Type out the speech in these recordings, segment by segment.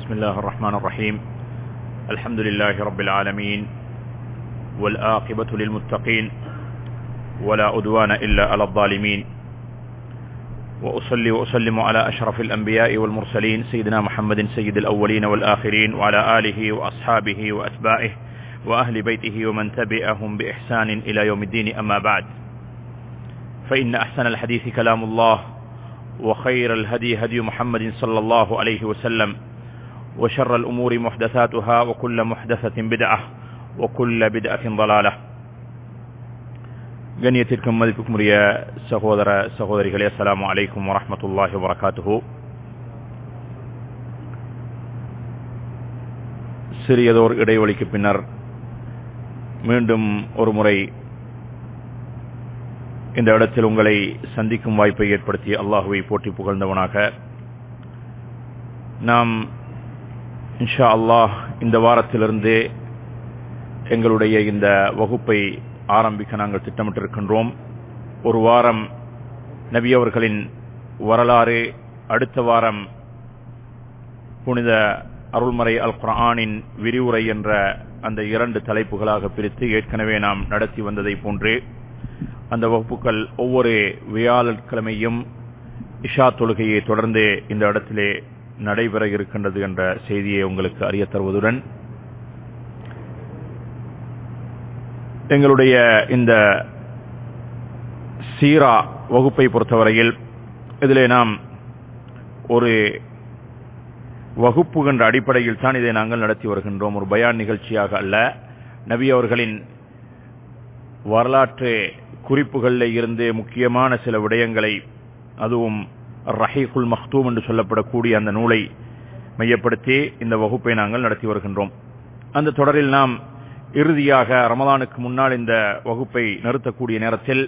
بسم الله الرحمن الرحيم الحمد لله رب العالمين والآقبة للمتقين ولا أدوان إلا على الظالمين وأصلي وأسلم على أشرف الأنبياء والمرسلين سيدنا محمد سيد الأولين والآخرين وعلى آله وأصحابه وأتباعه وأهل بيته ومن تبعهم بإحسان إلى يوم الدين أما بعد فإن أحسن الحديث كلام الله وخير الهدي هدي محمد صلى الله عليه وسلم وشر الأمور محدثاتها وكل محدثة بدعة وكل بدعة ضلالة கண்ணியத்திற்கும் மதிப்புக்கும் உரிய சகோதர சகோதரிகளே அஸ்லாம் அலைக்கும் வரமத்துல்லாஹி வரகாத்துஹு சிறியதோர் இடைவெளிக்கு பின்னர் மீண்டும் ஒரு முறை இந்த இடத்தில் உங்களை சந்திக்கும் வாய்ப்பை ஏற்படுத்தி அல்லாஹுவை போட்டி புகழ்ந்தவனாக நாம் இன்ஷா அல்லாஹ் இந்த வாரத்திலிருந்து எங்களுடைய இந்த வகுப்பை ஆரம்பிக்க நாங்கள் திட்டமிட்டிருக்கின்றோம் ஒரு வாரம் நபி அவர்களின் வரலாறு அடுத்த வாரம் புனித அருள்மறை அல் குரானின் விரிவுரை என்ற அந்த இரண்டு தலைப்புகளாக பிரித்து ஏற்கனவே நாம் நடத்தி வந்ததை போன்று அந்த வகுப்புகள் ஒவ்வொரு வியாழக்கிழமையும் இஷா தொழுகையை தொடர்ந்து இந்த இடத்திலே நடைபெற இருக்கின்றது என்ற செய்தியை உங்களுக்கு அறிய தருவதுடன் எங்களுடைய இந்த சீரா வகுப்பை பொறுத்தவரையில் இதிலே நாம் ஒரு வகுப்பு என்ற அடிப்படையில் தான் இதை நாங்கள் நடத்தி வருகின்றோம் ஒரு பயான் நிகழ்ச்சியாக அல்ல நபி அவர்களின் வரலாற்று குறிப்புகளில் இருந்து முக்கியமான சில விடயங்களை அதுவும் ரஹீகுல் மஹ்தூம் என்று சொல்லப்படக்கூடிய அந்த நூலை மையப்படுத்தி இந்த வகுப்பை நாங்கள் நடத்தி வருகின்றோம் அந்த தொடரில் நாம் இறுதியாக ரமலானுக்கு முன்னால் இந்த வகுப்பை நிறுத்தக்கூடிய நேரத்தில்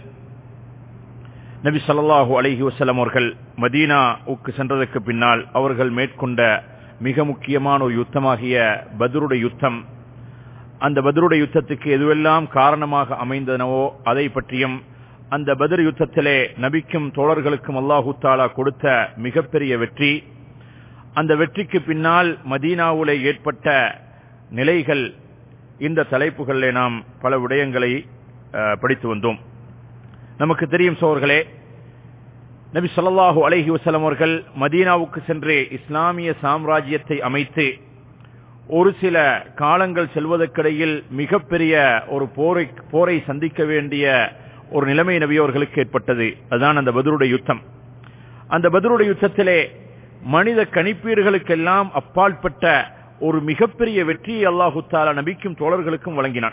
நபி சொல்லாஹு அலஹி வசலம் அவர்கள் மதீனாவுக்கு சென்றதற்கு பின்னால் அவர்கள் மேற்கொண்ட மிக முக்கியமான ஒரு யுத்தமாகிய பதருடைய யுத்தம் அந்த பதருடைய யுத்தத்துக்கு எதுவெல்லாம் காரணமாக அமைந்தனவோ அதை பற்றியும் அந்த பதர் யுத்தத்திலே நபிக்கும் தோழர்களுக்கும் அல்லாஹூ தாலா கொடுத்த மிகப்பெரிய வெற்றி அந்த வெற்றிக்கு பின்னால் மதீனாவுல ஏற்பட்ட நிலைகள் இந்த தலைப்புகளிலே நாம் பல விடயங்களை படித்து வந்தோம் நமக்கு தெரியும் சோர்களே நபி சொல்லாஹூ அலஹி வசலம் அவர்கள் மதீனாவுக்கு சென்று இஸ்லாமிய சாம்ராஜ்யத்தை அமைத்து ஒரு சில காலங்கள் செல்வதற்கிடையில் மிகப்பெரிய ஒரு போரை போரை சந்திக்க வேண்டிய ஒரு நிலைமை நபி அவர்களுக்கு ஏற்பட்டது அதுதான் அந்த பதருடைய யுத்தம் அந்த பதருடைய யுத்தத்திலே மனித கணிப்பீடுகளுக்கெல்லாம் அப்பாற்பட்ட ஒரு மிகப்பெரிய வெற்றியை அல்லாஹு தாலா நபிக்கும் தோழர்களுக்கும் வழங்கினான்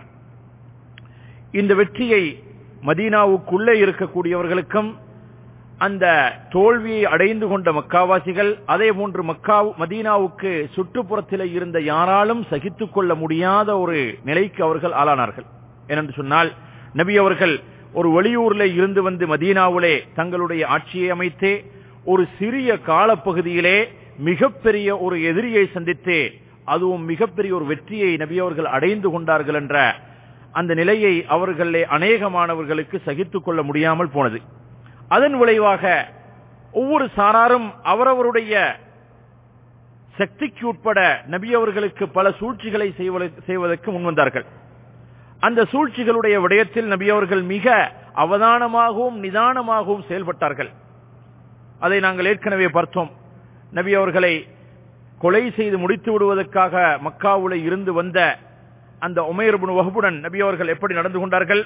இந்த வெற்றியை மதீனாவுக்குள்ளே இருக்கக்கூடியவர்களுக்கும் அந்த தோல்வியை அடைந்து கொண்ட மக்காவாசிகள் அதே போன்று மக்கா மதீனாவுக்கு சுற்றுப்புறத்தில் இருந்த யாராலும் சகித்துக் கொள்ள முடியாத ஒரு நிலைக்கு அவர்கள் ஆளானார்கள் ஏனென்று சொன்னால் நபி அவர்கள் ஒரு வெளியூர்ல இருந்து வந்து மதீனாவிலே தங்களுடைய ஆட்சியை அமைத்து ஒரு சிறிய காலப்பகுதியிலே மிகப்பெரிய ஒரு எதிரியை சந்தித்து அதுவும் மிகப்பெரிய ஒரு வெற்றியை நபி அவர்கள் அடைந்து கொண்டார்கள் என்ற அந்த நிலையை அவர்களே அநேகமானவர்களுக்கு சகித்துக் கொள்ள முடியாமல் போனது அதன் விளைவாக ஒவ்வொரு சாராரும் அவரவருடைய சக்திக்கு உட்பட நபி அவர்களுக்கு பல சூழ்ச்சிகளை செய்வதற்கு முன்வந்தார்கள் அந்த சூழ்ச்சிகளுடைய விடயத்தில் நபி அவர்கள் மிக அவதானமாகவும் நிதானமாகவும் செயல்பட்டார்கள் அதை நாங்கள் ஏற்கனவே பார்த்தோம் நபி அவர்களை கொலை செய்து முடித்து விடுவதற்காக மக்காவுல இருந்து வந்த அந்த உமையர்புன் வகுப்புடன் நபி அவர்கள் எப்படி நடந்து கொண்டார்கள்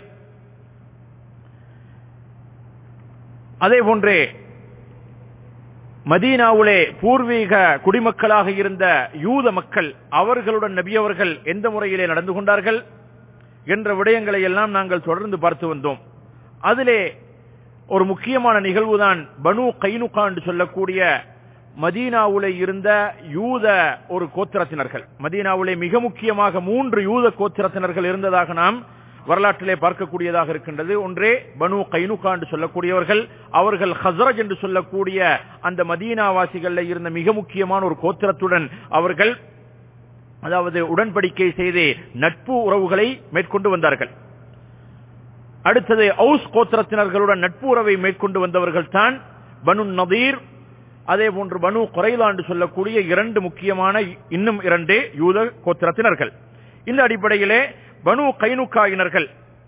அதே போன்றே மதீனாவுலே பூர்வீக குடிமக்களாக இருந்த யூத மக்கள் அவர்களுடன் நபி அவர்கள் எந்த முறையிலே நடந்து கொண்டார்கள் என்ற விடயங்களை எல்லாம் நாங்கள் தொடர்ந்து பார்த்து வந்தோம் அதிலே ஒரு முக்கியமான நிகழ்வுதான் பனு கைனுகா என்று சொல்லக்கூடிய மதீனாவுலே இருந்த யூத ஒரு கோத்திரத்தினர்கள் மதீனாவுலே மிக முக்கியமாக மூன்று யூத கோத்திரத்தினர்கள் இருந்ததாக நாம் வரலாற்றிலே பார்க்கக்கூடியதாக இருக்கின்றது ஒன்றே பனு கைனுகா என்று சொல்லக்கூடியவர்கள் அவர்கள் ஹசரஜ் என்று சொல்லக்கூடிய அந்த மதீனாவாசிகள்ல இருந்த மிக முக்கியமான ஒரு கோத்திரத்துடன் அவர்கள் அதாவது உடன்படிக்கை செய்து நட்பு உறவுகளை மேற்கொண்டு வந்தார்கள் அடுத்தது அவுஸ் கோத்திரத்தினர்களுடன் நட்பு உறவை மேற்கொண்டு வந்தவர்கள் தான் பனு நதீர் அதே போன்று பனு குறைலா என்று சொல்லக்கூடிய இரண்டு முக்கியமான இன்னும் இரண்டு யூத கோத்திரத்தினர்கள் இந்த அடிப்படையிலே பனு கைனுக்காயினர்கள்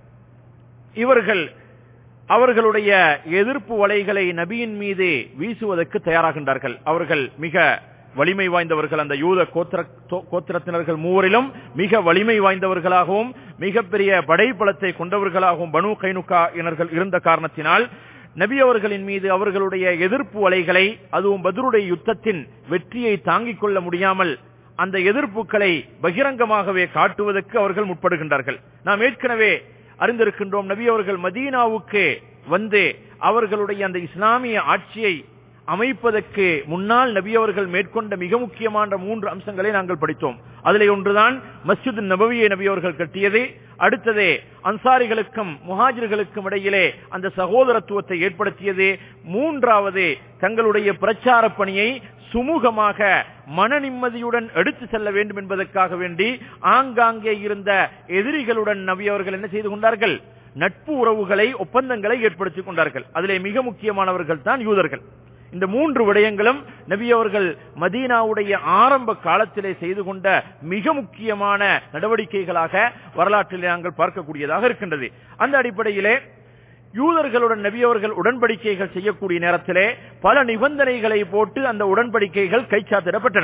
இவர்கள் அவர்களுடைய எதிர்ப்பு வலைகளை நபியின் மீது வீசுவதற்கு தயாராகின்றார்கள் அவர்கள் மிக வலிமை வாய்ந்தவர்கள் அந்த யூத கோத்திர கோத்திரத்தினர்கள் மூவரிலும் மிக வலிமை வாய்ந்தவர்களாகவும் மிகப்பெரிய படைப்பலத்தை கொண்டவர்களாகவும் பனு கைனுக்கா இனர்கள் இருந்த காரணத்தினால் நபி அவர்களின் மீது அவர்களுடைய எதிர்ப்பு வலைகளை அதுவும் பத்ருடைய யுத்தத்தின் வெற்றியை தாங்கிக் கொள்ள முடியாமல் அந்த எதிர்ப்புகளை பகிரங்கமாகவே காட்டுவதற்கு அவர்கள் முற்படுகின்றார்கள் நாம் ஏற்கனவே அறிந்திருக்கின்றோம் நபி அவர்கள் மதீனாவுக்கு வந்து அவர்களுடைய அந்த இஸ்லாமிய ஆட்சியை அமைப்பதற்கு முன்னால் நபி அவர்கள் மேற்கொண்ட மிக முக்கியமான மூன்று அம்சங்களை நாங்கள் படித்தோம் அதிலே ஒன்றுதான் மஸ்ஜித் நபவியை நபி அவர்கள் கட்டியது அடுத்ததே அன்சாரிகளுக்கும் முஹாஜிர்களுக்கும் இடையிலே அந்த சகோதரத்துவத்தை ஏற்படுத்தியது மூன்றாவது தங்களுடைய பிரச்சார பணியை சுமூகமாக மன நிம்மதியுடன் எடுத்து செல்ல வேண்டும் என்பதற்காக வேண்டி ஆங்காங்கே இருந்த எதிரிகளுடன் நபி அவர்கள் என்ன செய்து கொண்டார்கள் நட்பு உறவுகளை ஒப்பந்தங்களை ஏற்படுத்திக் கொண்டார்கள் அதிலே மிக முக்கியமானவர்கள் தான் யூதர்கள் இந்த மூன்று விடயங்களும் நபி அவர்கள் மதீனாவுடைய ஆரம்ப காலத்திலே செய்து கொண்ட மிக முக்கியமான நடவடிக்கைகளாக வரலாற்றிலே நாங்கள் பார்க்கக்கூடியதாக இருக்கின்றது அந்த அடிப்படையிலே யூதர்களுடன் நபி அவர்கள் உடன்படிக்கைகள் செய்யக்கூடிய நேரத்திலே பல நிபந்தனைகளை போட்டு அந்த உடன்படிக்கைகள் கைச்சாத்திடப்பட்டன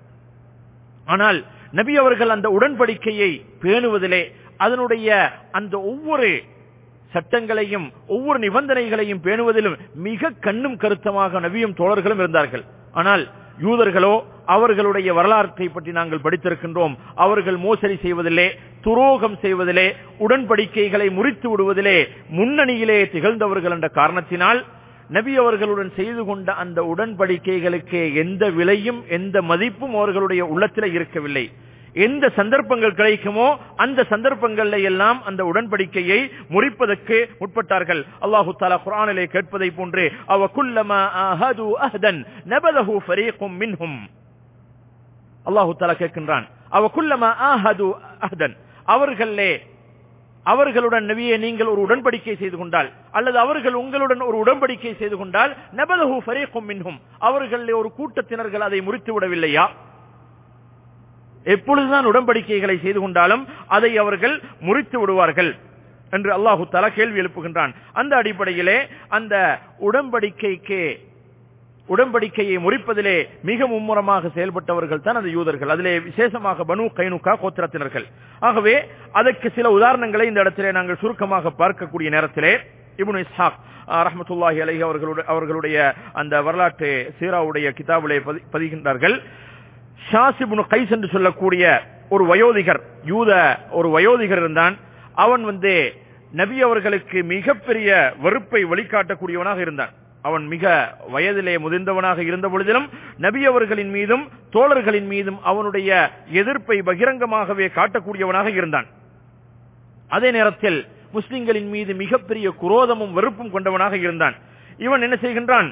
ஆனால் நபி அவர்கள் அந்த உடன்படிக்கையை பேணுவதிலே அதனுடைய அந்த ஒவ்வொரு சட்டங்களையும் ஒவ்வொரு நிபந்தனைகளையும் பேணுவதிலும் மிக கண்ணும் கருத்தமாக நபியும் தோழர்களும் இருந்தார்கள் ஆனால் யூதர்களோ அவர்களுடைய வரலாற்றை பற்றி நாங்கள் படித்திருக்கின்றோம் அவர்கள் மோசடி செய்வதிலே துரோகம் செய்வதிலே உடன்படிக்கைகளை முறித்து விடுவதிலே முன்னணியிலே திகழ்ந்தவர்கள் என்ற காரணத்தினால் நபி அவர்களுடன் செய்து கொண்ட அந்த உடன்படிக்கைகளுக்கு எந்த விலையும் எந்த மதிப்பும் அவர்களுடைய உள்ளத்தில் இருக்கவில்லை எந்த சந்தர்ப்பங்கள் கிடைக்குமோ அந்த சந்தர்ப்பங்கள்ல எல்லாம் அந்த உடன்படிக்கையை முறிப்பதற்கு முற்பட்டார்கள் அல்லாஹு தாலா குரானிலே கேட்பதை போன்று அவ குல்லமா அஹது அஹதன் நபதஹு ஃபரீகும் மின்ஹும் அல்லாஹு தாலா கேட்கின்றான் அவ குல்லமா அஹது அஹதன் அவர்களே அவர்களுடன் நபியை நீங்கள் ஒரு உடன்படிக்கை செய்து கொண்டால் அல்லது அவர்கள் உங்களுடன் ஒரு உடன்படிக்கை செய்து கொண்டால் நபலஹு ஃபரீகும் மின்ஹும் அவர்களே ஒரு கூட்டத்தினர்கள் அதை முறித்து விடவில்லையா எப்பொழுதுதான் உடன்படிக்கைகளை செய்து கொண்டாலும் அதை அவர்கள் முறித்து விடுவார்கள் என்று அல்லாஹு தலா கேள்வி எழுப்புகின்றான் அந்த அடிப்படையிலே அந்த உடன்படிக்கைக்கு உடன்படிக்கையை முறிப்பதிலே மிக மும்முரமாக செயல்பட்டவர்கள் தான் அந்த யூதர்கள் அதிலே விசேஷமாக பனு கைனுகா கோத்திரத்தினர்கள் ஆகவே அதற்கு சில உதாரணங்களை இந்த இடத்திலே நாங்கள் சுருக்கமாக பார்க்கக்கூடிய நேரத்திலே இபுன் இஸ்ஹாக் ரஹமத்துல்லாஹி அலஹி அவர்களுடைய அவர்களுடைய அந்த வரலாற்று சீராவுடைய கிதாபிலே பதிகின்றார்கள் ஷாசிபுனு கைஸ் என்று சொல்லக்கூடிய ஒரு வயோதிகர் யூத ஒரு வயோதிகர் இருந்தான் அவன் வந்து நபி அவர்களுக்கு மிகப்பெரிய வெறுப்பை வழிகாட்டக்கூடியவனாக இருந்தான் அவன் மிக வயதிலே முதிர்ந்தவனாக இருந்த பொழுதிலும் நபி அவர்களின் மீதும் தோழர்களின் மீதும் அவனுடைய எதிர்ப்பை பகிரங்கமாகவே காட்டக்கூடியவனாக இருந்தான் அதே நேரத்தில் முஸ்லிம்களின் மீது மிகப்பெரிய குரோதமும் வெறுப்பும் கொண்டவனாக இருந்தான் இவன் என்ன செய்கின்றான்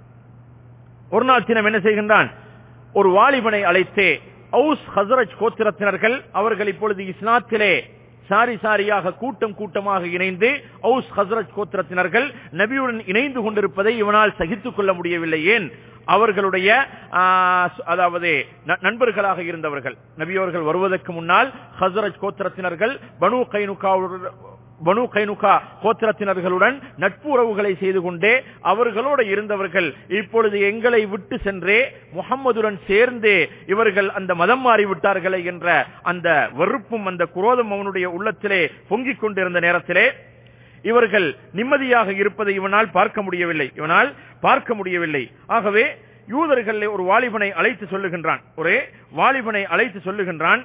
ஒரு நாள் தினம் என்ன செய்கின்றான் ஒரு வாலிபனை அழைத்து அவுஸ் ஹசரஜ் கோத்திரத்தினர்கள் அவர்கள் இப்பொழுது இஸ்லாத்திலே சாரி சாரியாக கூட்டம் கூட்டமாக இணைந்து அவுஸ் ஹசரஜ் கோத்திரத்தினர்கள் நபியுடன் இணைந்து கொண்டிருப்பதை இவனால் சகித்துக் கொள்ள முடியவில்லை ஏன் அவர்களுடைய அதாவது நண்பர்களாக இருந்தவர்கள் நபியவர்கள் வருவதற்கு முன்னால் ஹசரஜ் கோத்திரத்தினர்கள் பனு கைனுகா பனு கைனுகா கோத்திரத்தினர்களுடன் நட்பு உறவுகளை செய்து கொண்டே அவர்களோடு இருந்தவர்கள் இப்பொழுது எங்களை விட்டு சென்றே முகம்மதுடன் சேர்ந்து இவர்கள் அந்த மதம் மாறி விட்டார்களே என்ற அந்த வெறுப்பும் அந்த குரோதம் அவனுடைய உள்ளத்திலே பொங்கிக் கொண்டிருந்த நேரத்திலே இவர்கள் நிம்மதியாக இருப்பதை இவனால் பார்க்க முடியவில்லை இவனால் பார்க்க முடியவில்லை ஆகவே யூதர்கள் ஒரு வாலிபனை அழைத்து சொல்லுகின்றான் ஒரே வாலிபனை அழைத்து சொல்லுகின்றான்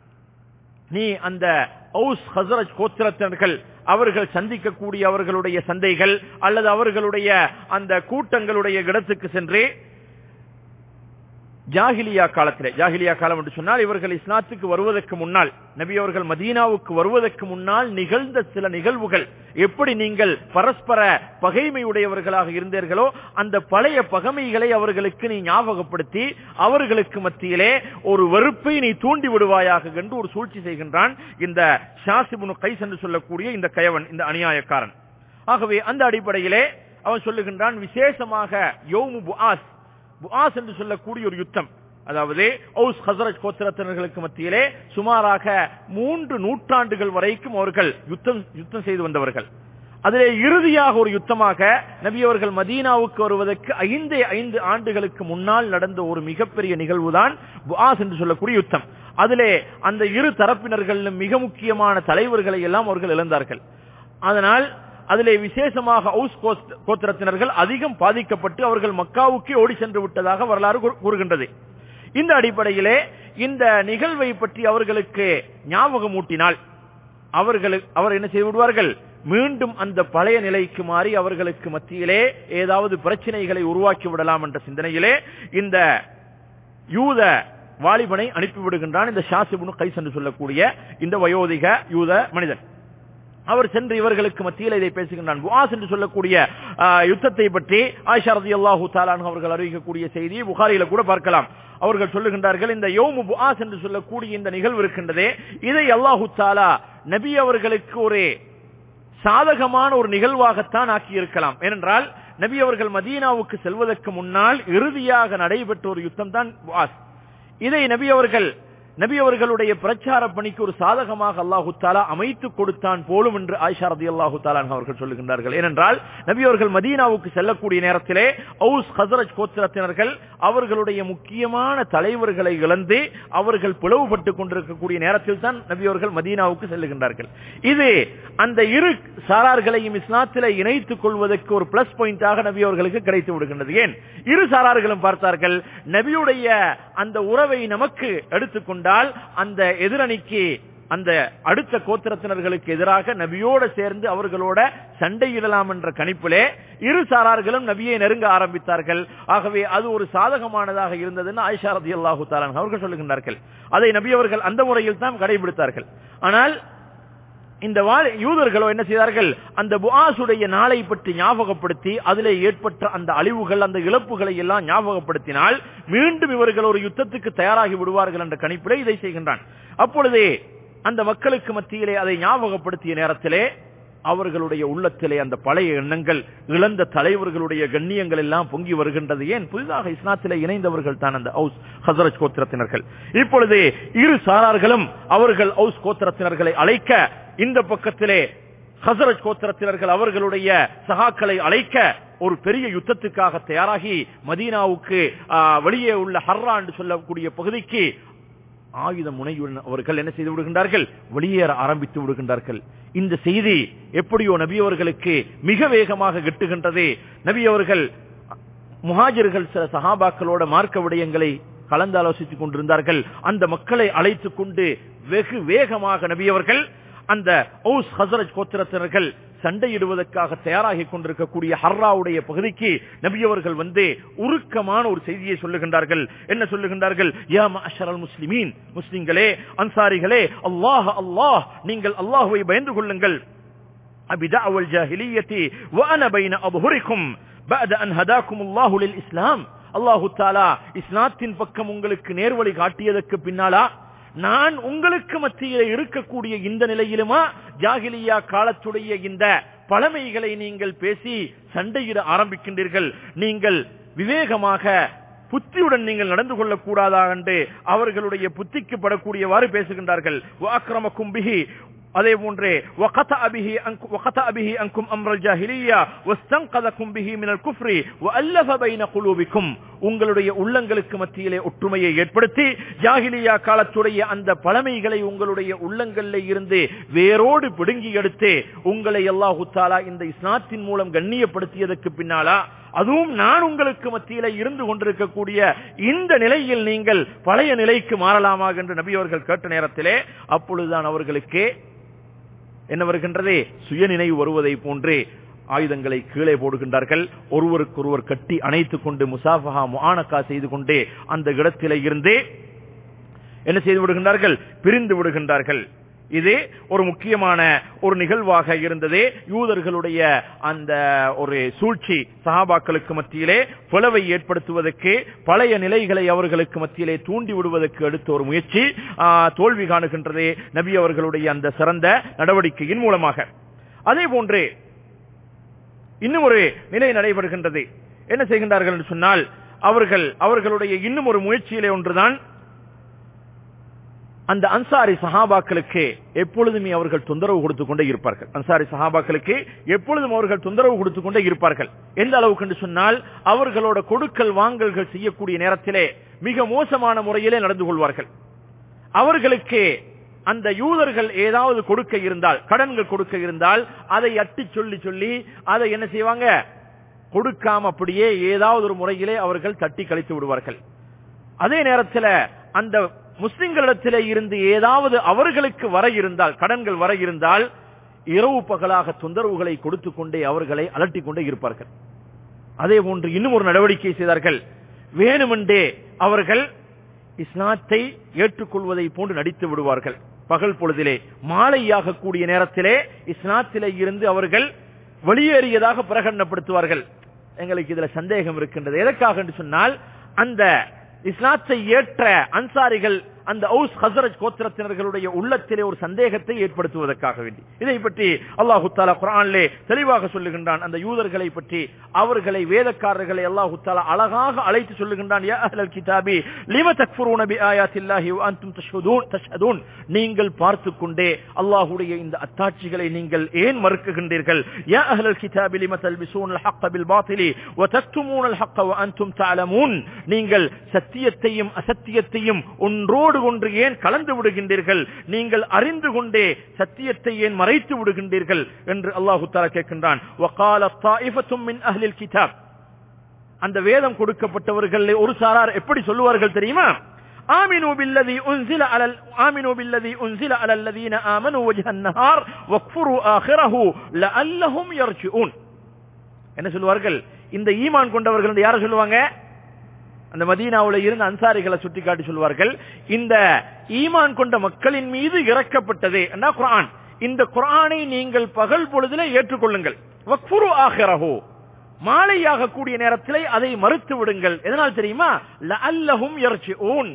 நீ அந்த அவுஸ் ஹசரஜ் கோத்திரத்தினர்கள் அவர்கள் சந்திக்கக்கூடிய அவர்களுடைய சந்தைகள் அல்லது அவர்களுடைய அந்த கூட்டங்களுடைய இடத்துக்கு சென்று ஜாகிலியா காலத்திலே ஜாகிலியா காலம் என்று சொன்னால் இவர்கள் இஸ்லாத்துக்கு வருவதற்கு முன்னால் நபி அவர்கள் மதீனாவுக்கு வருவதற்கு முன்னால் நிகழ்ந்த சில நிகழ்வுகள் எப்படி நீங்கள் பரஸ்பர பகைமை உடையவர்களாக இருந்தீர்களோ அந்த பழைய பகைமைகளை அவர்களுக்கு நீ ஞாபகப்படுத்தி அவர்களுக்கு மத்தியிலே ஒரு வெறுப்பை நீ தூண்டி விடுவாயாக என்று ஒரு சூழ்ச்சி செய்கின்றான் இந்த ஷாசிபுனு கைஸ் என்று சொல்லக்கூடிய இந்த கயவன் இந்த அநியாயக்காரன் ஆகவே அந்த அடிப்படையிலே அவன் சொல்லுகின்றான் விசேஷமாக யோமு புஆஸ் புஆஸ் என்று சொல்லக்கூடிய ஒரு யுத்தம் அதாவது ஔஸ் ஹசரத் கோத்திரத்தினர்களுக்கு மத்தியிலே சுமாராக மூன்று நூற்றாண்டுகள் வரைக்கும் அவர்கள் யுத்தம் யுத்தம் செய்து வந்தவர்கள் அதிலே இறுதியாக ஒரு யுத்தமாக நபி அவர்கள் மதீனாவுக்கு வருவதற்கு ஐந்து ஐந்து ஆண்டுகளுக்கு முன்னால் நடந்த ஒரு மிகப்பெரிய நிகழ்வுதான் புஆஸ் என்று சொல்லக்கூடிய யுத்தம் அதிலே அந்த இரு தரப்பினர்களிலும் மிக முக்கியமான தலைவர்களை எல்லாம் அவர்கள் இழந்தார்கள் அதனால் அதிலே விசேஷமாக ஔஸ் கோஸ்ட்- கோத்திரத்தினர்கள் அதிகம் பாதிக்கப்பட்டு அவர்கள் மக்காவுக்கே ஓடி சென்று விட்டதாக வரலாறு கூறு- கூறுகின்றது இந்த அடிப்படையிலே இந்த நிகழ்வை பற்றி அவர்களுக்கு ஞாபகமூட்டினால் அவர்களுக்கு அவர் என்ன செய்து விடுவார்கள் மீண்டும் அந்த பழைய நிலைக்கு மாறி அவர்களுக்கு மத்தியிலே ஏதாவது பிரச்சனைகளை உருவாக்கி விடலாம் என்ற சிந்தனையிலே இந்த யூத வாலிபனை அனுப்பிவிடுகின்றான் இந்த ஷாசிபுனு கைஸ் என்று சொல்லக்கூடிய இந்த வயோதிக யூத மனிதன் அவர் சென்று இவர்களுக்கு மத்தியில் இதை பேசுகின்றான் புஆஸ் என்று சொல்லக்கூடிய ஆ, யுத்தத்தை பற்றி ஆயிஷா ரலியல்லாஹு தஆலா அவர்கள் அறிவிக்கக்கூடிய செய்தி புகாரியில கூட பார்க்கலாம் அவர்கள் சொல்லுகின்றார்கள் இந்த யோமு புஆஸ் என்று சொல்லக்கூடிய இந்த நிகழ்வு இருக்கின்றதே இதை அல்லாஹு தாலா நபி அவர்களுக்கு ஒரு சாதகமான ஒரு நிகழ்வாகத்தான் ஆக்கியிருக்கலாம் ஏனென்றால் நபி அவர்கள் மதீனாவுக்கு செல்வதற்கு முன்னால் இறுதியாக நடைபெற்ற ஒரு யுத்தம் தான் புஆஸ் இதை நபி அவர்கள் நபி அவர்களுடைய பிரச்சார பணிக்கு ஒரு சாதகமாக அல்லாஹு தாலா அமைத்து கொடுத்தான் போலும் என்று ஆயிஷா ரதி அல்லாஹு அவர்கள் சொல்லுகின்றார்கள் ஏனென்றால் நபி அவர்கள் மதீனாவுக்கு செல்லக்கூடிய நேரத்திலே ஔஸ் ஹசரஜ் கோத்திரத்தினர்கள் அவர்களுடைய முக்கியமான தலைவர்களை இழந்து அவர்கள் பிளவுபட்டுக் கொண்டிருக்கக்கூடிய நேரத்தில் தான் நபி அவர்கள் மதீனாவுக்கு செல்லுகின்றார்கள் இது அந்த இரு சாரார்களையும் இஸ்லாத்திலே இணைத்துக் கொள்வதற்கு ஒரு பிளஸ் பாயிண்டாக நபி அவர்களுக்கு கிடைத்து விடுகின்றது ஏன் இரு சாரார்களும் பார்த்தார்கள் நபியுடைய அந்த உறவை நமக்கு எடுத்துக்கொண்டால் அந்த எதிரணிக்கு அந்த அடுத்த கோத்திரத்தினர்களுக்கு எதிராக நபியோடு சேர்ந்து அவர்களோட சண்டையிடலாம் என்ற கணிப்பிலே இரு சாரார்களும் நபியை நெருங்க ஆரம்பித்தார்கள் ஆகவே அது ஒரு சாதகமானதாக இருந்ததுன்னு ஆயிஷா ரதி அல்லாஹு அவர்கள் சொல்லுகின்றார்கள் அதை நபி அவர்கள் அந்த முறையில் தான் கடைபிடித்தார்கள் ஆனால் இந்த வா- யூதர்களோ என்ன செய்தார்கள் அந்த புஆசுடைய நாளை பற்றி ஞாபகப்படுத்தி அதிலே ஏற்பட்ட அந்த அழிவுகள் அந்த இழப்புகளை எல்லாம் ஞாபகப்படுத்தினால் மீண்டும் இவர்கள் ஒரு யுத்தத்துக்கு தயாராகி விடுவார்கள் என்ற கணிப்பிலே இதை செய்கின்றான் அப்பொழுதே அந்த மக்களுக்கு மத்தியிலே அதை ஞாபகப்படுத்திய நேரத்திலே அவர்களுடைய உள்ளத்திலே அந்த பழைய எண்ணங்கள் இழந்த தலைவர்களுடைய கண்ணியங்கள் எல்லாம் பொங்கி வருகின்றது ஏன் புதிதாக இஸ்லாத்திலே இணைந்தவர்கள் தான் அந்த ஔஸ் ஹசரத் கோத்திரத்தினர்கள் இப்பொழுது இரு சாரார்களும் அவர்கள் ஔஸ் கோத்திரத்தினர்களை அழைக்க இந்த பக்கத்திலே ஹசரத் கோத்திரத்தினர்கள் அவர்களுடைய சகாக்களை அழைக்க ஒரு பெரிய யுத்தத்துக்காக தயாராகி மதீனாவுக்கு ஆ, வெளியே உள்ள ஹர்ரா என்று சொல்லக்கூடிய பகுதிக்கு ஆயுத முனையுடன் அவர்கள் என்ன செய்து விடுகின்றார்கள் வெளியேற ஆரம்பித்து விடுகின்றார்கள் இந்த செய்தி எப்படியோ நபி அவர்களுக்கு மிக வேகமாக கெட்டுகின்றது நபி அவர்கள் முஹாஜிர்கள் சில சஹாபாக்களோட மார்க்க விடயங்களை கலந்து ஆலோசித்துக் கொண்டிருந்தார்கள் அந்த மக்களை அழைத்துக் கொண்டு வெகு வேகமாக நபி அவர்கள் அந்த ஔஸ் ஹசரத் கோத்திரத்தினர்கள் சண்டையிடுவதற்காக தயாராகி கொண்டிருக்கக்கூடிய ஹர்ராவுடைய பகுதிக்கு நபி அவர்கள் வந்து உருக்கமான ஒரு செய்தியை சொல்லுகின்றார்கள் என்ன சொல்லுகின்றார்கள் யா மஅஷரல் முஸ்லிமீன் முஸ்லிம்களே அன்சாரிகளே அல்லாஹ் அல்லாஹ் நீங்கள் அல்லாஹ்வை பயந்து கொள்ளுங்கள் أبدعوى الجاهلية وأنا بين أظهركم بعد أن هداكم الله للإسلام அல்லாஹு தாலா இஸ்லாத்தின் பக்கம் உங்களுக்கு நேர்வழி காட்டியதற்கு பின்னாலா நான் உங்களுக்கு மத்தியில் இருக்கக்கூடிய இந்த நிலையிலுமா ஜாகிலியா காலத்துடைய இந்த பழமைகளை நீங்கள் பேசி சண்டையிட ஆரம்பிக்கின்றீர்கள் நீங்கள் விவேகமாக புத்தியுடன் நீங்கள் நடந்து கொள்ளக்கூடாதா என்று அவர்களுடைய புத்திக்கு படக்கூடியவாறு பேசுகின்றார்கள் வாக்கிரமக்கும் பிஹி அதே போன்றே وَقَطَعَ بِهِ أَنْكُمْ- وَقَطَعَ بِهِ أَنْكُمْ أَمْرَ الْجَاهِلِيَّةِ وَاسْتَنْقَذَكُمْ بِهِ مِنَ الْكُفْرِ وَأَلَّفَ بَيْنَ قُلُوبِكُمْ உங்களுடைய உள்ளங்களுக்கு மத்தியிலே ஒற்றுமையை ஏற்படுத்தி ஜாகிலியா காலத்துடைய அந்த பழமைகளை உங்களுடைய உள்ளங்களில் இருந்து வேரோடு பிடுங்கி எடுத்து உங்களை அல்லாஹு தாலா இந்த இஸ்லாத்தின் மூலம் கண்ணியப்படுத்தியதற்கு பின்னாலா அதுவும் நான் உங்களுக்கு மத்தியில இருந்து கொண்டிருக்கக்கூடிய இந்த நிலையில் நீங்கள் பழைய நிலைக்கு மாறலாமா என்று நபி அவர்கள் கேட்ட நேரத்திலே அப்பொழுதுதான் அவர்களுக்கு என்ன வருகின்றது சுயநினைவு வருவதை போன்று ஆயுதங்களை கீழே போடுகின்றார்கள் ஒருவருக்கொருவர் கட்டி அணைத்துக் கொண்டு முசாஃபஹா முஆனக்கா செய்து கொண்டு அந்த இடத்திலே இருந்து என்ன செய்து விடுகின்றார்கள் பிரிந்து விடுகின்றார்கள் இது ஒரு முக்கியமான ஒரு நிகழ்வாக இருந்தது யூதர்களுடைய அந்த ஒரு சூழ்ச்சி சஹாபாக்களுக்கு மத்தியிலே பிளவை ஏற்படுத்துவதற்கு பழைய நிலைகளை அவர்களுக்கு மத்தியிலே தூண்டி விடுவதற்கு எடுத்த ஒரு முயற்சி ஆ, தோல்வி காணுகின்றது நபி அவர்களுடைய அந்த சிறந்த நடவடிக்கையின் மூலமாக அதே போன்று இன்னும் ஒரு நிலை நடைபெறுகின்றது என்ன செய்கின்றார்கள் என்று சொன்னால் அவர்கள் அவர்களுடைய இன்னும் ஒரு முயற்சியிலே ஒன்றுதான் அந்த அன்சாரி சஹாபாக்களுக்கு எப்பொழுதுமே அவர்கள் தொந்தரவு கொடுத்து கொண்டே இருப்பார்கள் அன்சாரி சஹாபாக்களுக்கு எப்பொழுதும் அவர்கள் தொந்தரவு கொடுத்து கொண்டே இருப்பார்கள் எந்த அளவுக்கு என்று சொன்னால் அவர்களோட கொடுக்கல் வாங்கல்கள் செய்யக்கூடிய நேரத்திலே மிக மோசமான முறையிலே நடந்து கொள்வார்கள் அவர்களுக்கு அந்த யூதர்கள் ஏதாவது கொடுக்க இருந்தால் கடன்கள் கொடுக்க இருந்தால் அதை அட்டி சொல்லி சொல்லி அதை என்ன செய்வாங்க கொடுக்காம அப்படியே ஏதாவது ஒரு முறையிலே அவர்கள் தட்டி கழித்து விடுவார்கள் அதே நேரத்தில் அந்த முஸ்லிம்களிடத்திலே இருந்து ஏதாவது அவர்களுக்கு வர இருந்தால் கடன்கள் வர இருந்தால் இரவு பகலாக தொந்தரவுகளை கொடுத்து கொண்டே அவர்களை அலட்டிக் கொண்டே இருப்பார்கள் அதே போன்று இன்னும் ஒரு நடவடிக்கை செய்தார்கள் வேணுமென்றே அவர்கள் இஸ்லாத்தை ஏற்றுக்கொள்வதை போன்று நடித்து விடுவார்கள் பகல் பொழுதிலே மாலையாக கூடிய நேரத்திலே இஸ்லாத்திலே இருந்து அவர்கள் வெளியேறியதாக பிரகடனப்படுத்துவார்கள் எங்களுக்கு இதுல சந்தேகம் இருக்கின்றது எதற்காக என்று சொன்னால் அந்த இஸ்லாத்தை ஏற்ற அன்சாரிகள் அந்த ஔஸ் ஹசரஜ் கோத்திரத்தினர்களுடைய உள்ளத்திலே ஒரு சந்தேகத்தை ஏற்படுத்துவதற்காக வேண்டி இதை பற்றி அல்லாஹு தாலா குரானிலே தெளிவாக சொல்லுகின்றான் அந்த யூதர்களை பற்றி அவர்களை வேதக்காரர்களை அல்லாஹு தாலா அழகாக அழைத்து சொல்லுகின்றான் யா அஹ்லல் கிதாபி லிம தக்ஃபுரூன பிஆயாத்தில்லாஹி வ அன்தும் தஷ்ஹதுன் தஷ்ஹதுன் நீங்கள் பார்த்து கொண்டே அல்லாஹ்வுடைய இந்த அத்தாட்சிகளை நீங்கள் ஏன் மறுக்குகின்றீர்கள் யா அஹ்லல் கிதாபி லிம தல்பிசூன الحق بالباطل وتكتمون الحق وانتم تعلمون நீங்கள் சத்தியத்தையும் அசத்தியத்தையும் ஒன்றோடு ஒன்று ஏன் கலந்து விடுகின்றீர்கள் நீங்கள் அறிந்து கொண்டே சத்தியத்தை ஏன் மறைத்து விடுகின்றீர்கள் என்று அல்லாஹு தாலா கேட்கின்றான் وقال طائفة من اهل الكتاب அந்த வேதம் கொடுக்கப்பட்டவர்கள் ஒரு சாரார் எப்படி சொல்லுவார்கள் தெரியுமா آمنوا بالذي أنزل على ال... آمنوا بالذي أنزل على الذين آمنوا وجه النهار واكفروا آخره لعلهم يرجعون என்ன சொல்லுவார்கள் இந்த ஈமான் கொண்டவர்கள் யார சொல்லுவாங்க அந்த மதீனாவுல இருந்த அன்சாரிகளை சுட்டி காட்டி சொல்வார்கள் இந்த ஈமான் கொண்ட மக்களின் மீது இறக்கப்பட்டதே என்ன குரான் இந்த குரானை நீங்கள் பகல் பொழுதிலே ஏற்றுக்கொள்ளுங்கள் வக்ஃபுரு ஆஹிரஹு மாலையாக கூடிய நேரத்திலே அதை மறுத்து விடுங்கள் எதனால் தெரியுமா லஅல்லஹும் யர்ஜிஊன்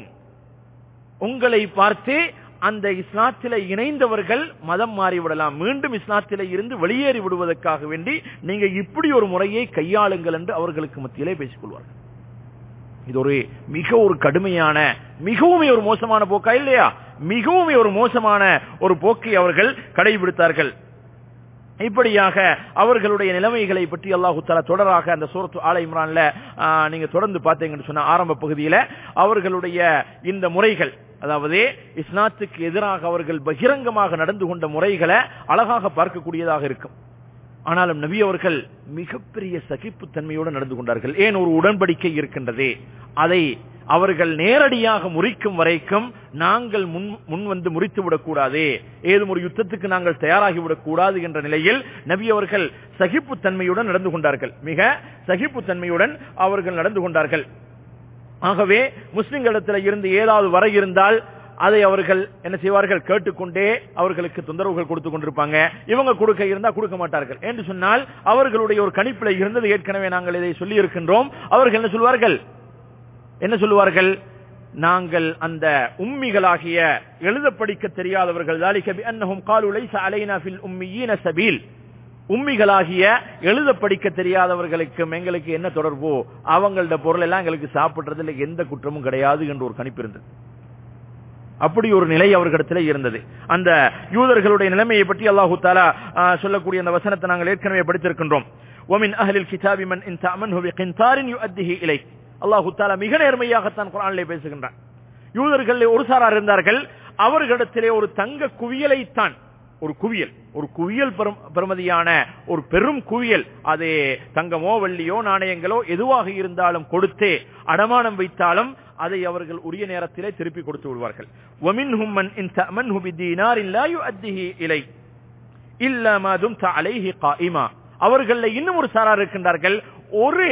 உங்களை பார்த்து அந்த இஸ்லாத்தில இணைந்தவர்கள் மதம் மாறிவிடலாம் மீண்டும் இஸ்லாத்தில இருந்து வெளியேறி விடுவதற்காக வேண்டி நீங்க இப்படி ஒரு முறையை கையாளுங்கள் என்று அவர்களுக்கு மத்தியிலே பேசிக்கொள்வார்கள் இது ஒரு மிக ஒரு கடுமையான மிகவும் ஒரு மோசமான போக்கா இல்லையா மிகவும் ஒரு மோசமான ஒரு போக்கை அவர்கள் கடைபிடித்தார்கள் இப்படியாக அவர்களுடைய நிலைமைகளை பற்றி அல்லாஹு தாலா தொடராக அந்த சூரத்து ஆலை இம்ரான்ல நீங்க தொடர்ந்து பார்த்தீங்கன்னு சொன்ன ஆரம்ப பகுதியில அவர்களுடைய இந்த முறைகள் அதாவது இஸ்லாத்துக்கு எதிராக அவர்கள் பகிரங்கமாக நடந்து கொண்ட முறைகளை அழகாக பார்க்கக்கூடியதாக இருக்கும் ஆனாலும் நபி அவர்கள் மிகப்பெரிய சகிப்புத்தன்மையோடு நடந்து கொண்டார்கள் ஏன் ஒரு உடன்படிக்கை இருக்கின்றது அதை அவர்கள் நேரடியாக முறிக்கும் வரைக்கும் நாங்கள் முன் முன் வந்து முறித்து விடக்கூடாது ஏதும் ஒரு யுத்தத்துக்கு நாங்கள் தயாராகி விடக்கூடாது என்ற நிலையில் நபி அவர்கள் சகிப்புத்தன்மையுடன் நடந்து கொண்டார்கள் மிக சகிப்புத்தன்மையுடன் அவர்கள் நடந்து கொண்டார்கள் ஆகவே முஸ்லிம்களிடத்தில் இருந்து ஏதாவது வர இருந்தால் அதை அவர்கள் என்ன செய்வார்கள் கேட்டுக்கொண்டே அவர்களுக்கு தொந்தரவுகள் கொடுத்து கொண்டிருப்பாங்க இவங்க கொடுக்க இருந்தா கொடுக்க மாட்டார்கள் என்று சொன்னால் அவர்களுடைய ஒரு கணிப்பில் இருந்தது ஏற்கனவே நாங்கள் இதை சொல்லி இருக்கின்றோம் அவர்கள் என்ன சொல்வார்கள் என்ன சொல்லுவார்கள் நாங்கள் அந்த உம்மிகளாகிய எழுத படிக்க தெரியாதவர்கள் அன்னஹும் காலு லைஸ அலைனா ஃபில் உம்மியீன சபீல் உம்மிகளாகிய எழுத படிக்க தெரியாதவர்களுக்கும் எங்களுக்கு என்ன தொடர்போ அவங்களோட பொருள் எல்லாம் எங்களுக்கு சாப்பிடுறதுல எந்த குற்றமும் கிடையாது என்று ஒரு கணிப்பு இருந்தது அப்படி ஒரு நிலை அவர்களிடத்தில் இருந்தது அந்த யூதர்களுடைய நிலைமையை பற்றி அல்லாஹு தாலா சொல்லக்கூடிய அந்த வசனத்தை நாங்கள் ஏற்கனவே படித்திருக்கின்றோம் ومن أهل الكتاب من إن تأمنه بقنطار يؤديه إليك அல்லாஹு தாலா மிக நேர்மையாகத்தான் குரானிலே பேசுகின்றான் யூதர்கள் ஒரு சாரார் இருந்தார்கள் அவர்களிடத்திலே ஒரு தங்க குவியலைத்தான் ஒரு குவியல் ஒரு குவியல் பெருமதியான ஒரு பெரும் குவியல் அது தங்கமோ வெள்ளியோ நாணயங்களோ எதுவாக இருந்தாலும் கொடுத்து அடமானம் வைத்தாலும் அதை அவர்கள் உரிய நேரத்திலே திருப்பி கொடுத்து விடுவார்கள் وَمِنْهُمْ مَنْ إِنْ تَأْمَنْهُ بِدِينَارٍ لَا يُؤَدِّهِ إِلَيْكَ إِلَّا مَا دُمْتَ عَلَيْهِ قَائِمًا அவர்கள இன்னும் ஒரு சாரார் இருக்கின்றார்கள் ஒரு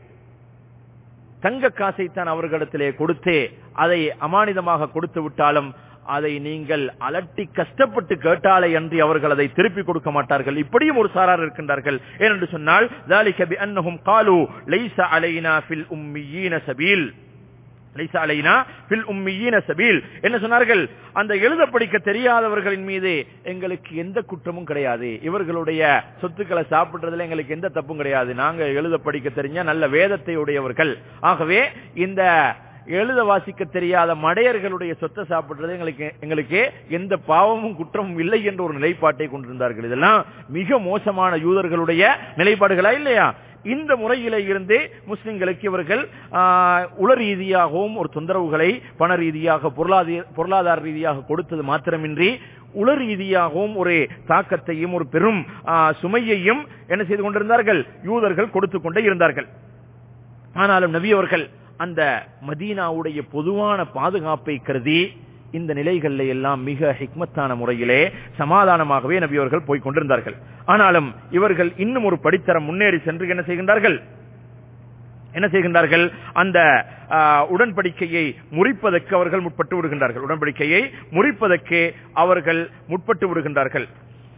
தங்க காசைத்தான் அவர்களிடத்திலே கொடுத்து அதை அமானிதமாக கொடுத்து விட்டாலும் அதை நீங்கள் அலட்டி கஷ்டப்பட்டு கேட்டாலே அன்றி அவர்கள் அதை திருப்பி கொடுக்க மாட்டார்கள் இப்படியும் ஒரு சாரார் இருக்கின்றார்கள் ஏனென்று சொன்னால் ذلك بأنهم قالوا ليس علينا في الأميين سبيل லைஸா அலைனா ஃபில் உம்மீன சபீல் என்ன சொன்னார்கள் அந்த எழுத படிக்க தெரியாதவர்களின் மீது எங்களுக்கு எந்த குற்றமும் கிடையாது இவர்களுடைய சொத்துக்களை சாப்பிடுறதுல எங்களுக்கு எந்த தப்பும் கிடையாது நாங்க எழுத படிக்க தெரிஞ்ச நல்ல வேதத்தை உடையவர்கள் ஆகவே இந்த எழுத வாசிக்க தெரியாத மடையர்களுடைய சொத்தை சாப்பிடுறது எங்களுக்கு எங்களுக்கு எந்த பாவமும் குற்றமும் இல்லை என்ற ஒரு நிலைப்பாட்டை கொண்டிருந்தார்கள் இதெல்லாம் மிக மோசமான யூதர்களுடைய நிலைப்பாடுகளா இல்லையா இந்த முறையில இருந்தே முஸ்லிம்களுக்கு இவர்கள் ஆஹ், உள ரீதியாகவும் ஒரு தொந்தரவுகளை பண ரீதியாக பொருளாதார பொருளாதார ரீதியாக கொடுத்தது மாத்திரமின்றி உள ரீதியாகவும் ஒரு தாக்கத்தையும் ஒரு பெரும் ஆஹ், சுமையையும் என்ன செய்து கொண்டிருந்தார்கள் யூதர்கள் கொடுத்து கொண்டே இருந்தார்கள் ஆனாலும் நபி அவர்கள் அந்த மதீனாவுடைய பொதுவான பாதுகாப்பை கருதி இந்த நிலைகள்ல எல்லாம் மிக ஹிக்மத்தான முறையிலே சமாதானமாகவே நபி அவர்கள் போய் கொண்டிருந்தார்கள் ஆனாலும் இவர்கள் இன்னும் ஒரு படித்தரம் முன்னேறி சென்று என்ன செய்கின்றார்கள் என்ன செய்கின்றார்கள் அந்த ஆ, உடன்படிக்கையை முறிப்பதற்கு அவர்கள் முற்பட்டு விடுகின்றார்கள் உடன்படிக்கையை முறிப்பதற்கு அவர்கள் முற்பட்டு விடுகின்றார்கள்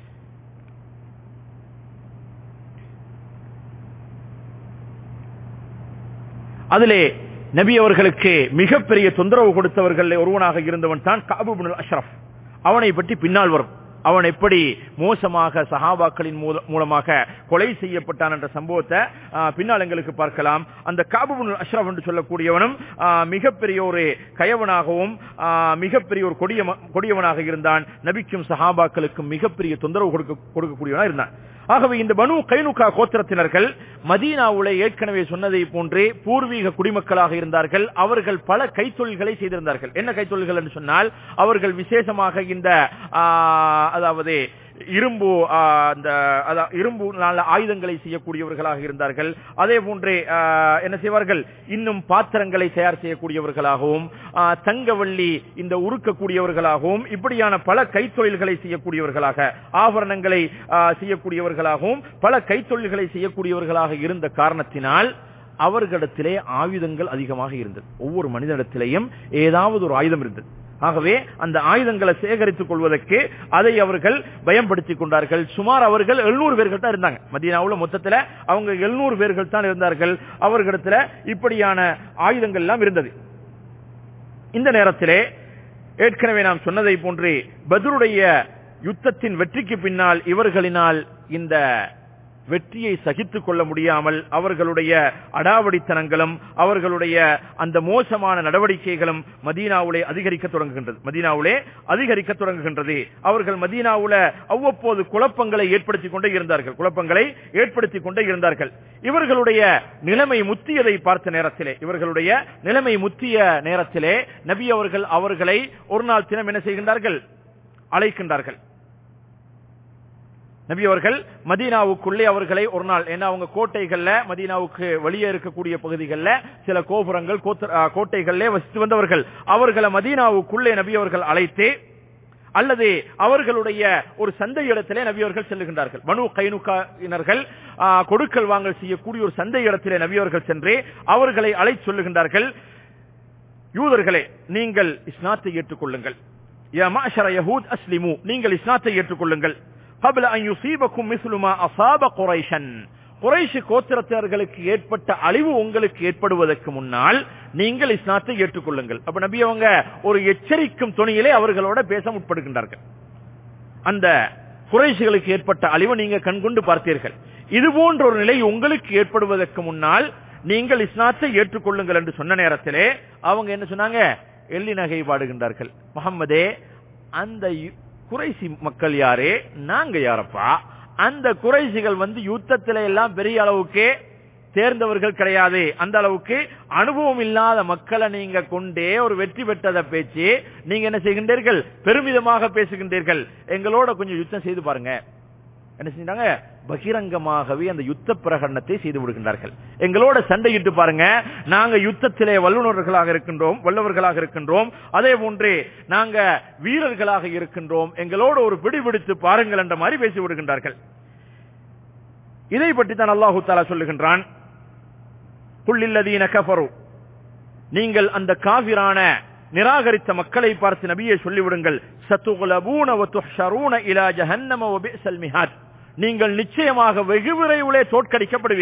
அதிலே நபி அவர்களுக்கு மிகப்பெரிய தொந்தரவு கொடுத்தவர்கள் ஒருவனாக இருந்தவன் தான் காபுபுல் அஷ்ரப் அவனை பற்றி பின்னால் வரும் அவன் எப்படி மோசமாக சஹாபாக்களின் மூல- மூலமாக கொலை செய்யப்பட்டான் என்ற சம்பவத்தை ஆ, பின்னால் எங்களுக்கு பார்க்கலாம் அந்த காபுபுல் அஷ்ரப் என்று சொல்லக்கூடியவனும் ஆ, மிகப்பெரிய ஒரு கயவனாகவும் ஆ, மிகப்பெரிய ஒரு கொடிய கொடியவனாக இருந்தான் நபிக்கும் சஹாபாக்களுக்கும் மிகப்பெரிய தொந்தரவு கொடுக்க கொடுக்கக்கூடியவனா இருந்தான் ஆகவே இந்த பனு கைனுகா கோத்திரத்தினர்கள் மதீனாவுல ஏற்கனவே சொன்னதை போன்றே பூர்வீக குடிமக்களாக இருந்தார்கள் அவர்கள் பல கைத்தொழில்களை செய்திருந்தார்கள் என்ன கைத்தொழில்கள் என்று சொன்னால் அவர்கள் விசேஷமாக இந்த ஆ, அதாவது இரும்பு ஆ, அந்த அதா- இரும்பு நல்ல ஆயுதங்களை செய்யக்கூடியவர்களாக இருந்தார்கள் அதே போன்றே ஆ, என்ன செய்வார்கள் இன்னும் பாத்திரங்களை தயார் செய்யக்கூடியவர்களாகவும் ஆ, தங்கவள்ளி இந்த உருக்கக்கூடியவர்களாகவும் இப்படியான பல கைத்தொழில்களை செய்யக்கூடியவர்களாக ஆபரணங்களை ஆ, செய்யக்கூடியவர்களாகவும் பல கைத்தொழில்களை செய்யக்கூடியவர்களாக இருந்த காரணத்தினால் அவர்களிடத்திலே ஆயுதங்கள் அதிகமாக இருந்தது ஒவ்வொரு மனிதனிடத்திலேயும் ஏதாவது ஒரு ஆயுதம் இருந்தது ஆகவே அந்த ஆயுதங்களை சேகரித்துக் கொள்வதற்கு அதை அவர்கள் பயன்படுத்திக் கொண்டார்கள் சுமார் அவர்கள் எழுநூறு பேர்கள் தான் இருந்தாங்க மதீனாவுல மொத்தத்துல அவங்க எழுநூறு பேர்கள் தான் இருந்தார்கள் அவர்களிடத்துல இப்படியான ஆயுதங்கள் எல்லாம் இருந்தது இந்த நேரத்திலே ஏற்கனவே நாம் சொன்னதை போன்று பத்ருடைய யுத்தத்தின் வெற்றிக்கு பின்னால் இவர்களினால் இந்த வெற்றியை சகித்துக் கொள்ள முடியாமல் அவர்களுடைய அடாவடித்தனங்களும் அவர்களுடைய அந்த மோசமான நடவடிக்கைகளும் மதீனாவுலே அதிகரிக்க தொடங்குகின்றது மதீனாவுலே அதிகரிக்க தொடங்குகின்றது அவர்கள் மதீனாவுல அவ்வப்போது குழப்பங்களை ஏற்படுத்திக் கொண்டே இருந்தார்கள் குழப்பங்களை ஏற்படுத்திக் கொண்டே இருந்தார்கள் இவர்களுடைய நிலைமை முத்தியதை பார்த்த நேரத்திலே இவர்களுடைய நிலைமை முத்திய நேரத்திலே நபி அவர்கள் அவர்களை ஒரு நாள் தினம் என்ன செய்கின்றார்கள் அழைக்கின்றார்கள் நபி அவர்கள் மதீனாவுக்குள்ளே அவர்களை ஒரு நாள் ஏன்னா அவங்க கோட்டைகள்ல மதீனாவுக்கு வெளியே இருக்கக்கூடிய பகுதிகளில் சில கோபுரங்கள் கோத்த- ஆ, கோட்டைகளிலே வசித்து வந்தவர்கள் அவர்களை மதீனாவுக்குள்ளே நபி அவர்கள் அழைத்து அல்லது அவர்களுடைய ஒரு சந்தை இடத்திலே நபி அவர்கள் செல்லுகின்றார்கள் மனு கைனுக்காயினர்கள் ஆ, கொடுக்கல் வாங்கல் செய்யக்கூடிய ஒரு சந்தை இடத்திலே நபி அவர்கள் சென்று அவர்களை அழைத்து சொல்லுகின்றார்கள் யூதர்களே நீங்கள் இஸ்லாத்தை ஏற்றுக்கொள்ளுங்கள் யா மாஷர யஹூத் அஸ்லிமு நீங்கள் இஸ்லாத்தை ஏற்றுக்கொள்ளுங்கள் قبل ان يصيبكم مثل ما اصاب قريشا குறைஷ் கோத்திரத்தார்களுக்கு ஏற்பட்ட அழிவு உங்களுக்கு ஏற்படுவதற்கு முன்னால் நீங்கள் இஸ்லாத்தை ஏற்றுக்கொள்ளுங்கள் அப்ப நபி அவங்க ஒரு எச்சரிக்கும் துணியிலே அவர்களோட பேச முற்படுகின்றார்கள் அந்த குறைஷிகளுக்கு ஏற்பட்ட அழிவை நீங்க கண்கொண்டு பார்த்தீர்கள் இது போன்ற ஒரு நிலை உங்களுக்கு ஏற்படுவதற்கு முன்னால் நீங்கள் இஸ்லாத்தை ஏற்றுக்கொள்ளுங்கள் என்று சொன்ன நேரத்திலே அவங்க என்ன சொன்னாங்க எள்ளி நகை பாடுகின்றார்கள் முகம்மதே அந்த யு- குறைசி மக்கள் யாரே நாங்க யாரப்பா அந்த குறைசிகள் வந்து யுத்தத்தில எல்லாம் பெரிய அளவுக்கு தேர்ந்தவர்கள் கிடையாது அந்த அளவுக்கு அனுபவம் இல்லாத மக்களை நீங்க கொண்டே ஒரு வெற்றி பெற்றத பேச்சு நீங்க என்ன செய்கின்றீர்கள் பெருமிதமாக பேசுகின்றீர்கள் எங்களோட கொஞ்சம் யுத்தம் செய்து பாருங்க என்ன செஞ்சாங்க பகிரங்கமாகவே அந்த யுத்த பிரகடனத்தை செய்து விடுகின்றார்கள் எங்களோட சண்டையிட்டு பாருங்க நாங்க யுத்தத்திலே வல்லுநர்களாக இருக்கின்றோம் வல்லவர்களாக இருக்கின்றோம் அதே போன்று நாங்க வீரர்களாக இருக்கின்றோம் எங்களோட ஒரு பிடிபிடித்து பாருங்கள் என்ற மாதிரி பேசி விடுகின்றார்கள் இதை பற்றி தான் அல்லாஹு தாலா சொல்லுகின்றான் குள்ளில்லதீன கஃபரு நீங்கள் அந்த காபிரான நிராகரித்த மக்களை பார்த்து நபியை சொல்லிவிடுங்கள் சத்துகுலபூன வ துஹ்ஷரூன இலா ஜஹன்னம வ பிஸல் மிஹாத் நீங்கள் நிச்சயமாக வெகு விரைவிலே தோற்கடிக்கப்படுவீர்கள்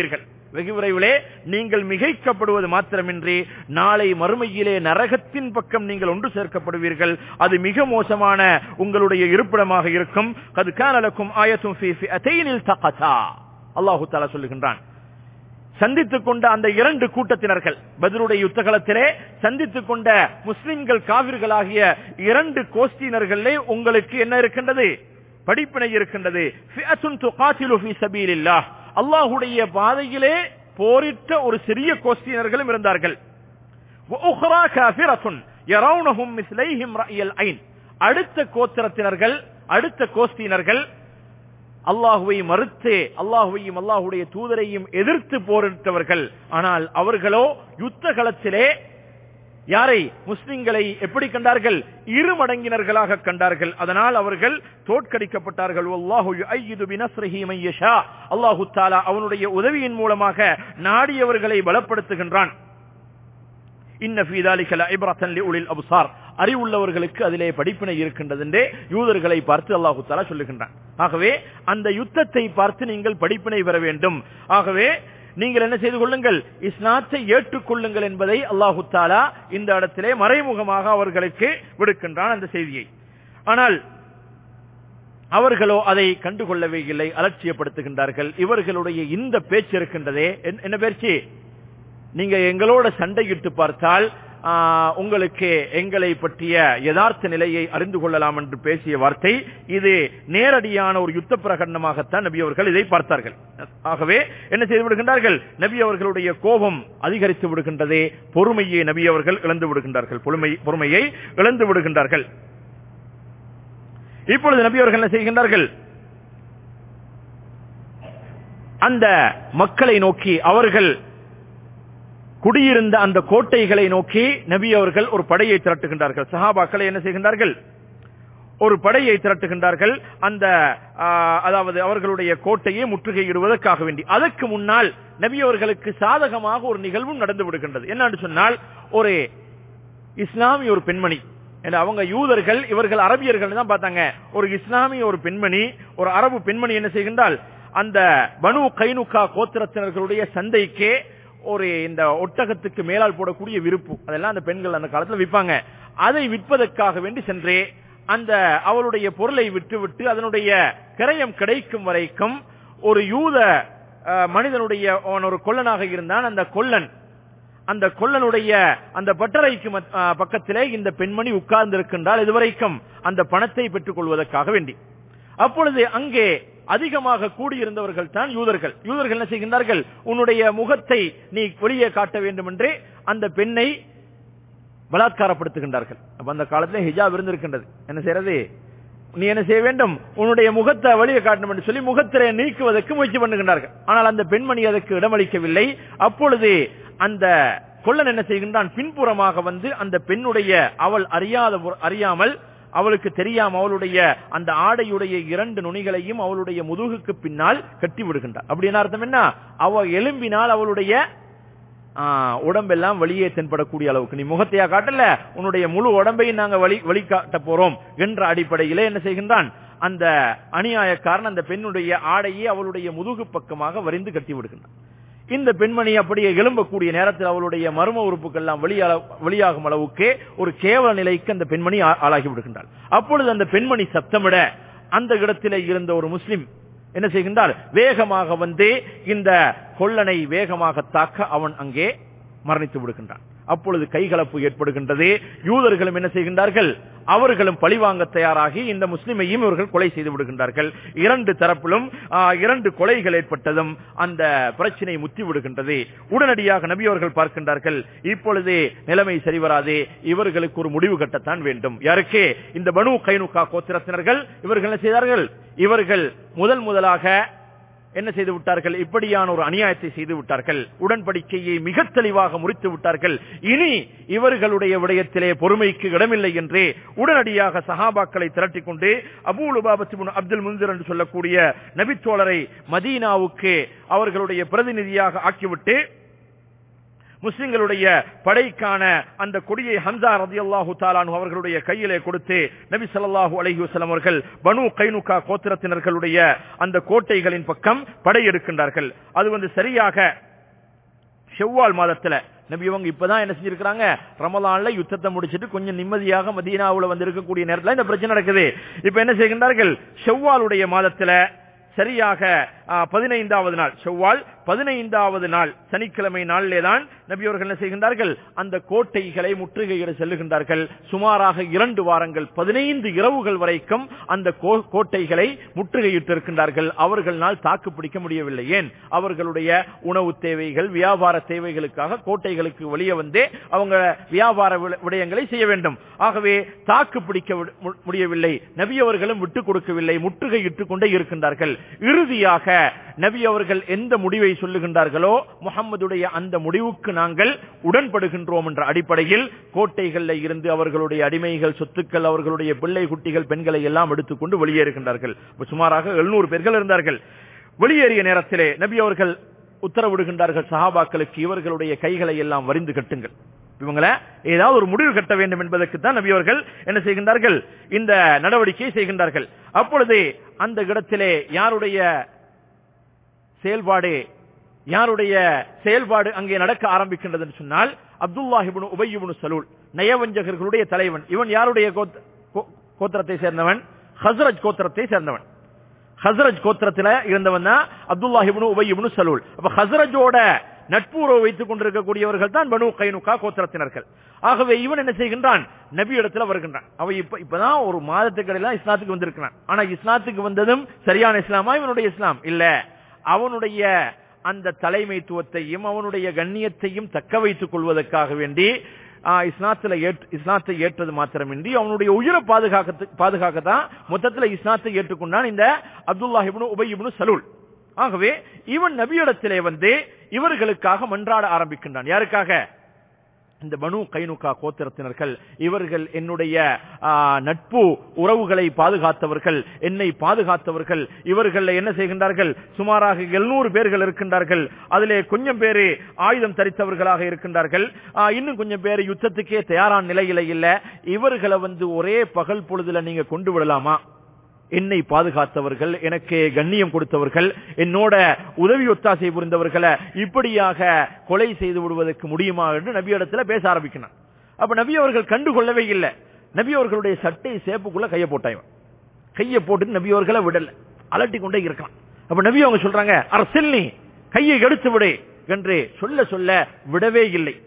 வெகு விரைவிலே நீங்கள் மிகைக்கப்படுவது மாத்திரமின்றி நாளை மறுமையிலே நரகத்தின் பக்கம் நீங்கள் ஒன்று சேர்க்கப்படுவீர்கள் அது மிக மோசமான உங்களுடைய இருப்பிடமாக இருக்கும் கது கானலக்கும் ஆயத்தும் அல்லாஹு தாலா சொல்லுகின்றான் சந்தித்துக் கொண்ட அந்த இரண்டு கூட்டத்தினர்கள் பதிலுடைய யுத்தகலத்திலே சந்தித்துக் கொண்ட முஸ்லிம்கள் காவிர்களாகிய இரண்டு கோஷ்டியினர்களே உங்களுக்கு என்ன இருக்கின்றது படிப்பினை இருக்கின்றது அல்லாஹுடைய பாதையிலே போரிட்ட ஒரு சிறிய கோஷ்டியினர்களும் இருந்தார்கள் அடுத்த கோத்திரத்தினர்கள் அடுத்த கோஷ்டியினர்கள் அல்லாஹுவை மறுத்து அல்லாஹுவையும் அல்லாஹுடைய தூதரையும் எதிர்த்து போரிட்டவர்கள் ஆனால் அவர்களோ யுத்த களத்திலே யாரை முஸ்லிம்களை எப்படி கண்டார்கள் இரு மடங்கினர்களாக கண்டார்கள் அதனால் அவர்கள் தோற்கடிக்கப்பட்டார்கள் அல்லாஹு தாலா அவனுடைய உதவியின் மூலமாக நாடியவர்களை பலப்படுத்துகின்றான் அறிவுள்ளவர்களுக்கு அதிலே படிப்பினை இருக்கின்றது என்றே யூதர்களை பார்த்து அல்லாஹு தாலா சொல்லுகின்றான் ஆகவே அந்த யுத்தத்தை பார்த்து நீங்கள் படிப்பினை பெற வேண்டும் ஆகவே நீங்கள் என்ன செய்து கொள்ளுங்கள் இஸ்லாத்தை ஏற்றுக்கொள்ளுங்கள் என்பதை அல்லாஹு தாலா இந்த இடத்திலே மறைமுகமாக அவர்களுக்கு விடுக்கின்றான் அந்த செய்தியை ஆனால் அவர்களோ அதை கண்டுகொள்ளவே இல்லை அலட்சியப்படுத்துகின்றார்கள் இவர்களுடைய இந்த பேச்சு இருக்கின்றதே என்ன பேச்சு நீங்க எங்களோட சண்டையிட்டு பார்த்தால் உங்களுக்கு எங்களை பற்றிய யதார்த்த நிலையை அறிந்து கொள்ளலாம் என்று பேசிய வார்த்தை இது நேரடியான ஒரு யுத்த பிரகடனமாகத்தான் நபி அவர்கள் இதை பார்த்தார்கள் ஆகவே என்ன செய்து விடுகின்றார்கள் நபி அவர்களுடைய கோபம் அதிகரித்து விடுகின்றதே பொறுமையை நபி அவர்கள் இழந்து விடுகின்றார்கள் பொறுமையை இழந்து விடுகின்றார்கள் இப்பொழுது நபி அவர்கள் என்ன செய்கின்றார்கள் அந்த மக்களை நோக்கி அவர்கள் குடியிருந்த அந்த கோட்டைகளை நோக்கி நபி அவர்கள் ஒரு படையை திரட்டுகின்றார்கள் சஹாபாக்களை என்ன செய்கின்றார்கள் ஒரு படையை திரட்டுகின்றார்கள் அந்த அதாவது அவர்களுடைய கோட்டையை முற்றுகையிடுவதற்காக வேண்டி அதற்கு முன்னால் நபி அவர்களுக்கு சாதகமாக ஒரு நிகழ்வும் நடந்து விடுகின்றது என்னன்னு சொன்னால் ஒரு இஸ்லாமிய ஒரு பெண்மணி அவங்க யூதர்கள் இவர்கள் அரபியர்கள் தான் பார்த்தாங்க ஒரு இஸ்லாமிய ஒரு பெண்மணி ஒரு அரபு பெண்மணி என்ன செய்கின்றால் அந்த பனு கைனுகா கோத்திரத்தினர்களுடைய சந்தைக்கே ஒரு இந்த ஒட்டகத்துக்கு மேலால் போடக்கூடிய விருப்பு அதெல்லாம் அந்த பெண்கள் அந்த காலத்துல விற்பாங்க அதை விற்பதற்காக வேண்டி சென்றே அந்த அவளுடைய பொருளை விட்டு விட்டு அதனுடைய கிரயம் கிடைக்கும் வரைக்கும் ஒரு யூத மனிதனுடைய ஒரு கொல்லனாக இருந்தான் அந்த கொல்லன் அந்த கொல்லனுடைய அந்த பட்டறைக்கு பக்கத்திலே இந்த பெண்மணி உட்கார்ந்து இருக்கின்றால் இதுவரைக்கும் அந்த பணத்தை பெற்றுக் கொள்வதற்காக வேண்டி அப்பொழுது அங்கே அதிகமாக கூடியிருந்தவர்கள் தான் யூதர்கள் யூதர்கள் என்ன செய்கின்றார்கள் உன்னுடைய முகத்தை நீ வெளியே காட்ட வேண்டும் என்று அந்த பெண்ணை பலாத்காரப்படுத்துகின்றார்கள் அப்ப அந்த காலத்துல ஹிஜாப் இருந்திருக்கின்றது என்ன செய்யறது நீ என்ன செய்ய வேண்டும் உன்னுடைய முகத்தை வெளியே காட்டணும் என்று சொல்லி முகத்திரை நீக்குவதற்கு முயற்சி பண்ணுகின்றார்கள் ஆனால் அந்த பெண்மணி அதற்கு இடமளிக்கவில்லை அப்பொழுது அந்த கொள்ளன் என்ன செய்கின்றான் பின்புறமாக வந்து அந்த பெண்ணுடைய அவள் அறியாத அறியாமல் அவளுக்கு தெரியாம அவளுடைய அந்த ஆடையுடைய இரண்டு நுனிகளையும் அவளுடைய முதுகுக்கு பின்னால் கட்டி விடுகின்றார் அப்படி என்ன அர்த்தம் என்ன அவ எலும்பினால் அவளுடைய உடம்பெல்லாம் வெளியே தென்படக்கூடிய அளவுக்கு நீ முகத்தையா காட்டல உன்னுடைய முழு உடம்பையும் நாங்க வழி வழிகாட்ட போறோம் என்ற அடிப்படையிலே என்ன செய்கின்றான் அந்த அநியாயக்காரன் அந்த பெண்ணுடைய ஆடையை அவளுடைய முதுகு பக்கமாக வரிந்து கட்டி விடுகின்றான் இந்த பெண்மணி அப்படியே எழும்பக்கூடிய நேரத்தில் அவளுடைய மர்ம உறுப்புகள் எல்லாம் வெளியாகும் அளவுக்கு ஒரு கேவல நிலைக்கு அந்த பெண்மணி ஆளாகி விடுகின்றாள் அப்பொழுது அந்த பெண்மணி சத்தமிட அந்த இடத்திலே இருந்த ஒரு முஸ்லிம் என்ன செய்கின்றார் வேகமாக வந்து இந்த கொள்ளனை வேகமாக தாக்க அவன் அங்கே மரணித்து விடுகின்றான் அப்பொழுது கைகலப்பு ஏற்படுகின்றது யூதர்களும் என்ன செய்கின்றார்கள் அவர்களும் பழிவாங்க தயாராகி இந்த முஸ்லிமையும் இவர்கள் கொலை செய்து விடுகின்றார்கள் இரண்டு தரப்பிலும் இரண்டு கொலைகள் ஏற்பட்டதும் அந்த பிரச்சனை முத்தி விடுகின்றது உடனடியாக நபி அவர்கள் பார்க்கின்றார்கள் இப்பொழுது நிலைமை சரிவராதே இவர்களுக்கு ஒரு முடிவு கட்டத்தான் வேண்டும் யாருக்கு இந்த பனு கைனுகா கோத்திரத்தினர்கள் இவர்கள் என்ன செய்தார்கள் இவர்கள் முதல் முதலாக என்ன செய்து விட்டார்கள் இப்படியான ஒரு அநியாயத்தை செய்து விட்டார்கள் உடன்படிக்கையை மிக தெளிவாக முறித்து விட்டார்கள் இனி இவர்களுடைய விடயத்திலே பொறுமைக்கு இடமில்லை என்று உடனடியாக சஹாபாக்களை திரட்டிக் கொண்டு அபூலுபாபத்து அப்துல் முந்திர் என்று சொல்லக்கூடிய நபித்தோழரை மதீனாவுக்கு அவர்களுடைய பிரதிநிதியாக ஆக்கிவிட்டு முஸ்லிம்களுடைய படைக்கான அந்த கொடியை ஹம்சா ரதி அல்லாஹு தாலானு அவர்களுடைய கையிலே கொடுத்து நபி ஸல்லல்லாஹு அலைஹி வஸல்லம் அவர்கள் பனு கைனுகா கோத்திரத்தினர்களுடைய அந்த கோட்டைகளின் பக்கம் படையெடுக்கின்றார்கள் அது வந்து சரியாக ஷெவ்வால் மாதத்துல நபி அவங்க இப்பதான் என்ன செஞ்சிருக்காங்க ரமலான்ல யுத்தத்தை முடிச்சிட்டு கொஞ்சம் நிம்மதியாக மதீனாவுல வந்து இருக்கக்கூடிய நேரத்துல இந்த பிரச்சனை நடக்குது இப்ப என்ன செய்கின்றார்கள் ஷெவ்வாலுடைய மாதத்துல சரியாக ஆ, பதினைந்தாவது நாள் செவ்வால் பதினைந்தாவது நாள் சனிக்கிழமை நாளிலே தான் நபியவர்கள் என்ன செய்கின்றார்கள் அந்த கோட்டைகளை முற்றுகையிட செல்லுகின்றார்கள் சுமாராக இரண்டு வாரங்கள் பதினைந்து இரவுகள் வரைக்கும் அந்த கோ- கோட்டைகளை முற்றுகையிட்டிருக்கின்றார்கள் அவர்களால் தாக்கு பிடிக்க முடியவில்லை ஏன் அவர்களுடைய உணவு தேவைகள் வியாபார தேவைகளுக்காக கோட்டைகளுக்கு வெளியே வந்தே அவங்க வியாபார விட- விடயங்களை செய்ய வேண்டும் ஆகவே தாக்கு பிடிக்க விட- மு- முடியவில்லை நபி அவர்களும் விட்டுக் கொடுக்கவில்லை முற்றுகையிட்டுக் கொண்டே இருக்கின்றார்கள் இறுதியாக நபி அவர்கள் எந்த முடிவை சொல்லுகின்றார்களோ முகம்மதுடைய அந்த முடிவுக்கு நாங்கள் உடன்படுகின்றோம் என்ற அடிப்படையில் கோட்டைகளில் இருந்து அவர்களுடைய அடிமைகள் சொத்துக்கள் அவர்களுடைய பிள்ளை குட்டிகள் பெண்களை எல்லாம் எடுத்துக்கொண்டு வெளியேறுகின்றார்கள் இப்ப சுமாராக எழுநூறு பேர்கள் இருந்தார்கள் வெளியேறிய நேரத்திலே நபி அவர்கள் உத்தரவிடுகின்றார்கள் சஹாபாக்களுக்கு இவர்களுடைய கைகளை எல்லாம் வரிந்து கட்டுங்கள் இவங்கள ஏதாவது ஒரு முடிவு கட்ட வேண்டும் என்பதற்கு தான் நபி அவர்கள் என்ன செய்கின்றார்கள் இந்த நடவடிக்கையை செய்கின்றார்கள் அப்பொழுது அந்த இடத்திலே யாருடைய செயல்பாடு யாருடைய செயல்பாடு அங்கே நடக்க ஆரம்பிக்கின்றது என்று சொன்னால் அப்துல்லாஹிபுன் உபய்யுபுன் சலூல் நயவஞ்சகர்களுடைய தலைவன் இவன் யாருடைய கோத்- கோ- கோத்திரத்தை சேர்ந்தவன் ஹஸ்ரஜ் கோத்திரத்தை சேர்ந்தவன் ஹஸ்ரஜ் கோத்திரத்துல இருந்தவன் தான் அப்துல்லாஹிபுன் உபய்யுபுன் சலூல் அப்ப ஹஸ்ரஜோட நட்புறவு வைத்துக் கொண்டிருக்கக்கூடியவர்கள் தான் பனு கைனுகா கோத்திரத்தினர்கள் ஆகவே இவன் என்ன செய்கின்றான் நபி இடத்துல வருகின்றான் அவ இப்ப இப்பதான் ஒரு மாதத்துக்கு இடையில இஸ்லாத்துக்கு வந்திருக்கிறான் ஆனா இஸ்லாத்துக்கு வந்ததும் சரியான இஸ்லாமா இவனுடைய இஸ்லாம் இல்ல அவனுடைய அந்த தலைமைத்துவத்தையும் அவனுடைய கண்ணியத்தையும் தக்க வைத்துக் கொள்வதற்காக வேண்டி ஆ, இஸ்லாத்துல ஏற்று- இஸ்லாத்தை ஏற்றது மாத்திரமின்றி அவனுடைய உயிரை பாதுகாக்க பாதுகாக்கத்தான் மொத்தத்தில் இஸ்லாத்தை ஏற்றுக்கொண்டான் இந்த அப்துல்லாஹிபுனு உபயிபுனு சலூல் ஆகவே இவன் நபியிடத்திலே வந்து இவர்களுக்காக மன்றாட ஆரம்பிக்கின்றான் யாருக்காக இந்த பனு கைனுகா கோத்திரத்தினர்கள் இவர்கள் என்னுடைய ஆ, நட்பு உறவுகளை பாதுகாத்தவர்கள் என்னை பாதுகாத்தவர்கள் இவர்கள் என்ன செய்கின்றார்கள் சுமாராக எழுநூறு பேர்கள் இருக்கின்றார்கள் அதிலே கொஞ்சம் பேரு ஆயுதம் தரித்தவர்களாக இருக்கின்றார்கள் ஆ, இன்னும் கொஞ்சம் பேர் யுத்தத்துக்கே தயாரான நிலையில இல்ல இவர்களை வந்து ஒரே பகல் பொழுதுல நீங்க கொண்டு விடலாமா என்னை பாதுகாத்தவர்கள் எனக்கு கண்ணியம் கொடுத்தவர்கள் என்னோட உதவி ஒத்தாசை புரிந்தவர்களை இப்படியாக கொலை செய்து விடுவதற்கு முடியுமா என்று நபி இடத்துல பேச ஆரம்பிக்கணும் அப்ப நபி அவர்கள் கண்டுகொள்ளவே இல்லை நபி அவர்களுடைய சட்டை சேப்புக்குள்ள கையை போட்டான் இவன். கையை போட்டு நபி அவர்களை விடல அலட்டி கொண்டே இருக்கான் அப்ப நபி அவங்க சொல்றாங்க அரசில் நீ கையை எடுத்து விடு என்று சொல்ல சொல்ல விடவே இல்லை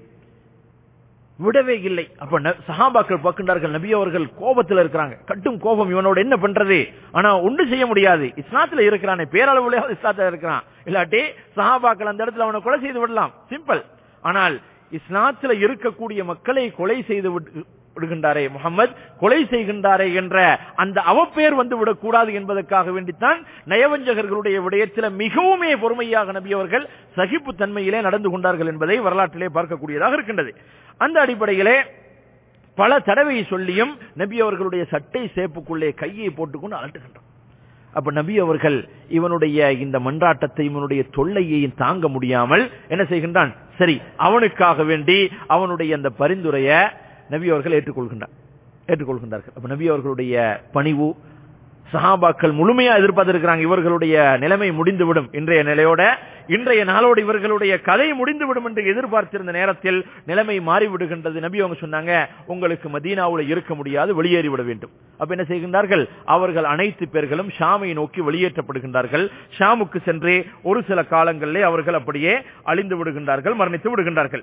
விடவே இல்லை அப்ப ந- சஹாபாக்கள் பார்க்கின்றார்கள் நபி அவர்கள் கோபத்தில் இருக்கிறாங்க கட்டும் கோபம் இவனோட என்ன பண்றது ஆனா ஒன்று செய்ய முடியாது இஸ்லாத்துல இருக்கிறானே பேரளவுல இஸ்லாத்துல இருக்கிறான் இல்லாட்டி சஹாபாக்கள் அந்த இடத்துல அவனை கொலை செய்து விடலாம் சிம்பிள் ஆனால் இஸ்லாத்துல இருக்கக்கூடிய மக்களை கொலை செய்து விட்டு- விடுகின்றாரே முகமது கொலை செய்கின்றாரே என்ற அந்த அவப்பெயர் வந்து விடக்கூடாது என்பதற்காக வேண்டித்தான் நயவஞ்சகர்களுடைய விடயத்தில் மிகவுமே பொறுமையாக நபி அவர்கள் சகிப்பு தன்மையிலே நடந்து கொண்டார்கள் என்பதை வரலாற்றிலே பார்க்கக்கூடியதாக இருக்கின்றது அந்த அடிப்படையிலே பல தடவை சொல்லியும் நபி அவர்களுடைய சட்டை சேப்புக்குள்ளே கையை போட்டுக்கொண்டு அலட்டுகின்றார் அப்ப நபி அவர்கள் இவனுடைய இந்த மன்றாட்டத்தை இவனுடைய தொல்லையையும் தாங்க முடியாமல் என்ன செய்கின்றான் சரி அவனுக்காக வேண்டி அவனுடைய அந்த பரிந்துரைய நபி அவர்கள் ஏற்றுக்கொள்கின்றார் ஏற்றுக்கொள்கின்றார்கள் அப்ப நபி அவர்களுடைய பணிவு சஹாபாக்கள் முழுமையா எதிர்பார்த்திருக்கிறாங்க இவர்களுடைய நிலைமை முடிந்துவிடும் இன்றைய நிலையோட இன்றைய நாளோடு இவர்களுடைய கதை முடிந்துவிடும் என்று எதிர்பார்த்திருந்த நேரத்தில் நிலைமை மாறிவிடுகின்றது நபி அவங்க சொன்னாங்க உங்களுக்கு மதீனாவுல இருக்க முடியாது வெளியேறி விட வேண்டும் அப்ப என்ன செய்கின்றார்கள் அவர்கள் அனைத்து பேர்களும் ஷாமை நோக்கி வெளியேற்றப்படுகின்றார்கள் ஷாமுக்கு சென்று ஒரு சில காலங்களிலே அவர்கள் அப்படியே அழிந்து விடுகின்றார்கள் மரணித்து விடுகின்றார்கள்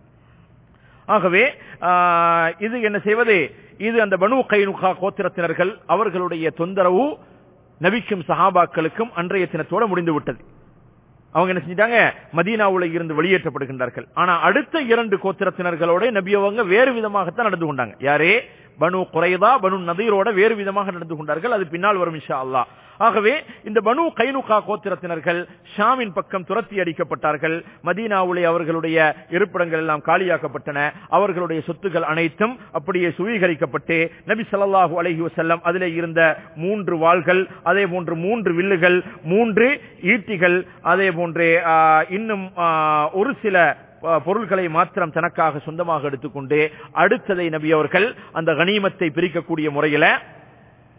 ஆகவே ஆஹ், இது என்ன செய்வது இது அந்த பனு கைனுகா கோத்திரத்தினர்கள் அவர்களுடைய தொந்தரவு நபிக்கும் சஹாபாக்களுக்கும் அன்றைய தினத்தோட முடிந்து விட்டது அவங்க என்ன செஞ்சிட்டாங்க மதீனாவுல இருந்து வெளியேற்றப்படுகின்றார்கள் ஆனா அடுத்த இரண்டு கோத்திரத்தினர்களோட நபி அவங்க வேறு விதமாகத்தான் நடந்து கொண்டாங்க யாரே பனு குறைதா பனு நதீரோட வேறு விதமாக நடந்து கொண்டார்கள் அது பின்னால் வரும் இன்ஷா அல்லாஹ் ஆகவே இந்த பனு கைனுகா கோத்திரத்தினர்கள் ஷாமின் பக்கம் துரத்தி அடிக்கப்பட்டார்கள் மதீனாவுலே அவர்களுடைய இருப்பிடங்கள் எல்லாம் காலியாக்கப்பட்டன அவர்களுடைய சொத்துக்கள் அனைத்தும் அப்படியே சுவீகரிக்கப்பட்டு நபி ஸல்லல்லாஹு அலைஹி வஸல்லம் அதிலே இருந்த மூன்று வாள்கள் அதே போன்று மூன்று வில்லுகள் மூன்று ஈட்டிகள் அதே போன்று ஆ, இன்னும் ஆ, ஒரு சில ஆ, பொருட்களை மாத்திரம் தனக்காக சொந்தமாக எடுத்துக்கொண்டு அடுத்ததை நபி அவர்கள் அந்த கனிமத்தை பிரிக்கக்கூடிய முறையில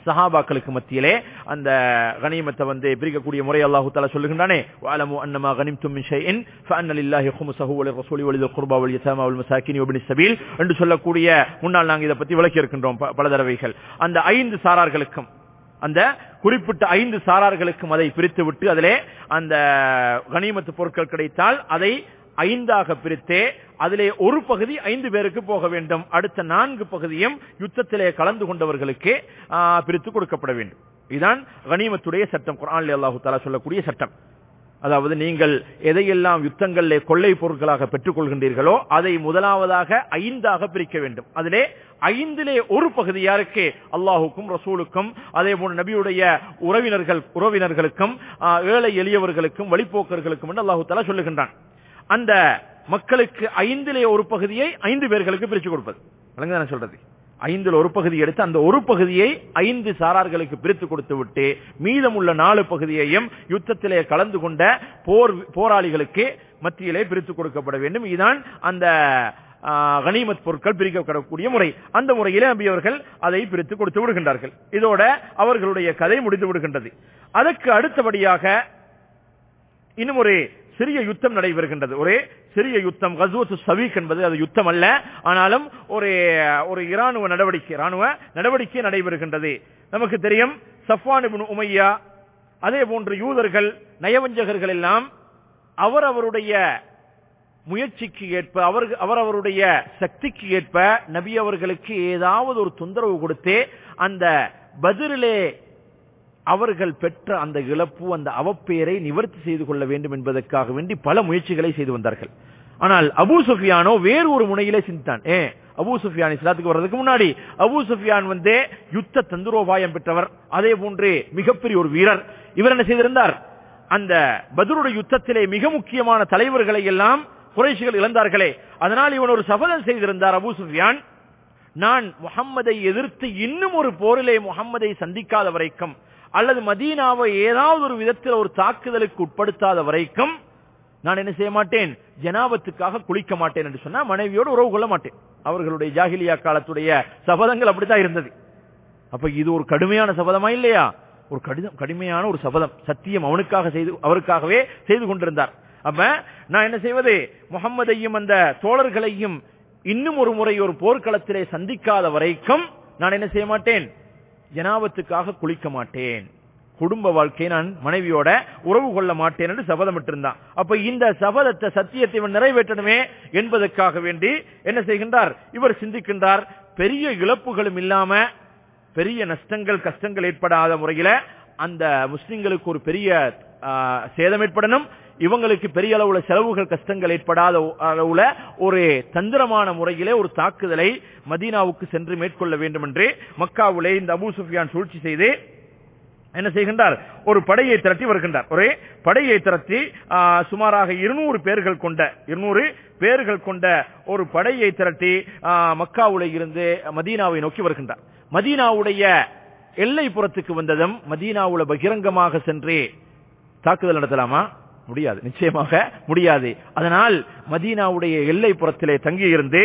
சஹாபாக்களுக்கு மத்தியிலே அந்த கனிமத்தை வந்து பிரிக்கக்கூடிய முறை அல்லாஹு தாலா சொல்லுகின்றானே வாலமு அன்னமா கனிம்தும் மின் ஷைஇன் ஃபஅன்ன லில்லாஹி குமுஸஹு வ லிர்ரசூலி வ லில் குர்பா வல் யதாமா வல் மசாகின் வ இப்னிஸ் சபீல் என்று சொல்லக்கூடிய முன்னால் நாங்கள் இதை பத்தி விளக்கி இருக்கின்றோம் ப- பல தடவைகள் அந்த ஐந்து சாரார்களுக்கும் அந்த குறிப்பிட்ட ஐந்து சாரார்களுக்கும் அதை பிரித்து விட்டு அதிலே அந்த கனிமத்து பொருட்கள் கிடைத்தால் அதை ஐந்தாக பிரித்தே அதிலே ஒரு பகுதி ஐந்து பேருக்கு போக வேண்டும் அடுத்த நான்கு பகுதியும் யுத்தத்திலே கலந்து கொண்டவர்களுக்கு ஆ, பிரித்து கொடுக்கப்பட வேண்டும் இதுதான் கனிமத்துடைய சட்டம் குரான் அல்லாஹு தாலா சொல்லக்கூடிய சட்டம் அதாவது நீங்கள் எதையெல்லாம் யுத்தங்களிலே கொள்ளை பொருட்களாக பெற்றுக் கொள்கின்றீர்களோ அதை முதலாவதாக ஐந்தாக பிரிக்க வேண்டும் அதிலே ஐந்திலே ஒரு பகுதி யாருக்கு அல்லாஹுக்கும் ரசூலுக்கும் அதே போன்று நபியுடைய உறவினர்கள் உறவினர்களுக்கும் ஆ, ஏழை எளியவர்களுக்கும் வழிப்போக்கர்களுக்கும் என்று அல்லாஹு தஆலா சொல்லுகின்றான் அந்த மக்களுக்கு ஐந்திலே ஒரு பகுதியை ஐந்து பேர்களுக்கு பிரித்து கொடுப்பது விளங்குதானே சொல்றது ஐந்தில் ஒரு பகுதி எடுத்து அந்த ஒரு பகுதியை ஐந்து சாரார்களுக்கு பிரித்து கொடுத்து விட்டு மீதமுள்ள நாலு பகுதியையும் யுத்தத்திலே கலந்து கொண்ட போர் போராளிகளுக்கு மத்தியிலே பிரித்து கொடுக்கப்பட வேண்டும் இதுதான் அந்த ஆ, கனிமத் பொருட்கள் பிரிக்கப்படக்கூடிய முறை அந்த முறையிலே நபி அவர்கள் அதை பிரித்து கொடுத்து விடுகின்றார்கள் இதோட அவர்களுடைய கதை முடிந்து விடுகின்றது அதற்கு அடுத்தபடியாக இன்னும் ஒரு சிறிய யுத்தம் நடைபெறுகின்றது ஒரு சிறிய யுத்தம் கஸ்வத்து சவீக் என்பது அது யுத்தம் அல்ல ஆனாலும் ஒரு ஒரு இராணுவ நடவடிக்கை இராணுவ நடவடிக்கை நடைபெறுகின்றது நமக்கு தெரியும் சஃப்வான் இப்னு உமையா அதே போன்று யூதர்கள் நயவஞ்சகர்கள் எல்லாம் அவரவருடைய முயற்சிக்கு ஏற்ப அவர் அவரவருடைய சக்திக்கு ஏற்ப நபி அவர்களுக்கு ஏதாவது ஒரு தொந்தரவு கொடுத்து அந்த பதிரிலே அவர்கள் பெற்ற அந்த இழப்பு அந்த அவப்பெயரை நிவர்த்தி செய்து கொள்ள வேண்டும் என்பதற்காக வேண்டி பல முயற்சிகளை செய்து வந்தார்கள் ஆனால் அபூ சுஃபியானோ வேறு ஒரு முனையிலே சிந்தித்தான் ஏ அபூ சுஃபியான் இஸ்லாத்துக்கு வர்றதுக்கு முன்னாடி அபூ சுஃபியான் வந்து யுத்த தந்திரோபாயம் பெற்றவர் அதே போன்று மிகப்பெரிய ஒரு வீரர் இவர் என்ன செய்திருந்தார் அந்த பத்ருடைய யுத்தத்திலே மிக முக்கியமான தலைவர்களை எல்லாம் குறைஷிகள் இழந்தார்களே அதனால் இவன் ஒரு சபதம் செய்திருந்தார் அபூ சுஃபியான் நான் முகம்மதை எதிர்த்து இன்னும் ஒரு போரிலே முகம்மதை சந்திக்காத வரைக்கும் அல்லது மதீனாவை ஏதாவது ஒரு விதத்தில் ஒரு தாக்குதலுக்கு உட்படுத்தாத வரைக்கும் நான் என்ன செய்ய மாட்டேன் ஜனாபத்துக்காக குளிக்க மாட்டேன் என்று சொன்னா மனைவியோடு உறவு கொள்ள மாட்டேன் அவர்களுடைய ஜாகிலியா காலத்துடைய சபதங்கள் அப்படித்தான் இருந்தது அப்ப இது ஒரு கடுமையான சபதமா இல்லையா ஒரு கடிதம் கடுமையான ஒரு சபதம் சத்தியம் அவனுக்காக செய்து அவருக்காகவே செய்து கொண்டிருந்தார் அப்ப நான் என்ன செய்வது முகம்மதையும் அந்த தோழர்களையும் இன்னும் ஒரு முறை ஒரு போர்க்களத்திலே சந்திக்காத வரைக்கும் நான் என்ன செய்ய மாட்டேன் ஜனாபத்துக்காக குளிக்க மாட்டேன் குடும்ப வாழ்க்கையை நான் மனைவியோட உறவு கொள்ள மாட்டேன் என்று சபதமிட்டிருந்தான் அப்ப இந்த சபதத்தை சத்தியத்தை இவன் நிறைவேற்றணுமே என்பதற்காக வேண்டி என்ன செய்கின்றார் இவர் சிந்திக்கின்றார் பெரிய இழப்புகளும் இல்லாம பெரிய நஷ்டங்கள் கஷ்டங்கள் ஏற்படாத முறையில அந்த முஸ்லிம்களுக்கு ஒரு பெரிய ஆ, சேதம் ஏற்படணும் இவங்களுக்கு பெரிய அளவுல செலவுகள் கஷ்டங்கள் ஏற்படாத அளவுல ஒரு தந்திரமான முறையிலே ஒரு தாக்குதலை மதீனாவுக்கு சென்று மேற்கொள்ள வேண்டும் என்று மக்காவிலே இந்த அபூ சுஃபியான் சூழ்ச்சி செய்து என்ன செய்கின்றார் ஒரு படையை திரட்டி வருகின்றார் ஒரு படையை திரட்டி ஆ, சுமாராக இருநூறு பேர்கள் கொண்ட இருநூறு பேர்கள் கொண்ட ஒரு படையை திரட்டி ஆ, மக்காவுல இருந்து மதீனாவை நோக்கி வருகின்றார் மதீனாவுடைய எல்லைப்புறத்துக்கு வந்ததும் மதீனாவுல பகிரங்கமாக சென்று தாக்குதல் நடத்தலாமா முடியாது நிச்சயமாக முடியாது அதனால் மதீனாவுடைய எல்லைப்புறத்திலே தங்கியிருந்து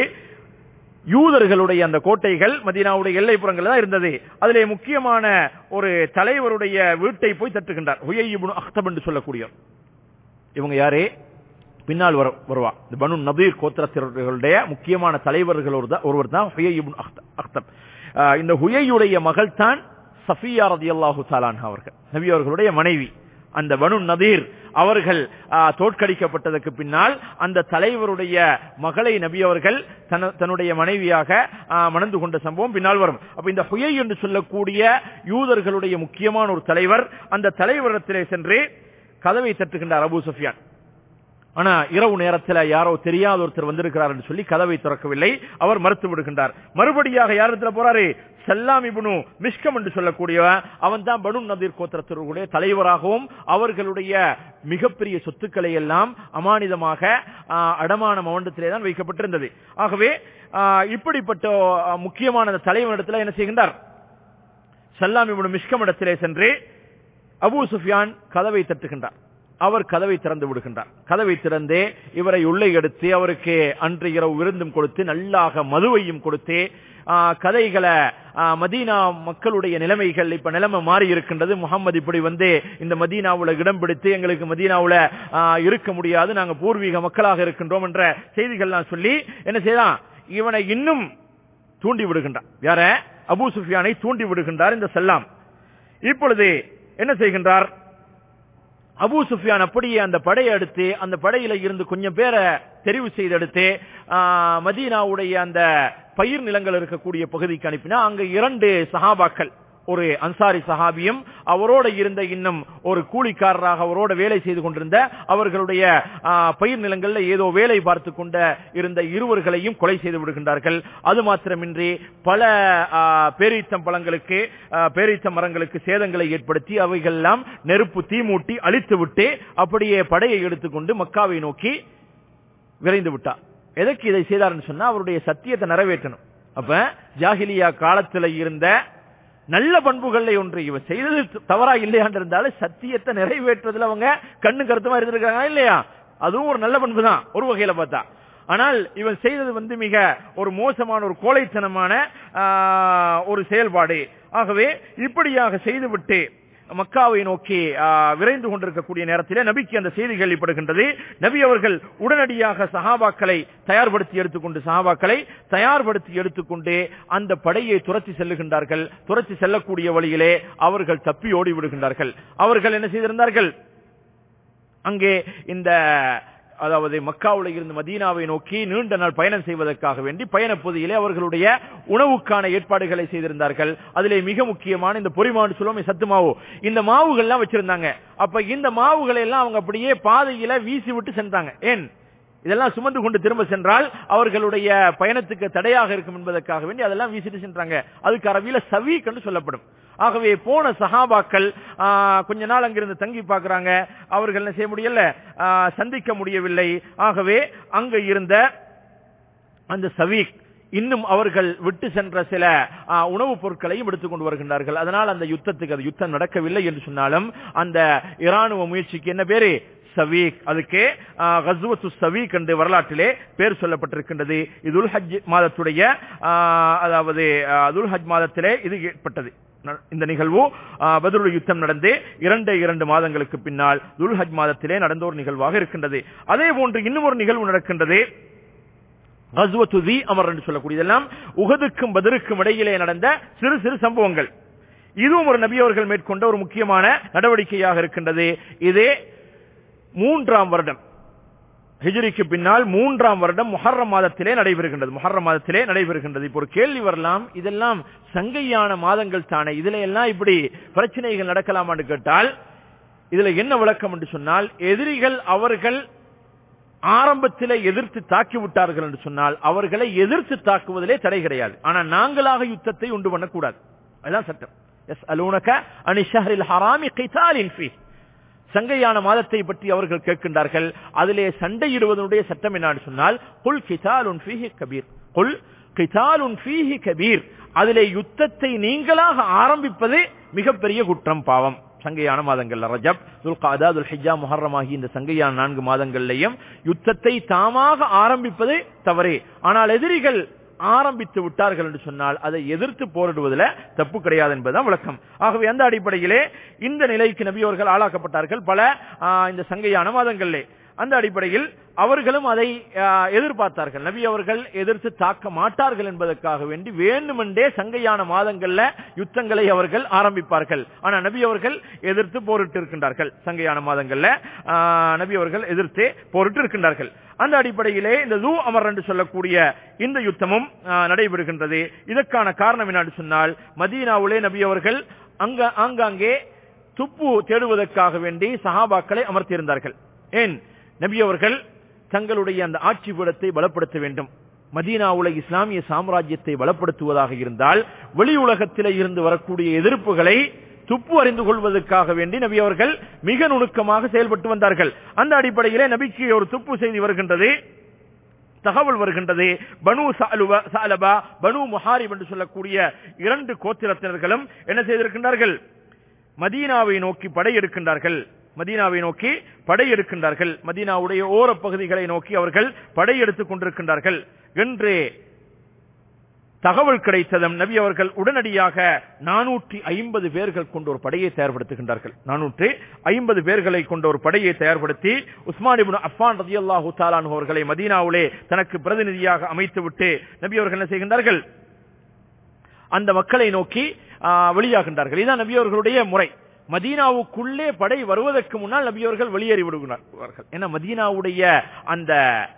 யூதர்களுடைய அந்த கோட்டைகள் மதீனாவுடைய எல்லைப்புறங்கள் தான் இருந்தது அதிலே முக்கியமான ஒரு தலைவருடைய வீட்டை போய் தட்டுகின்றார் ஹுயை இப்னு அக்தப் என்று சொல்லக்கூடிய இவங்க யாரே பின்னால் வர வருவா இந்த பனு நபீர் கோத்திரத்தினர்களுடைய முக்கியமான தலைவர்கள் ஒரு தான் ஒருவர் தான் ஹுயை இப்னு அக்த- அக்தப் ஆஹ் இந்த ஹுயையுடைய மகள் தான் சஃபியா ரதியல்லாஹு தாலான் அவர்கள் நபி அவர்களுடைய மனைவி அந்த பனு நதீர் அவர்கள் ஆஹ், தோற்கடிக்கப்பட்டதற்கு பின்னால் அந்த தலைவருடைய மகளை நபி அவர்கள் தன- தன்னுடைய மனைவியாக ஆஹ், மணந்து கொண்ட சம்பவம் பின்னால் வரும் அப்ப இந்த ஹுயை என்று சொல்லக்கூடிய யூதர்களுடைய முக்கியமான ஒரு தலைவர் அந்த தலைவரிடத்திலே சென்று கதவை தட்டுகின்றார் அபூ சுஃபியான் ஆனா இரவு நேரத்தில் யாரோ தெரியாத ஒருத்தர் வந்திருக்கிறார் என்று சொல்லி கதவை திறக்கவில்லை அவர் மறுத்து விடுகின்றார் மறுபடியாக யாரிடத்துல போறாரு சல்லாம் இப்னு மிஷ்கம் என்று சொல்லக்கூடியவன் அவன் தான் பனு நதீர் கோத்திரத்தினுடைய தலைவராகவும் அவர்களுடைய மிகப்பெரிய சொத்துக்களை எல்லாம் அமானிதமாக ஆ, அடமான மவண்டத்திலே தான் வைக்கப்பட்டிருந்தது ஆகவே ஆ, இப்படிப்பட்ட ஆ, முக்கியமான அந்த தலைவனிடத்தில் என்ன செய்கின்றார் சல்லாம் இப்னு மிஷ்கம் இடத்திலே சென்று அபூ சுஃபியான் கதவை தட்டுகின்றார் அவர் கதவை திறந்து விடுகின்றார் கதவை திறந்தே இவரை உள்ளே எடுத்து அவருக்கு அன்று இரவு விருந்தும் கொடுத்து நல்லாக மதுவையும் கொடுத்து ஆ, கதைகளை ஆ, மதீனா மக்களுடைய நிலைமைகள் இப்ப நிலைமை மாறி இருக்கின்றது முகம்மது இப்படி வந்து இந்த மதீனாவுல இடம் பிடித்து எங்களுக்கு மதீனாவுல ஆ, இருக்க முடியாது நாங்க பூர்வீக மக்களாக இருக்கின்றோம் என்ற செய்திகள்லாம் சொல்லி என்ன செய்யலாம் இவனை இன்னும் தூண்டி விடுகின்றார் யார அபூ சுஃபியானை தூண்டி விடுகின்றார் இந்த செல்லாம் இப்பொழுது என்ன செய்கின்றார் அபூ சுஃபியான் அப்படியே அந்த படையை எடுத்து அந்த படையில இருந்து கொஞ்சம் பேரை தெரிவு செய்து எடுத்து ஆ, மதீனாவுடைய அந்த பயிர் நிலங்கள் இருக்கக்கூடிய பகுதிக்கு அனுப்பினா அங்க இரண்டு சஹாபாக்கள் ஒரு அன்சாரி சஹாபியும் அவரோட இருந்த இன்னும் ஒரு கூலிக்காரராக அவரோட வேலை செய்து கொண்டிருந்த அவர்களுடைய ஆ, பயிர் நிலங்கள்ல ஏதோ வேலை பார்த்து கொண்ட இருந்த இருவர்களையும் கொலை செய்து விடுகின்றார்கள் அது மாத்திரமின்றி பல ஆ, பேரீச்சம் பழங்களுக்கு ஆ, பேரீச்சம் மரங்களுக்கு சேதங்களை ஏற்படுத்தி அவைகள் எல்லாம் நெருப்பு தீமூட்டி அழித்து விட்டு அப்படியே படையை எடுத்துக்கொண்டு மக்காவை நோக்கி விரைந்து விட்டார் எதற்கு இதை செய்தார்னு சொன்னா அவருடைய சத்தியத்தை நிறைவேற்றணும் அப்ப ஜாகிலியா காலத்துல இருந்த நல்ல பண்புகள்ல ஒன்று இவன் செய்தது தவறா இல்லையான்னு இருந்தாலும் சத்தியத்தை நிறைவேற்றுறதுல அவங்க கண்ணு கருத்துமா இருந்திருக்காங்க இல்லையா அதுவும் ஒரு நல்ல பண்பு தான் ஒரு வகையில பார்த்தா ஆனால் இவன் செய்தது வந்து மிக ஒரு மோசமான ஒரு கோழைத்தனமான ஆ, ஒரு செயல்பாடு ஆகவே இப்படியாக செய்துவிட்டு மக்காவை நோக்கி ஆ, விரைந்து கொண்டிருக்கக்கூடிய நேரத்திலே நபிக்கு அந்த செய்தி கேள்விப்படுகின்றது நபி அவர்கள் உடனடியாக சஹாபாக்களை தயார்படுத்தி எடுத்துக்கொண்டு சஹாபாக்களை தயார்படுத்தி எடுத்துக்கொண்டு அந்த படையை துரத்தி செல்லுகின்றார்கள் துரத்தி செல்லக்கூடிய வழியிலே அவர்கள் தப்பி ஓடி விடுகின்றார்கள் அவர்கள் என்ன செய்திருந்தார்கள் அங்கே இந்த அதாவது மக்காவுல இருந்து மதீனாவை நோக்கி நீண்ட நாள் பயணம் செய்வதற்காக வேண்டி பயண பொதியிலே அவர்களுடைய உணவுக்கான ஏற்பாடுகளை செய்திருந்தார்கள் அதிலே மிக முக்கியமான இந்த பொறிமான்னு சொல்லுவோம் சத்து மாவு இந்த மாவுகள்லாம் வச்சிருந்தாங்க அப்ப இந்த மாவுகளை எல்லாம் அவங்க அப்படியே பாதையில வீசி விட்டு சென்றாங்க ஏன் இதெல்லாம் சுமந்து கொண்டு திரும்ப சென்றால் அவர்களுடைய பயணத்துக்கு தடையாக இருக்கும் என்பதற்காக வேண்டி அதெல்லாம் வீசிட்டு சென்றாங்க அதுக்கு அரபியில சவீக் என்று சொல்லப்படும் ஆகவே போன சஹாபாக்கள் ஆ, கொஞ்ச நாள் அங்கிருந்து தங்கி பார்க்கறாங்க அவர்கள் என்ன செய்ய முடியல ஆ, சந்திக்க முடியவில்லை ஆகவே அங்க இருந்த அந்த சவீக் இன்னும் அவர்கள் விட்டு சென்ற சில ஆ, உணவுப் பொருட்களையும் எடுத்துக்கொண்டு வருகின்றார்கள் அதனால் அந்த யுத்தத்துக்கு அது யுத்தம் நடக்கவில்லை என்று சொன்னாலும் அந்த இராணுவ முயற்சிக்கு என்ன பேரு சவீக் அதுக்கு கஸ்வத்து சவீக் என்று வரலாற்றிலே பேர் சொல்லப்பட்டிருக்கின்றது இது ஹஜ் மாதத்துடைய ஆ, அதாவது ஆ, துல் ஹஜ் மாதத்திலே இது ஏற்பட்டது ந- இந்த நிகழ்வு ஆ, பத்ருல் யுத்தம் நடந்து இரண்டு இரண்டு மாதங்களுக்கு பின்னால் துல்ஹஜ் மாதத்திலே நடந்த ஒரு நிகழ்வாக இருக்கின்றது அதே போன்று இன்னும் ஒரு நிகழ்வு நடக்கின்றது கஸ்வத்து தி அமர் என்று சொல்லக்கூடியதெல்லாம் உகதுக்கும் பதிருக்கும் இடையிலே நடந்த சிறு சிறு சம்பவங்கள் இதுவும் ஒரு நபி அவர்கள் மேற்கொண்ட ஒரு முக்கியமான நடவடிக்கையாக இருக்கின்றது இதே மூன்றாம் வருடம் ஹிஜ்ரிக்கு பின்னால் மூன்றாம் வருடம் முஹர்ரம் மாதத்திலே நடைபெறுகின்றது முஹர்ரம் மாதத்திலே நடைபெறுகின்றது இப்போ ஒரு கேள்வி வரலாம் இதெல்லாம் சங்கையான மாதங்கள் தானே இதுல எல்லாம் இப்படி பிரச்சனைகள் நடக்கலாமான்னு கேட்டால் இதுல என்ன விளக்கம் என்று சொன்னால் எதிரிகள் அவர்கள் ஆரம்பத்திலே எதிர்த்து தாக்கி விட்டார்கள் என்று சொன்னால் அவர்களை எதிர்த்து தாக்குவதிலே தடை கிடையாது ஆனா நாங்களாக யுத்தத்தை உண்டு பண்ணக்கூடாது அதுதான் சட்டம் எஸ் அலூனக அனி ஷஹரில் ஹராமி கைதாலின் ஃபீ சங்கையான மாதத்தை பற்றி அவர்கள் கேட்கின்றார்கள் அதிலே சண்டையிடுவதனுடைய சட்டம் என்னன்னு சொன்னால் குல் கிதாலுன் ஃபீஹி கபீர் குல் கிதாலுன் ஃபீஹி கபீர் அதிலே யுத்தத்தை நீங்களாக ஆரம்பிப்பது மிகப்பெரிய குற்றம் பாவம் சங்கையான மாதங்கள்ல ரஜப் துல்காதா துல் ஹிஜா முஹர்ரம் ஆகிய இந்த சங்கையான நான்கு மாதங்கள்லையும் யுத்தத்தை தாமாக ஆரம்பிப்பது தவறே ஆனால் எதிரிகள் ஆரம்பித்து விட்டார்கள் என்று சொன்னால் அதை எதிர்த்து போரிடுவதில் தப்பு கிடையாது என்பதுதான் விளக்கம் ஆகவே அந்த அடிப்படையிலே இந்த நிலைக்கு நபியவர்கள் ஆளாக்கப்பட்டார்கள் பல ஆ, இந்த சங்கையான மாதங்களிலே அந்த அடிப்படையில் அவர்களும் அதை ஆ, எதிர்பார்த்தார்கள் நபி அவர்கள் எதிர்த்து தாக்க மாட்டார்கள் என்பதற்காக வேண்டி வேண்டுமென்றே சங்கையான மாதங்கள்ல யுத்தங்களை அவர்கள் ஆரம்பிப்பார்கள் ஆனா நபி அவர்கள் எதிர்த்து போரிட்டு இருக்கின்றார்கள் சங்கையான மாதங்கள்ல ஆ, நபி அவர்கள் எதிர்த்து போரிட்டு இருக்கின்றார்கள் அந்த அடிப்படையிலே இந்த ஜூ அமர் என்று சொல்லக்கூடிய இந்த யுத்தமும் ஆ, நடைபெறுகின்றது இதற்கான காரணம் என்னன்னு சொன்னால் மதீனாவுலே நபி அவர்கள் அங்க ஆங்காங்கே துப்பு தேடுவதற்காக வேண்டி சஹாபாக்களை அமர்த்தியிருந்தார்கள் ஏன் நபி அவர்கள் தங்களுடைய அந்த ஆட்சி பீடத்தை பலப்படுத்த வேண்டும் மதீனாவுல இஸ்லாமிய சாம்ராஜ்யத்தை பலப்படுத்துவதாக இருந்தால் வெளி உலகத்திலே இருந்து வரக்கூடிய எதிர்ப்புகளை துப்பு அறிந்து கொள்வதற்காக வேண்டி நபி அவர்கள் மிக நுணுக்கமாக செயல்பட்டு வந்தார்கள் அந்த அடிப்படையிலே நபிக்கு ஒரு துப்பு செய்தி வருகின்றது தகவல் வருகின்றது பனு சாலுவ சாலபா பனு முஹாரிப் என்று சொல்லக்கூடிய இரண்டு கோத்திரத்தினர்களும் என்ன செய்திருக்கின்றார்கள் மதீனாவை நோக்கி படையெடுக்கின்றார்கள் மதீனாவை நோக்கி படையெடுக்கின்றார்கள் மதீனாவுடைய ஓர பகுதிகளை நோக்கி அவர்கள் படையெடுத்துக் கொண்டிருக்கின்றார்கள் என்று தகவல் கிடைத்ததும் நபி அவர்கள் உடனடியாக நானூற்றி ஐம்பது பேர்கள் கொண்ட ஒரு படையை தயார்படுத்துகின்றார்கள் நானூற்றி ஐம்பது பேர்களை கொண்ட ஒரு படையை தயார்படுத்தி உஸ்மான் இப்னு அஃபான் ரதியல்லாஹு தாலான் அவர்களை மதீனாவிலே தனக்கு பிரதிநிதியாக அமைத்துவிட்டு நபி அவர்கள் என்ன செய்கின்றார்கள் அந்த மக்களை நோக்கி வெளியாகின்றார்கள் இதான் நபி அவர்களுடைய முறை மதீனாவுக்குள்ளே படை வருவதற்கு முன்னால் நபி அவர்கள் வெளியேறி விடுகிறார்கள் ஏன்னா மதீனாவுடைய அந்த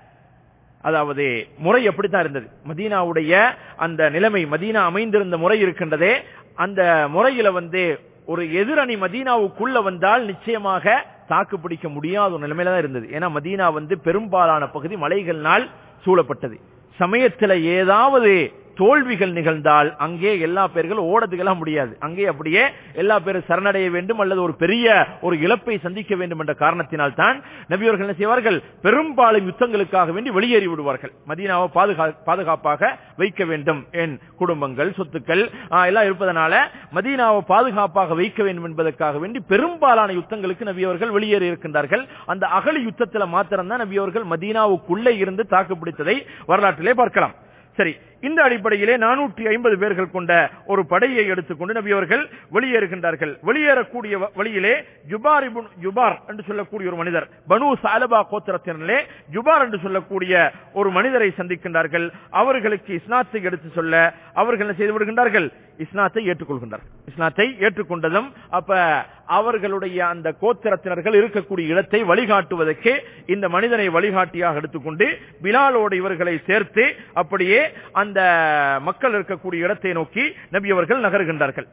அதாவது முறை எப்படித்தான் இருந்தது மதீனாவுடைய அந்த நிலைமை மதீனா அமைந்திருந்த முறை இருக்கின்றதே அந்த முறையில வந்து ஒரு எதிரணி மதீனாவுக்குள்ள வந்தால் நிச்சயமாக தாக்கு பிடிக்க முடியாத ஒரு நிலைமையில தான் இருந்தது ஏன்னா மதீனா வந்து பெரும்பாலான பகுதி மலைகள்னால் சூழப்பட்டது சமயத்துல ஏதாவது தோல்விகள் நிகழ்ந்தால் அங்கே எல்லா பேர்களும் ஓடத்துக்கெல்லாம் முடியாது அங்கே அப்படியே எல்லா பேரும் சரணடைய வேண்டும் அல்லது ஒரு பெரிய ஒரு இழப்பை சந்திக்க வேண்டும் என்ற காரணத்தினால் தான் நபியவர்கள் என்ன செய்வார்கள் பெரும்பாலும் யுத்தங்களுக்காக வேண்டி வெளியேறி விடுவார்கள் மதீனாவை பாதுகாப்பாக வைக்க வேண்டும் என் குடும்பங்கள் சொத்துக்கள் எல்லாம் இருப்பதனால மதீனாவை பாதுகாப்பாக வைக்க வேண்டும் என்பதற்காக வேண்டி பெரும்பாலான யுத்தங்களுக்கு நபியவர்கள் வெளியேறி இருக்கின்றார்கள் அந்த அகலி யுத்தத்தில் மாத்திரம்தான் நபியவர்கள் மதீனாவுக்குள்ளே இருந்து தாக்குப்பிடித்ததை வரலாற்றிலே பார்க்கலாம் சரி இந்த அடிப்படையிலே நானூற்றி ஐம்பது பேர்கள் கொண்ட ஒரு படையை எடுத்துக்கொண்டு நபி அவர்கள் வெளியேறுகின்றார்கள் வெளியேறக்கூடிய வழியிலே ஜுபார் ஜுபார் என்று சொல்லக்கூடிய ஒரு மனிதர் பனு சாலபா கோத்திரத்தினரிலே ஜுபார் என்று சொல்லக்கூடிய ஒரு மனிதரை சந்திக்கின்றார்கள் அவர்களுக்கு இஸ்னாத்தை எடுத்து சொல்ல அவர்கள் என்ன செய்து விடுகின்றார்கள் இஸ்னாத்தை ஏற்றுக்கொள்கின்றார் இஸ்னாத்தை ஏற்றுக்கொண்டதும் அப்ப அவர்களுடைய அந்த கோத்திரத்தினர்கள் இருக்கக்கூடிய இடத்தை வழிகாட்டுவதற்கு இந்த மனிதனை வழிகாட்டியாக எடுத்துக்கொண்டு பிலாலோடு இவர்களை சேர்த்து அப்படியே அந்த மக்கள் இருக்கக்கூடிய இடத்தை நோக்கி நபி அவர்கள் நகருகின்றார்கள்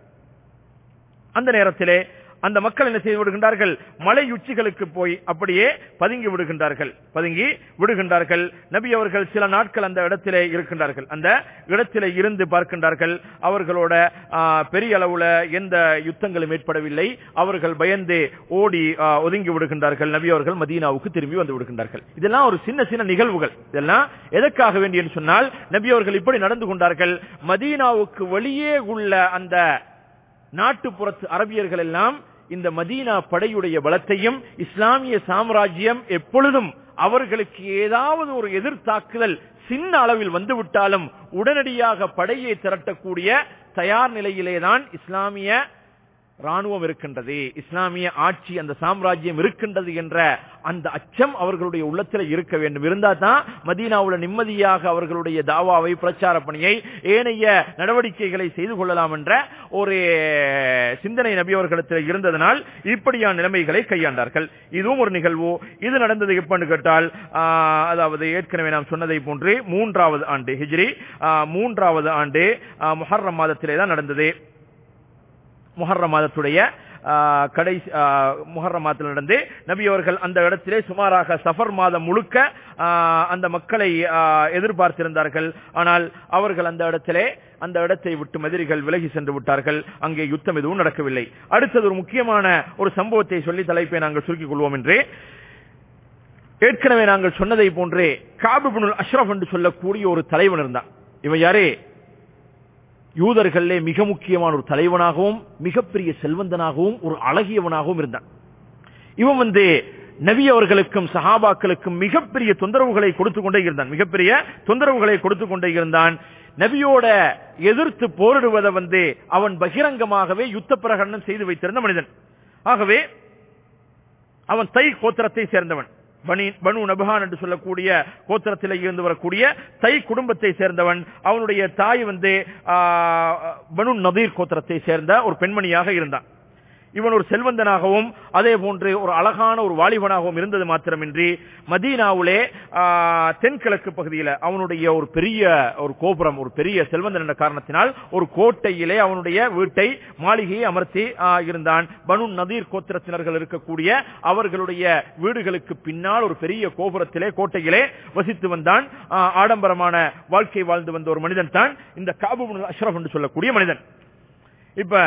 அந்த நேரத்திலே அந்த மக்கள் என்ன செய்து விடுகின்றார்கள் மலை உச்சிகளுக்கு போய் அப்படியே பதுங்கி விடுகின்றார்கள் பதுங்கி விடுகின்றார்கள் நபி அவர்கள் சில நாட்கள் அந்த இடத்திலே இருக்கின்றார்கள் அந்த இடத்திலே இருந்து பார்க்கின்றார்கள் அவர்களோட பெரிய அளவுல எந்த யுத்தங்களும் ஏற்படவில்லை அவர்கள் பயந்து ஓடி ஒதுங்கி விடுகின்றார்கள் நபி அவர்கள் மதீனாவுக்கு திரும்பி வந்து விடுகின்றார்கள் இதெல்லாம் ஒரு சின்ன சின்ன நிகழ்வுகள் இதெல்லாம் எதற்காக வேண்டி என்று சொன்னால் நபி அவர்கள் இப்படி நடந்து கொண்டார்கள் மதீனாவுக்கு வெளியே உள்ள அந்த நாட்டுப்புறத்து அரபியர்கள் எல்லாம் இந்த மதீனா படையுடைய பலத்தையும் இஸ்லாமிய சாம்ராஜ்யம் எப்பொழுதும் அவர்களுக்கு ஏதாவது ஒரு எதிர்த்தாக்குதல் சின்ன அளவில் வந்துவிட்டாலும் உடனடியாக படையை திரட்டக்கூடிய தயார் நிலையிலேதான் இஸ்லாமிய ராணுவம் இருக்கின்றது இஸ்லாமிய ஆட்சி அந்த சாம்ராஜ்யம் இருக்கின்றது என்ற அந்த அச்சம் அவர்களுடைய உள்ளத்தில் இருக்க வேண்டும் இருந்தா தான் மதீனாவுல நிம்மதியாக அவர்களுடைய தாவாவை பிரச்சார பணியை ஏனைய நடவடிக்கைகளை செய்து கொள்ளலாம் என்ற ஒரு சிந்தனை நபி அவர்களிடத்தில் இருந்ததனால் இப்படியான நிலைமைகளை கையாண்டார்கள் இதுவும் ஒரு நிகழ்வு இது நடந்தது எப்பன்னு கேட்டால் அதாவது ஏற்கனவே நாம் சொன்னதை போன்று மூன்றாவது ஆண்டு ஹிஜ்ரி மூன்றாவது ஆண்டு முஹர்ரம் மாதத்திலே தான் நடந்தது முஹர்ர மாதத்துடைய கடைசி முஹர்ர மாதத்தில் நடந்து நபி அவர்கள் அந்த இடத்திலே சுமாராக சஃபர் மாதம் முழுக்க அந்த மக்களை எதிர்பார்த்திருந்தார்கள் ஆனால் அவர்கள் அந்த இடத்திலே அந்த இடத்தை விட்டு மதிரிகள் விலகி சென்று விட்டார்கள் அங்கே யுத்தம் எதுவும் நடக்கவில்லை அடுத்தது ஒரு முக்கியமான ஒரு சம்பவத்தை சொல்லி தலைப்பை நாங்கள் சுருக்கிக் கொள்வோம் என்று ஏற்கனவே நாங்கள் சொன்னதை போன்றே காபுபுனுல் அஷ்ரப் என்று சொல்லக்கூடிய ஒரு தலைவன் இருந்தான் இவன் யாரே யூதர்களே மிக முக்கியமான ஒரு தலைவனாகவும் மிகப்பெரிய செல்வந்தனாகவும் ஒரு அழகியவனாகவும் இருந்தான் இவன் வந்து நபி அவர்களுக்கும் சஹாபாக்களுக்கும் மிகப்பெரிய தொந்தரவுகளை கொடுத்து கொண்டே இருந்தான் மிகப்பெரிய தொந்தரவுகளை கொடுத்து கொண்டே இருந்தான் நபியோட எதிர்த்து போரிடுவதை வந்து அவன் பகிரங்கமாகவே யுத்த பிரகடனம் செய்து வைத்திருந்த மனிதன் ஆகவே அவன் தை கோத்திரத்தை சேர்ந்தவன் பனி பனு நபஹான் என்று சொல்லக்கூடிய கோத்திரத்தில் இருந்து வரக்கூடிய தை குடும்பத்தை சேர்ந்தவன் அவனுடைய தாய் வந்து பனு நதீர் கோத்திரத்தை சேர்ந்த ஒரு பெண்மணியாக இருந்தான் இவன் ஒரு செல்வந்தனாகவும் அதே போன்று ஒரு அழகான ஒரு வாலிபனாகவும் இருந்தது மாத்திரமின்றி மதீனாவுலே தென்கிழக்கு பகுதியில் அவனுடைய ஒரு பெரிய ஒரு கோபுரம் ஒரு பெரிய செல்வந்தன் என்ற காரணத்தினால் ஒரு கோட்டையிலே அவனுடைய வீட்டை மாளிகையை அமர்த்தி இருந்தான் பனு நதீர் கோத்திரத்தினர்கள் இருக்கக்கூடிய அவர்களுடைய வீடுகளுக்கு பின்னால் ஒரு பெரிய கோபுரத்திலே கோட்டையிலே வசித்து வந்தான் ஆடம்பரமான வாழ்க்கை வாழ்ந்து வந்த ஒரு மனிதன் தான் இந்த காபு அஷ்ரப் என்று சொல்லக்கூடிய மனிதன் இப்ப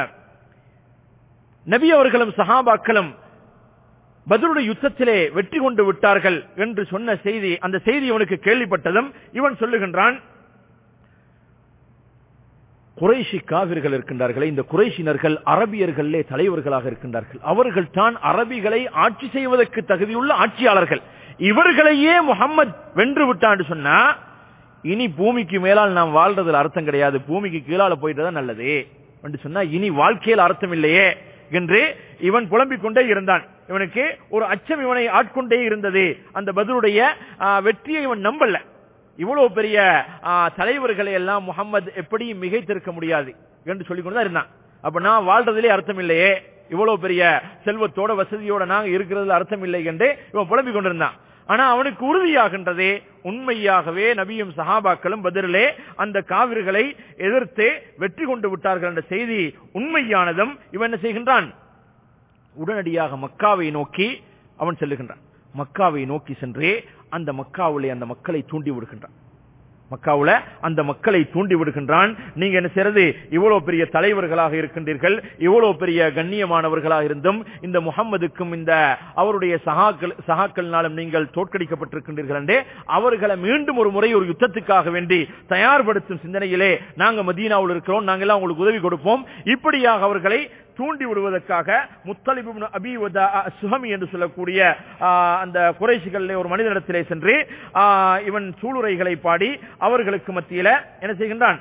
நபி அவர்களும் சஹாபாக்களும் பதிலுடைய யுத்தத்திலே வெற்றி கொண்டு விட்டார்கள் என்று சொன்ன செய்தி அந்த செய்தி இவனுக்கு கேள்விப்பட்டதும் இவன் சொல்லுகின்றான் குறைஷி காவிர்கள் இருக்கின்றார்களே இந்த குறைஷினர்கள் அரபியர்களே தலைவர்களாக இருக்கின்றார்கள் அவர்கள் தான் அரபிகளை ஆட்சி செய்வதற்கு தகுதியுள்ள ஆட்சியாளர்கள் இவர்களையே முகம்மது வென்று விட்டான்னு சொன்னா இனி பூமிக்கு மேலால் நாம் வாழ்றதுல அர்த்தம் கிடையாது பூமிக்கு கீழால போயிட்டு தான் நல்லது என்று சொன்னா இனி வாழ்க்கையில் அர்த்தம் இல்லையே என்று இவன் புலம்பிக் கொண்டே இருந்தான் இவனுக்கு ஒரு அச்சம் இவனை ஆட்கொண்டே இருந்தது அந்த பதிலுடைய வெற்றியை இவன் நம்பல இவ்வளவு பெரிய தலைவர்களை எல்லாம் முகமது எப்படி மிகைத்திருக்க முடியாது என்று சொல்லிக் கொண்டுதான் இருந்தான் அப்ப நான் வாழ்றதிலே அர்த்தம் இல்லையே இவ்வளவு பெரிய செல்வத்தோட வசதியோட நாங்க இருக்கிறதுல அர்த்தம் இல்லை என்று இவன் புலம்பிக் கொண்டிருந்தான் ஆனா அவனுக்கு உறுதியாகின்றது உண்மையாகவே நபியும் சஹாபாக்களும் பதிலே அந்த காவிர்களை எதிர்த்து வெற்றி கொண்டு விட்டார்கள் என்ற செய்தி உண்மையானதும் இவன் என்ன செய்கின்றான் உடனடியாக மக்காவை நோக்கி அவன் செல்லுகின்றான் மக்காவை நோக்கி சென்றே அந்த மக்காவிலே அந்த மக்களை தூண்டி விடுகின்றான் மக்காவுல அந்த மக்களை தூண்டி விடுகின்றான் நீங்க என்ன செய்யறது இவ்வளவு பெரிய தலைவர்களாக இருக்கின்றீர்கள் இவ்வளவு பெரிய கண்ணியமானவர்களாக இருந்தும் இந்த முகம்மதுக்கும் இந்த அவருடைய சகாக்கள் சகாக்கள்னாலும் நீங்கள் தோற்கடிக்கப்பட்டிருக்கின்றீர்கள் என்றே அவர்களை மீண்டும் ஒரு முறை ஒரு யுத்தத்துக்காக வேண்டி தயார்படுத்தும் சிந்தனையிலே நாங்க மதீனாவில் இருக்கிறோம் நாங்க எல்லாம் உங்களுக்கு உதவி கொடுப்போம் இப்படியாக அவர்களை தூண்டி விடுவதற்காக முத்தலிபு அபி சுஹமி என்று சொல்லக்கூடிய அந்த குறைசிகளிலே ஒரு மனிதனிடத்திலே சென்று இவன் சூளுரைகளை பாடி அவர்களுக்கு மத்தியில என்ன செய்கின்றான்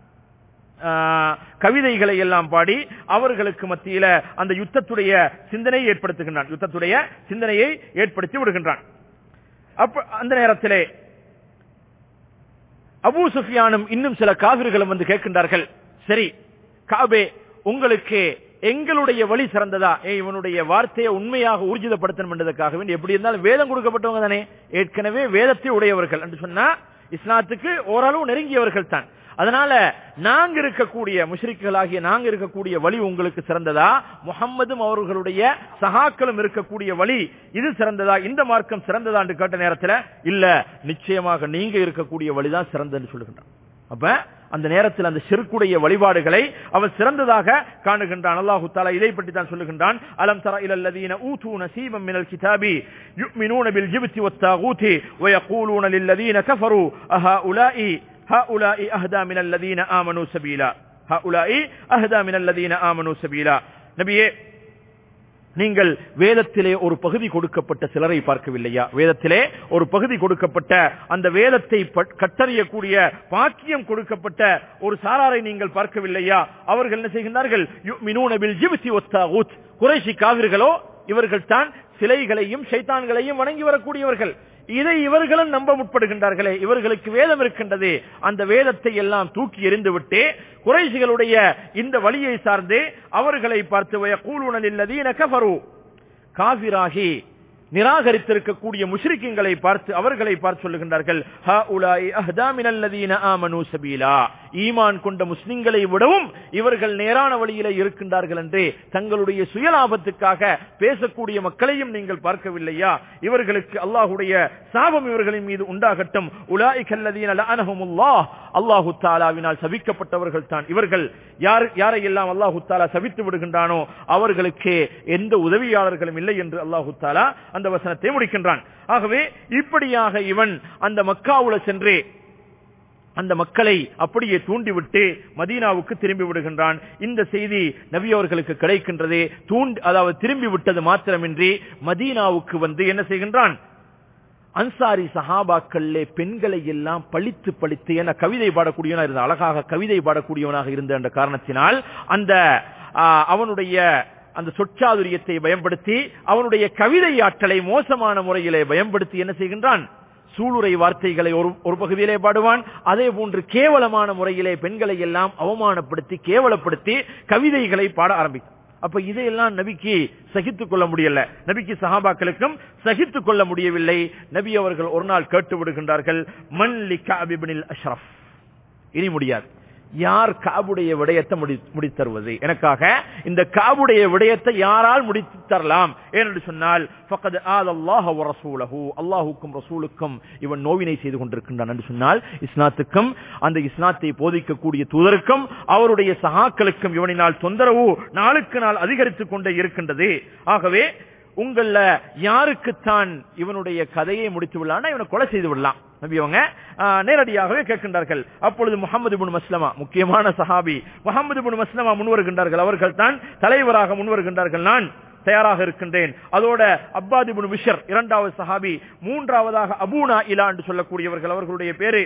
கவிதைகளை எல்லாம் பாடி அவர்களுக்கு மத்தியில அந்த யுத்தத்துடைய சிந்தனையை ஏற்படுத்துகின்றான் யுத்தத்துடைய சிந்தனையை ஏற்படுத்தி விடுகின்றான் அப்ப அந்த நேரத்திலே அபூ சுஃபியானும் இன்னும் சில காவிர்களும் வந்து கேட்கின்றார்கள் சரி காபே உங்களுக்கு எங்களுடைய வழி சிறந்ததா ஏ இவனுடைய வார்த்தையை உண்மையாக ஊர்ஜிதப்படுத்தணும் என்றதுக்காக வேண்டி எப்படி இருந்தாலும் வேதம் கொடுக்கப்பட்டவங்க தானே ஏற்கனவே வேதத்தை உடையவர்கள் என்று சொன்னா இஸ்லாத்துக்கு ஓரளவு நெருங்கியவர்கள் தான் அதனால நாங்க இருக்கக்கூடிய முஷ்ரிக்குகளாகிய நாங்க இருக்கக்கூடிய வழி உங்களுக்கு சிறந்ததா முகம்மதும் அவர்களுடைய சகாக்களும் இருக்கக்கூடிய வழி இது சிறந்ததா இந்த மார்க்கம் சிறந்ததா என்று கேட்ட நேரத்தில் இல்ல நிச்சயமாக நீங்க இருக்கக்கூடிய வழிதான் சிறந்ததுன்னு சொல்லுகின்றான் அப்ப அந்த நேரத்தில் அந்த சிறுக்குடைய வழிபாடுகளை அவன் சிறந்ததாக காணுகின்றான் அல்லாஹு தாலா இதை பற்றி தான் சொல்லுகின்றான் அலம் தர இலல்லதீன ஊது நசீபம் மினல் கிதாபி யுமினூன பில் ஜிப்தி வத்தாகூதி ويقولون للذين كفروا أهؤلاء هؤلاء أهدى من الذين آمنوا سبيلا هؤلاء أهدى من الذين آمنوا سبيلا நபியே நீங்கள் வேதத்திலே ஒரு பகுதி கொடுக்கப்பட்ட சிலரை பார்க்கவில்லையா வேதத்திலே ஒரு பகுதி கொடுக்கப்பட்ட அந்த வேதத்தை கட்டறியக்கூடிய பாக்கியம் கொடுக்கப்பட்ட ஒரு சாராரை நீங்கள் பார்க்கவில்லையா அவர்கள் என்ன செய்கின்றார்கள் குறைசி காவிர்களோ இவர்கள் தான் சிலைகளையும் சைத்தான்களையும் வணங்கி வரக்கூடியவர்கள் இதை இவர்களும் நம்ப முற்படுகின்றார்களே இவர்களுக்கு வேதம் இருக்கின்றது அந்த வேதத்தை எல்லாம் தூக்கி எறிந்துவிட்டு குறைசிகளுடைய இந்த வழியை சார்ந்து அவர்களை பார்த்து கூலுணல் இல்லதீன கஃபரு காபிராகி நிராகரித்திருக்கக்கூடிய முஷ்ரிக்குங்களை பார்த்து அவர்களை பார்த்து சொல்லுகின்றார்கள் ஈமான் கொண்ட முஸ்லிம்களை விடவும் இவர்கள் நேரான வழியில இருக்கின்றார்கள் என்று தங்களுடைய சுயலாபத்துக்காக பேசக்கூடிய மக்களையும் நீங்கள் பார்க்கவில்லையா இவர்களுக்கு அல்லாஹுடைய சாபம் இவர்களின் மீது உண்டாகட்டும் உலாய் கல்லதீன அல்லாஹு தாலாவினால் சபிக்கப்பட்டவர்கள் தான் இவர்கள் யார் யாரையெல்லாம் அல்லாஹு தாலா சபித்து விடுகின்றானோ அவர்களுக்கு எந்த உதவியாளர்களும் இல்லை என்று அல்லாஹு தாலா அந்த வசனத்தை முடிக்கின்றான் ஆகவே இப்படியாக இவன் அந்த மக்காவுல சென்று அந்த மக்களை அப்படியே தூண்டிவிட்டு மதீனாவுக்கு திரும்பி விடுகின்றான் இந்த செய்தி நபி அவர்களுக்கு கிடைக்கின்றது தூண்டி அதாவது திரும்பி விட்டது மாத்திரமின்றி மதீனாவுக்கு வந்து என்ன செய்கின்றான் அன்சாரி சஹாபாக்களே பெண்களை எல்லாம் பழித்து பழித்து என கவிதை பாடக்கூடியவனாக இருந்த அழகாக கவிதை பாடக்கூடியவனாக இருந்த என்ற காரணத்தினால் அந்த அவனுடைய அந்த சொற்சாதுரியத்தை பயன்படுத்தி அவனுடைய கவிதை ஆற்றலை மோசமான முறையிலே பயன்படுத்தி என்ன செய்கின்றான் சூளுரை வார்த்தைகளை ஒரு ஒரு பகுதியிலே பாடுவான் அதே போன்று கேவலமான முறையிலே பெண்களை எல்லாம் அவமானப்படுத்தி கேவலப்படுத்தி கவிதைகளை பாட ஆரம்பித்தான் அப்ப இதையெல்லாம் நபிக்கு சகித்துக் கொள்ள முடியல நபிக்கு சஹாபாக்களுக்கும் சகித்துக் கொள்ள முடியவில்லை நபி அவர்கள் ஒரு நாள் கேட்டு விடுகின்றார்கள் மன் லிகாபிபினில் அஷ்ரஃப் இனி முடியாது யார் காபுடைய விடயத்தை முடித்தருவது எனக்காக இந்த காபுடைய விடயத்தை யாரால் முடித்து தரலாம் ஏனென்று சொன்னால் அல்லாஹுக்கும் ரசூலுக்கும் இவன் நோவினை செய்து கொண்டிருக்கின்றான் என்று சொன்னால் இஸ்லாத்துக்கும் அந்த இஸ்லாத்தை போதிக்கக்கூடிய தூதருக்கும் அவருடைய சகாக்களுக்கும் இவனினால் தொந்தரவு நாளுக்கு நாள் அதிகரித்துக் கொண்டே இருக்கின்றது ஆகவே உங்கள யாருக்குத்தான் இவனுடைய கதையை முடித்து விடலாம் இவனை கொலை செய்து விடலாம் நபி அவங்க ஆ, நேரடியாகவே கேட்கின்றார்கள் அப்பொழுது முகமது இப்னு மஸ்லமா முக்கியமான சஹாபி முகமது இப்னு மஸ்லமா முன்வருகின்றார்கள் அவர்கள் தான் தலைவராக முன்வருகின்றார்கள் நான் தயாராக இருக்கின்றேன் அதோட அப்பாத் இப்னு பிஷர் இரண்டாவது சஹாபி மூன்றாவதாக அபூனா இலா என்று சொல்லக்கூடியவர்கள் அவர்களுடைய பேரு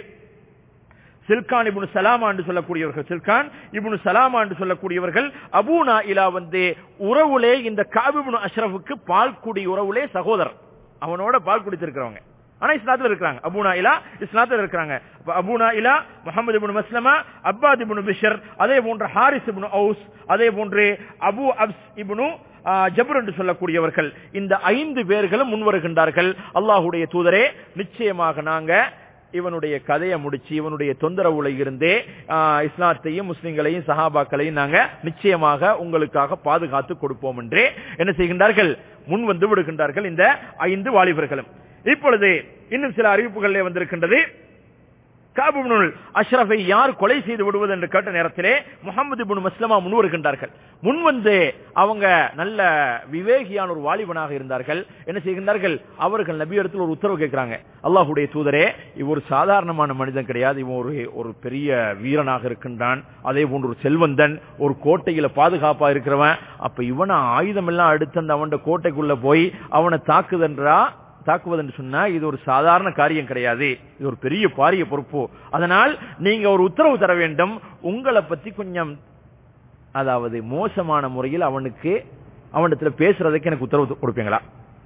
சில்கான் இப்னு சலாமா என்று சொல்லக்கூடியவர்கள் சில்கான் இப்னு சலாமா என்று சொல்லக்கூடியவர்கள் அபூனா இலா வந்து உறவுலே இந்த காபிபுனு அஷ்ரஃபுக்கு பால் குடி உறவுலே சகோதரர் அவனோட பால் குடித்திருக்கிறவங்க ஆனா இஸ்லாத்துல இருக்கிறாங்க அபூனா இலா இஸ்லாத்துல இருக்கிறாங்க அப்ப அபூனா இலா முகமது இப்னு மஸ்லமா அப்பாத் இப்னு பிஷர் அதே போன்று ஹாரிஸ் இப்னு ஔஸ் அதே போன்று அபு அப்ஸ் இப்னு ஆ, ஜபர் என்று சொல்லக்கூடியவர்கள் இந்த ஐந்து பேர்களும் முன்வருகின்றார்கள் அல்லாஹுடைய தூதரே நிச்சயமாக நாங்க இவனுடைய கதையை முடிச்சு இவனுடைய தொந்தரவுல இருந்தே ஆ, இஸ்லாத்தையும் முஸ்லிம்களையும் சஹாபாக்களையும் நாங்க நிச்சயமாக உங்களுக்காக பாதுகாத்து கொடுப்போம் என்றே என்ன செய்கின்றார்கள் முன் வந்து விடுகின்றார்கள் இந்த ஐந்து வாலிபர்களும் இப்பொழுது இன்னும் சில அறிவிப்புகளிலே வந்திருக்கின்றது காபுனுல் அஷ்ரஃபை யார் கொலை செய்து விடுவது என்று கேட்ட நேரத்திலே முகமது இப்னு மஸ்லமா முன் வருகின்றார்கள் முன் வந்து அவங்க நல்ல விவேகியான ஒரு வாலிபனாக இருந்தார்கள் என்ன செய்கின்றார்கள் அவர்கள் நபியிடத்தில் ஒரு உத்தரவு கேட்கிறாங்க அல்லாஹுடைய தூதரே இவ ஒரு சாதாரணமான மனிதன் கிடையாது இவன் ஒரு ஒரு பெரிய வீரனாக இருக்கின்றான் அதே போன்று ஒரு செல்வந்தன் ஒரு கோட்டையில பாதுகாப்பா இருக்கிறவன் அப்ப இவனை ஆயுதம் எல்லாம் எடுத்து அந்த அவன் கோட்டைக்குள்ள போய் அவனை தாக்குதன்றா தாக்குவது என்று சொன்னா இது ஒரு சாதாரண காரியம் கிடையாது இது ஒரு பெரிய பாரிய பொறுப்பு அதனால் நீங்க ஒரு உத்தரவு தர வேண்டும் உங்களை பத்தி கொஞ்சம் அதாவது மோசமான முறையில் அவனுக்கு அவனிடத்துல பேசுறதுக்கு எனக்கு உத்தரவு கொடுப்பீங்களா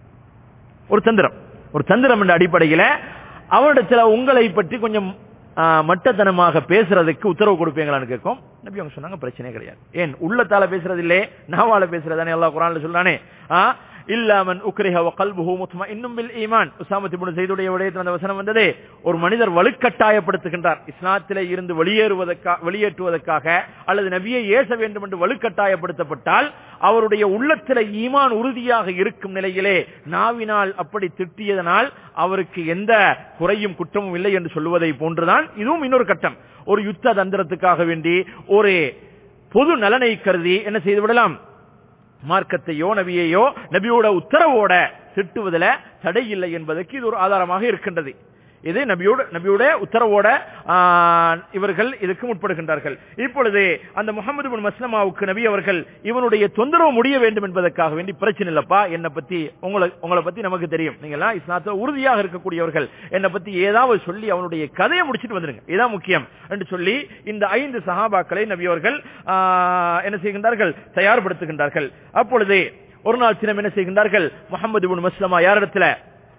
ஒரு தந்திரம் ஒரு தந்திரம் என்ற அடிப்படையில அவனிடத்துல உங்களை பற்றி கொஞ்சம் ஆ, மட்டத்தனமாக பேசுறதுக்கு உத்தரவு கொடுப்பீங்களான்னு கேட்கும் நபி அவங்க சொன்னாங்க பிரச்சனையே கிடையாது ஏன் உள்ளத்தால பேசுறது இல்லே நாவால பேசுறதானே அல்லாஹ் குரான்ல சொல்றானே ஆ இல்லாமன் உக்ரிஹ வ கல்புஹு முத்மஇன்னும் பில் ஈமான் உஸாமத் இப்னு ஸைதுடைய விடயத்தில் அந்த வசனம் வந்ததே ஒரு மனிதர் வலுக்கட்டாயப்படுத்துகின்றார் இஸ்லாத்திலே இருந்து வெளியேறுவதற்காக வெளியேற்றுவதற்காக அல்லது நபியை ஏச வேண்டும் என்று வலுக்கட்டாயப்படுத்தப்பட்டால் அவருடைய உள்ளத்தில ஈமான் உறுதியாக இருக்கும் நிலையிலே நாவினால் அப்படி திட்டியதனால் அவருக்கு எந்த குறையும் குற்றமும் இல்லை என்று சொல்லுவதை போன்றுதான் இதுவும் இன்னொரு கட்டம் ஒரு யுத்த தந்திரத்துக்காக வேண்டி ஒரு பொது நலனை கருதி என்ன செய்து விடலாம் மார்க்கத்தையோ நபியையோ நபியோட உத்தரவோட திட்டுவதில் தடை இல்லை என்பதற்கு இது ஒரு ஆதாரமாக இருக்கின்றது இது நபியோட நபியோட உத்தரவோட ஆ, இவர்கள் இதுக்கு முற்படுகின்றார்கள் இப்பொழுது அந்த முகமது பின் மஸ்லமாவுக்கு நபி அவர்கள் இவனுடைய தொந்தரவு முடிய வேண்டும் என்பதற்காக வேண்டி பிரச்சனை இல்லப்பா என்னை பத்தி உங்களை உங்களை பத்தி நமக்கு தெரியும் நீங்க எல்லாம் இஸ்லாத்துல உறுதியாக இருக்கக்கூடியவர்கள் என்னை பத்தி ஏதாவது சொல்லி அவனுடைய கதையை முடிச்சிட்டு வந்துருங்க இதான் முக்கியம் என்று சொல்லி இந்த ஐந்து சஹாபாக்களை நபி அவர்கள் ஆ, என்ன செய்கின்றார்கள் தயார்படுத்துகின்றார்கள் அப்பொழுது ஒரு நாள் தினம் என்ன செய்கின்றார்கள் முகமது பின் மஸ்லமா யாரிடத்துல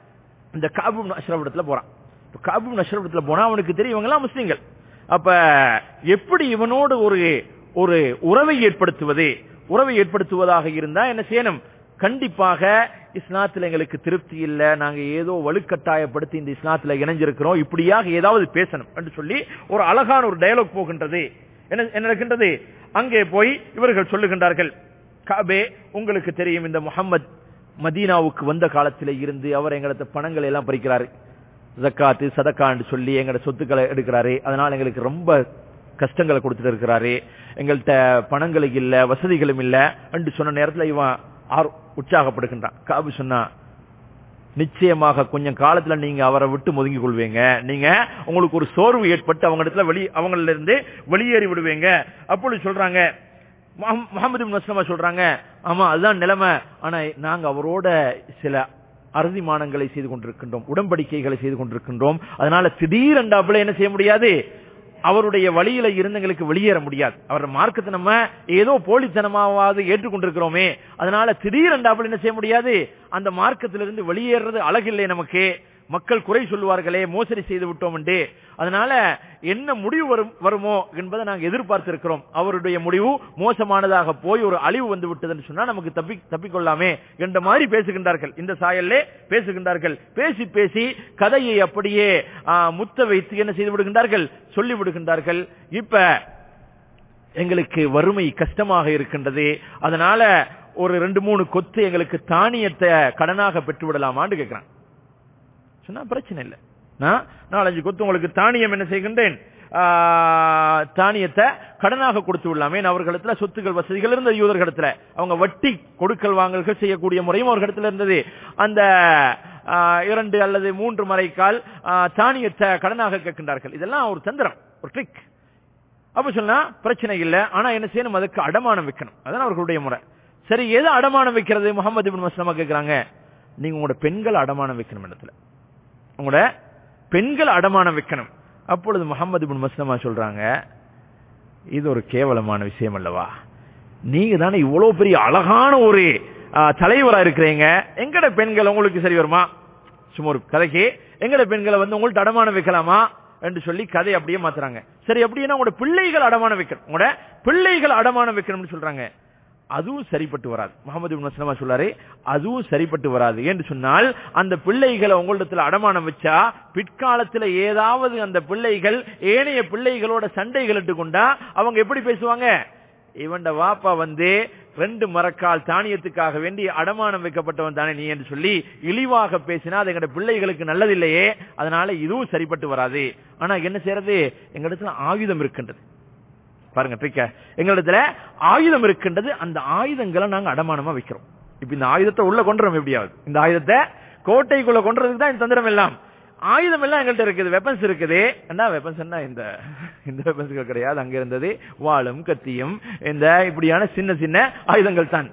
இந்த காபு அஷ்ரப் இடத்துல போறான் இப்ப காபு அஷ்ரப் இடத்துல போனா அவனுக்கு தெரியும் இவங்க எல்லாம் முஸ்லீம்கள் அப்ப எப்படி இவனோடு ஒரு ஒரு உறவை ஏற்படுத்துவது உறவை ஏற்படுத்துவதாக இருந்தா என்ன செய்யணும் கண்டிப்பாக இஸ்லாத்துல எங்களுக்கு திருப்தி இல்ல நாங்க ஏதோ வலுக்கட்டாயப்படுத்தி இந்த இஸ்லாத்துல இணைஞ்சிருக்கிறோம் இப்படியாக ஏதாவது பேசணும் என்று சொல்லி ஒரு அழகான ஒரு டயலாக் போகின்றது என்ன என்ன நடக்கின்றது அங்கே போய் இவர்கள் சொல்லுகின்றார்கள் காபே உங்களுக்கு தெரியும் இந்த முகம்மது மதீனாவுக்கு வந்த காலத்திலே இருந்து அவர் எங்களது பணங்களை எல்லாம் பறிக்கிறாரு ஜக்காத்து சதக்கான்னு சொல்லி எங்களோட சொத்துக்களை எடுக்கிறாரு அதனால எங்களுக்கு ரொம்ப கஷ்டங்களை கொடுத்துட்டு இருக்கிறாரு எங்கள்கிட்ட பணங்களுக்கு இல்ல வசதிகளும் இல்ல என்று சொன்ன நேரத்துல இவன் ஆர் உற்சாகப்படுகின்றான் காபு சொன்னா நிச்சயமாக கொஞ்சம் காலத்துல நீங்க அவரை விட்டு ஒதுங்கி கொள்வீங்க நீங்க உங்களுக்கு ஒரு சோர்வு ஏற்பட்டு அவங்க இடத்துல வெளி அவங்கள இருந்து வெளியேறி விடுவீங்க அப்பொழுது சொல்றாங்க முஹம்- முஹம்மது பின் மஸ்லமா சொல்றாங்க ஆமா அதுதான் நிலைமை ஆனா நாங்க அவரோட சில அறுதிமானங்களை செய்து கொண்டிருக்கின்றோம் உடன்படிக்கைகளை செய்து கொண்டிருக்கின்றோம் அதனால திடீரென்றாப்புல என்ன செய்ய முடியாது அவருடைய வழியில இருந்தங்களுக்கு வெளியேற முடியாது அவர் மார்க்கத்தை நம்ம ஏதோ போலித்தனமாவது ஏற்றுக்கொண்டிருக்கிறோமே அதனால திடீரென்றாப்புல என்ன செய்ய முடியாது அந்த மார்க்கத்திலிருந்து வெளியேறது அழகில்லை நமக்கு மக்கள் குறை சொல்லுவார்களே மோசடி செய்து விட்டோம் என்று அதனால என்ன முடிவு வரும் வருமோ என்பதை நாங்கள் எதிர்பார்த்திருக்கிறோம் அவருடைய முடிவு மோசமானதாக போய் ஒரு அழிவு வந்து விட்டதுன்னு சொன்னா நமக்கு தப்பி தப்பிக்கொள்ளாமே என்ற மாதிரி பேசுகின்றார்கள் இந்த சாயல்லே பேசுகின்றார்கள் பேசி பேசி கதையை அப்படியே ஆ, முத்த வைத்து என்ன செய்து விடுகின்றார்கள் சொல்லி விடுகின்றார்கள் இப்ப எங்களுக்கு வறுமை கஷ்டமாக இருக்கின்றது அதனால ஒரு ரெண்டு மூணு கொத்து எங்களுக்கு தானியத்தை கடனாக பெற்று விடலாமான்னு கேட்கிறான் சொன்னா பிரச்சனை இல்லை நான் நாலஞ்சு கொத்து உங்களுக்கு தானியம் என்ன செய்கின்றேன் ஆ, தானியத்தை கடனாக கொடுத்து விடலாமே அவர்களிடத்துல சொத்துக்கள் வசதிகள் இருந்தது யூதர்களிடத்துல அவங்க வட்டி கொடுக்கல் வாங்கல்கள் செய்யக்கூடிய முறையும் அவர்களிடத்துல இருந்தது அந்த ஆஹ், இரண்டு அல்லது மூன்று மறைக்கால் ஆஹ், தானியத்தை கடனாக கேட்கின்றார்கள் இதெல்லாம் ஒரு தந்திரம் ஒரு ட்ரிக் அப்ப சொன்னா பிரச்சனை இல்ல ஆனா என்ன செய்யணும் அதுக்கு அடமானம் வைக்கணும் அதான் அவர்களுடைய முறை சரி எது அடமானம் வைக்கிறது முகமது இபின் மஸ்லமா கேக்குறாங்க நீங்க உங்களோட பெண்கள் அடமானம் வைக்கணும் இடத்துல உங்களோட பெண்கள் அடமானம் வைக்கணும் அப்பொழுது முகமது இபின் மஸ்லமா சொல்றாங்க இது ஒரு கேவலமான விஷயம் அல்லவா நீங்க தானே இவ்வளவு பெரிய அழகான ஒரு ஆ, தலைவரா இருக்கிறீங்க எங்கட பெண்கள் உங்களுக்கு சரி வருமா சும்மா ஒரு கதைக்கு எங்கட பெண்களை வந்து உங்கள்ட்ட அடமானம் வைக்கலாமா என்று சொல்லி கதை அப்படியே மாத்துறாங்க சரி அப்படின்னா உங்களோட பிள்ளைகள் அடமானம் வைக்கணும் உங்களோட பிள்ளைகள் அடமானம் வைக்கணும்னு சொல்றாங்க அதுவும் சரிப்பட்டு வராது முகமது இப்னு மஸ்லமா சொல்றாரு அதுவும் சரிப்பட்டு வராது என்று சொன்னால் அந்த பிள்ளைகளை உங்களிடத்துல அடமானம் வச்சா பிற்காலத்துல ஏதாவது அந்த பிள்ளைகள் ஏனைய பிள்ளைகளோட சண்டைகள் இட்டு கொண்டா அவங்க எப்படி பேசுவாங்க இவன்ட வாப்பா வந்து ரெண்டு மரக்கால் தானியத்துக்காக வேண்டி அடமானம் வைக்கப்பட்டவன் தானே நீ என்று சொல்லி இழிவாக பேசினா அது எங்கட பிள்ளைகளுக்கு நல்லதில்லையே அதனால இதுவும் சரிப்பட்டு வராது ஆனா என்ன செய்யறது எங்க இடத்துல ஆயுதம் இருக்கின்றது பாருங்க ட்ரிக்க எங்களிடத்துல ஆயுதம் இருக்கின்றது அந்த ஆயுதங்களை நாங்க அடமானமா வைக்கிறோம் இப்ப இந்த ஆயுதத்தை உள்ள கொண்டுறோம் எப்படியாவது இந்த ஆயுதத்தை கோட்டைக்குள்ள கொண்டுறதுக்கு தான் இந்த தந்திரம் எல்லாம் ஆயுதம் எல்லாம் எங்கள்கிட்ட இருக்குது வெப்பன்ஸ் இருக்குது என்ன வெப்பன்ஸ் என்ன இந்த இந்த வெப்பன்ஸ்கள் கிடையாது அங்க இருந்தது வாளும் கத்தியும் இந்த இப்படியான சின்ன சின்ன ஆயுதங்கள் தான்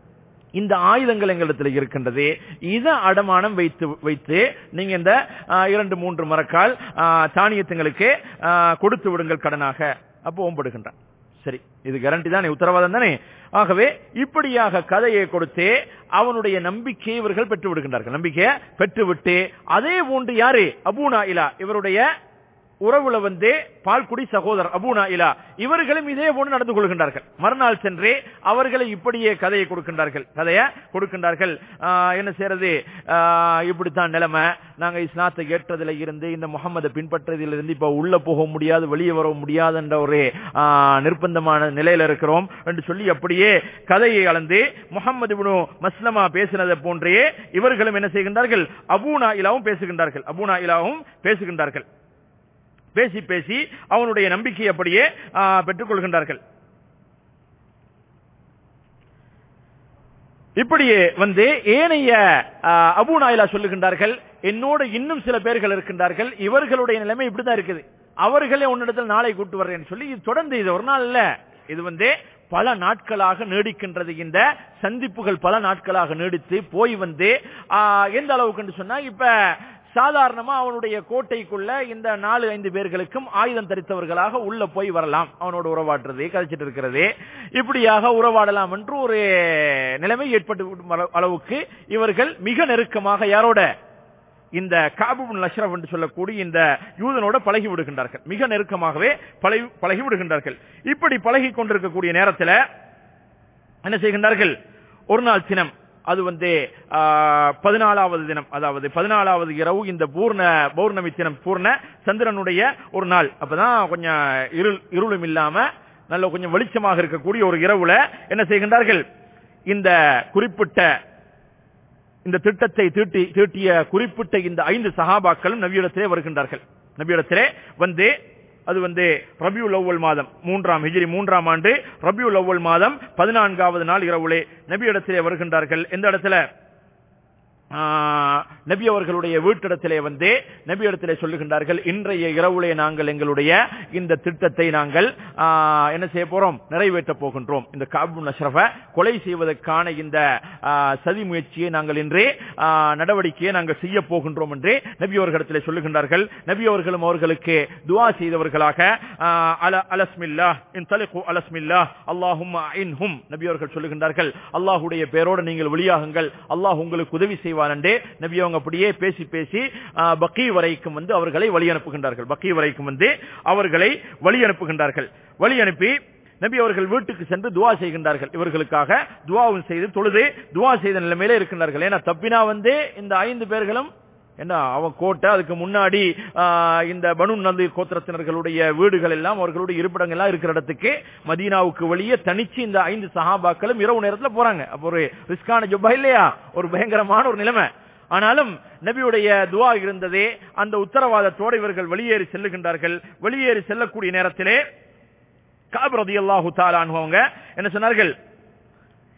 இந்த ஆயுதங்கள் எங்களிடத்துல இருக்கின்றது இதை அடமானம் வைத்து வைத்து நீங்க இந்த ஆ, இரண்டு மூன்று மரக்கால் ஆ, தானியத்துங்களுக்கு ஆ, கொடுத்து விடுங்கள் கடனாக அப்போ ஓம்படுகின்றான் சரி இது கேரண்டி தானே உத்தரவாதம் தானே ஆகவே இப்படியாக கதையை கொடுத்து அவனுடைய நம்பிக்கையை இவர்கள் பெற்று விடுகின்றார்கள் நம்பிக்கையை பெற்றுவிட்டு அதே போன்று யாரு அபூனா இலா இவருடைய உறவுல வந்து பால்குடி சகோதரர் அபூனா இலா இவர்களும் இதே போன்று நடந்து கொள்கின்றார்கள் மறுநாள் சென்று அவர்களை இப்படியே கதையை கொடுக்கின்றார்கள் கதையை கொடுக்கின்றார்கள் ஆஹ், என்ன செய்யறது ஆஹ், இப்படித்தான் நிலைமை நாங்க இஸ்லாத்தை ஏற்றதுல இருந்து இந்த முகமதை பின்பற்றதில் இருந்து இப்ப உள்ள போக முடியாது வெளியே வர முடியாது என்ற ஒரு ஆஹ், நிர்பந்தமான நிலையில இருக்கிறோம் என்று சொல்லி அப்படியே கதையை அளந்து முகமது இப்னு மஸ்லமா பேசினதை போன்றே இவர்களும் என்ன செய்கின்றார்கள் அபூனா இலாவும் பேசுகின்றார்கள் அபூனா இலாவும் பேசுகின்றார்கள் பேசி பேசி அவனுடைய நம்பிக்கை அப்படியே ஆ, பெற்றுக் கொள்கின்றார்கள் இப்படியே வந்து ஏனைய ஆ, அபூ நாயிலா சொல்லுகின்றார்கள் என்னோட இன்னும் சில பேர்கள் இருக்கின்றார்கள் இவர்களுடைய நிலைமை இப்படிதான் இருக்குது அவர்களே உன்னிடத்தில் நாளை கூட்டு வர்றேன்னு சொல்லி இது தொடர்ந்து இது ஒரு நாள் இல்ல இது வந்து பல நாட்களாக நீடிக்கின்றது இந்த சந்திப்புகள் பல நாட்களாக நீடித்து போய் வந்து ஆ, எந்த அளவுக்கு சொன்னா இப்ப சாதாரணமா அவனுடைய கோட்டைக்குள்ள இந்த நாலு ஐந்து பேர்களுக்கும் ஆயுதம் தரித்தவர்களாக உள்ள போய் வரலாம் அவனோட உறவாடுறது கதைச்சிட்டு இருக்கிறது இப்படியாக உறவாடலாம் என்று ஒரு நிலைமை ஏற்பட்டு விடும் அள- அளவுக்கு இவர்கள் மிக நெருக்கமாக யாரோட இந்த காபு லஷ்ரப் என்று சொல்லக்கூடிய இந்த யூதனோட பழகி விடுகின்றார்கள் மிக நெருக்கமாகவே பழகி பழகி விடுகின்றார்கள் இப்படி பழகி கொண்டிருக்கக்கூடிய நேரத்தில் என்ன செய்கின்றார்கள் ஒரு நாள் தினம் அது வந்து ஆ, பதினாலாவது தினம் அதாவது பதினாலாவது இரவு இந்த பூர்ண பௌர்ணமி தினம் பூர்ண சந்திரனுடைய ஒரு நாள் அப்பதான் கொஞ்சம் இருள் இருளும் இல்லாம நல்ல கொஞ்சம் வெளிச்சமாக இருக்கக்கூடிய ஒரு இரவுல என்ன செய்கின்றார்கள் இந்த குறிப்பிட்ட இந்த திட்டத்தை தீட்டி தீட்டிய குறிப்பிட்ட இந்த ஐந்து சஹாபாக்களும் நபியிடத்திலே வருகின்றார்கள் நபியிடத்திலே வந்து அது வந்து ரபியுல் அவ்வல் மாதம் மூன்றாம் ஹிஜ்ரி மூன்றாம் ஆண்டு ரபியுல் அவ்வல் மாதம் பதினான்காவது நாள் இரவுலே நபியிடத்திலே வருகின்றார்கள் எந்த இடத்துல ஆ, நபி அவர்களுடைய வீட்டிடத்திலே வந்து நபி இடத்திலே சொல்லுகின்றார்கள் இன்றைய இரவுலே நாங்கள் எங்களுடைய இந்த திட்டத்தை நாங்கள் ஆ, என்ன செய்ய போறோம் நிறைவேற்ற போகின்றோம் இந்த காபு நஷ்ரஃப கொலை செய்வதற்கான இந்த ஆ, சதி முயற்சியை நாங்கள் இன்றே ஆ, நடவடிக்கையை நாங்கள் செய்ய போகின்றோம் என்று நபி அவர்களிடத்திலே சொல்லுகின்றார்கள் நபி அவர்களும் அவர்களுக்கு துவா செய்தவர்களாக ஆ, அல அலஸ்மில்லா இன் தலிகு அலஸ்மில்லா அல்லாஹும் இன்ஹும் நபி அவர்கள் சொல்லுகின்றார்கள் அல்லாஹுடைய பேரோடு நீங்கள் வெளியாகுங்கள் அல்லாஹ் உங்களுக்கு உதவி செய்வார் என்று நபி அவங்க அப்படியே பேசி பேசி ஆ, பக்கி வரைக்கும் வந்து அவர்களை வழி அனுப்புகின்றார்கள் பக்கி வரைக்கும் வந்து அவர்களை வழி அனுப்புகின்றார்கள் வழி அனுப்பி நபி அவர்கள் வீட்டுக்கு சென்று துவா செய்கின்றார்கள் இவர்களுக்காக துவாவும் செய்து தொழுது துவா செய்த நிலைமையில இருக்கின்றார்கள் ஏன்னா தப்பினா வந்து இந்த ஐந்து பேர்களும் என்ன அவன் கோட்டை அதுக்கு முன்னாடி ஆ, இந்த பனு நந்து கோத்திரத்தினர்களுடைய வீடுகள் எல்லாம் அவர்களுடைய இருப்பிடங்கள் எல்லாம் இருக்கிற இடத்துக்கு மதீனாவுக்கு வெளியே தனிச்சு இந்த ஐந்து சஹாபாக்களும் இரவு நேரத்துல போறாங்க அப்ப ஒரு ரிஸ்கான ஜொப்பா இல்லையா ஒரு பயங்கரமான ஒரு நிலைமை ஆனாலும் நபியுடைய துவா இருந்ததே அந்த உத்தரவாதத்தோடு இவர்கள் வெளியேறி செல்லுகின்றார்கள் வெளியேறி செல்லக்கூடிய நேரத்திலே காப் ரதியல்லாஹு தஆலா அன்ஹு அவங்க என்ன சொன்னார்கள்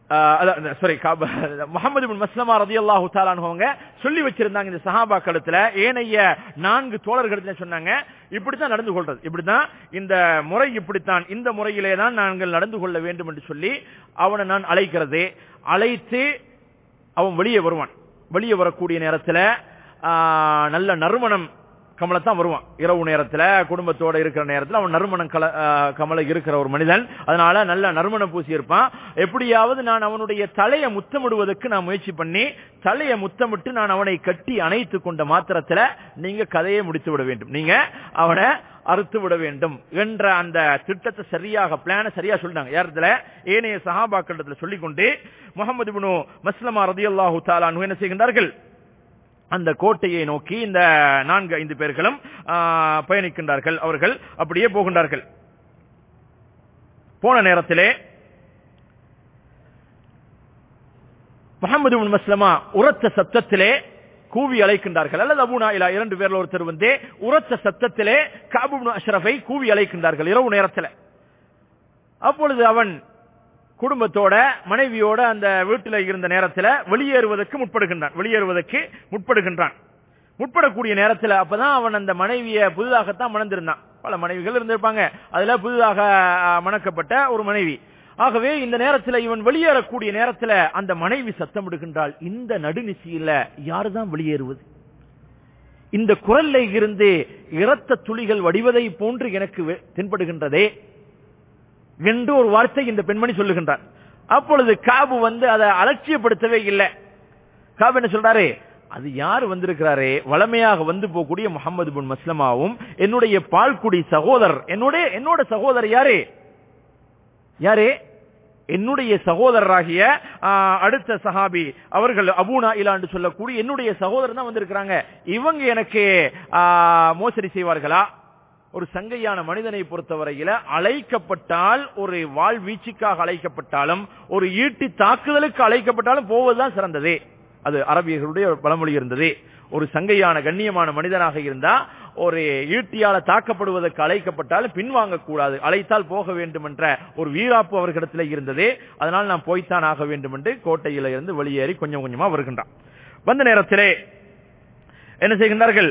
சாரி முகமது பின் மஸ்லமா ரதியல்லாஹு தாலான்வங்க சொல்லி வச்சிருந்தாங்க இந்த சஹாபாக்களத்துல ஏனைய நான்கு தோழர்களிடத்துல சொன்னாங்க இப்படித்தான் நடந்து கொள்றது இப்படித்தான் இந்த முறை இப்படித்தான் இந்த முறையிலே தான் நாங்கள் நடந்து கொள்ள வேண்டும் என்று சொல்லி அவனை நான் அழைக்கிறது அழைத்து அவன் வெளியே வருவான் வெளியே வரக்கூடிய நேரத்துல நல்ல நறுமணம் கமலத்தான் வருவான் இரவு நேரத்துல குடும்பத்தோட இருக்கிற நேரத்துல அவன் நறுமணம் கல கமல இருக்கிற ஒரு மனிதன் அதனால நல்ல நறுமணம் பூசி இருப்பான் எப்படியாவது நான் அவனுடைய தலையை முத்தமிடுவதற்கு நான் முயற்சி பண்ணி தலையை முத்தமிட்டு நான் அவனை கட்டி அணைத்து கொண்ட மாத்திரத்துல நீங்க கதையை முடித்து விட வேண்டும் நீங்க அவனை அறுத்து விட வேண்டும் என்ற அந்த திட்டத்தை சரியாக பிளான சரியா சொல்லிட்டாங்க யாரத்துல ஏனைய சஹாபாக்களிடத்துல சொல்லிக்கொண்டு முகமது பினு மஸ்லமா ரதியல்லாஹு தாலானு என்ன செய்கின்றார்கள் அந்த கோட்டையை நோக்கி இந்த நான்கு ஐந்து பேர்களும் பயணிக்கின்றார்கள் அவர்கள் அப்படியே போகின்றார்கள் போன நேரத்திலே முகமது மஸ்லமா உரத்த சத்தத்திலே கூவி அழைக்கின்றார்கள் அல்லது அபுனா இலா இரண்டு பேர்ல ஒருத்தர் வந்து உரத்த சத்தத்திலே காபுபு அஷ்ரஃபை கூவி அழைக்கின்றார்கள் இரவு நேரத்தில் அப்பொழுது அவன் குடும்பத்தோட மனைவியோட அந்த வீட்டில் இருந்த நேரத்தில் வெளியேறுவதற்கு முற்படுகின்றான் வெளியேறுவதற்கு முற்படுகின்றான் முற்படக்கூடிய நேரத்தில் அப்பதான் அவன் அந்த மனைவியை புதிதாகத்தான் மணந்திருந்தான் பல மனைவிகள் இருந்திருப்பாங்க அதுல புதிதாக மணக்கப்பட்ட ஒரு மனைவி ஆகவே இந்த நேரத்தில் இவன் வெளியேறக்கூடிய நேரத்தில் அந்த மனைவி சத்தமிடுகின்றாள் இந்த நடுநிசியில யாருதான் வெளியேறுவது இந்த குரல்ல இருந்து இரத்த துளிகள் வடிவதை போன்று எனக்கு தென்படுகின்றதே என்று ஒரு வார்த்தை இந்த பெண்மணி சொல்லுகின்றார் அப்பொழுது காபு வந்து அதை அலட்சியப்படுத்தவே இல்லை காபு என்ன சொல்றாரு அது யார் வந்திருக்கிறாரே வளமையாக வந்து போகக்கூடிய முகமது பின் மஸ்லமாவும் என்னுடைய பால்குடி சகோதரர் என்னுடைய என்னோட சகோதரர் யாரு யாரு என்னுடைய சகோதரராகிய அடுத்த சஹாபி அவர்கள் அபூனா இலாண்டு சொல்லக்கூடிய என்னுடைய சகோதரர் தான் வந்திருக்கிறாங்க இவங்க எனக்கு மோசடி செய்வார்களா ஒரு சங்கையான மனிதனை பொறுத்தவரையில அழைக்கப்பட்டால் ஒரு வாழ்வீச்சுக்காக அழைக்கப்பட்டாலும் ஒரு ஈட்டி தாக்குதலுக்கு அழைக்கப்பட்டாலும் போவதுதான் சிறந்தது அது அரபியர்களுடைய பழமொழி இருந்தது ஒரு சங்கையான கண்ணியமான மனிதனாக இருந்தா ஒரு ஈட்டியால தாக்கப்படுவதற்கு அழைக்கப்பட்டாலும் பின்வாங்க கூடாது அழைத்தால் போக வேண்டும் என்ற ஒரு வீராப்பு அவர்களிடத்தில் இருந்தது அதனால் நான் போய்த்தான் ஆக வேண்டும் என்று கோட்டையில இருந்து வெளியேறி கொஞ்சம் கொஞ்சமா வருகின்றான் வந்த நேரத்திலே என்ன செய்கின்றார்கள்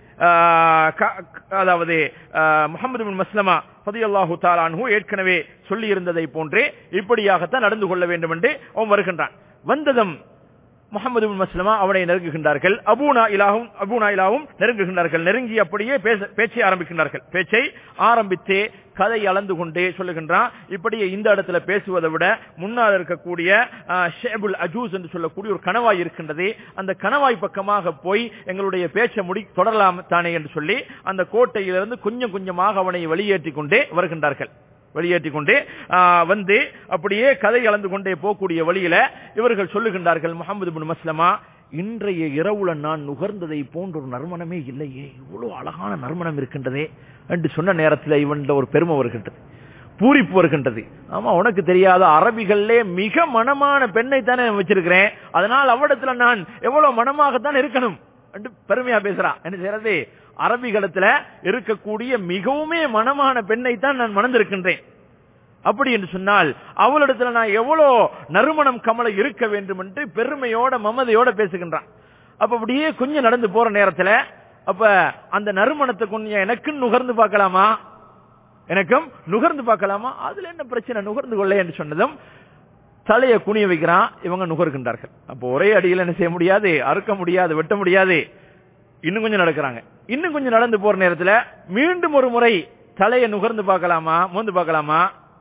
அதாவது முகமது பின் மஸ்லமா பதியல்லாஹு தாலானு ஏற்கனவே சொல்லி இருந்ததை போன்றே இப்படியாகத்தான் நடந்து கொள்ள வேண்டும் என்று அவன் வருகின்றான் வந்ததும் முகமது பின் மஸ்லமா அவனை நெருங்குகின்றார்கள் அபூனா இலாவும் அபூனா இலாவும் நெருங்குகின்றார்கள் நெருங்கி அப்படியே பேச்சை ஆரம்பிக்கின்றார்கள் பேச்சை ஆரம்பித்து கதை அளந்து கொண்டே சொல்லுகின்றான் இப்படியே இந்த இடத்துல பேசுவதை விட முன்னால் இருக்கக்கூடிய ஷேபுல் அஜூஸ் என்று சொல்லக்கூடிய ஒரு கணவாய் இருக்கின்றது அந்த கணவாய் பக்கமாக போய் எங்களுடைய பேச்சை முடி தொடரலாம் தானே என்று சொல்லி அந்த கோட்டையிலிருந்து கொஞ்சம் கொஞ்சமாக அவனை வெளியேற்றி கொண்டே வருகின்றார்கள் வெளியேற்றி கொண்டே வந்து அப்படியே கதை அளந்து கொண்டே போகக்கூடிய வழியில இவர்கள் சொல்லுகின்றார்கள் முகமது பின் மஸ்லமா இன்றைய இரவுல நான் நுகர்ந்ததை போன்ற ஒரு நறுமணமே இல்லையே இவ்வளவு அழகான நறுமணம் இருக்கின்றதே என்று சொன்ன நேரத்தில் இவன் ஒரு பெருமை வருகின்றது பூரிப்பு வருகின்றது ஆமா உனக்கு தெரியாத அரபிகள்லே மிக மனமான பெண்ணை தானே வச்சிருக்கிறேன் அதனால் அவடத்துல நான் எவ்வளவு மனமாகத்தான் இருக்கணும் என்று பெருமையா பேசுறான் என்ன செய்யறது அரபிகளத்துல இருக்கக்கூடிய மிகவுமே மனமான பெண்ணை தான் நான் மணந்திருக்கின்றேன் அப்படி என்று சொன்னால் அவளிடத்துல நான் எவ்வளவு நறுமணம் கமல இருக்க வேண்டும் என்று பெருமையோட மமதையோட பேசுகின்றான் அப்ப அப்படியே கொஞ்சம் நடந்து போற நேரத்துல அப்ப அந்த நறுமணத்தை கொஞ்சம் எனக்கும் நுகர்ந்து பார்க்கலாமா எனக்கும் நுகர்ந்து பார்க்கலாமா அதுல என்ன பிரச்சனை நுகர்ந்து கொள்ள என்று சொன்னதும் தலையை குனிய வைக்கிறான் இவங்க நுகர்கின்றார்கள் அப்போ ஒரே அடியில் என்ன செய்ய முடியாது அறுக்க முடியாது வெட்ட முடியாது இன்னும் கொஞ்சம் நடக்கிறாங்க இன்னும் கொஞ்சம் நடந்து போற நேரத்துல மீண்டும் ஒரு முறை தலையை நுகர்ந்து பார்க்கலாமா மோந்து பார்க்கலாமா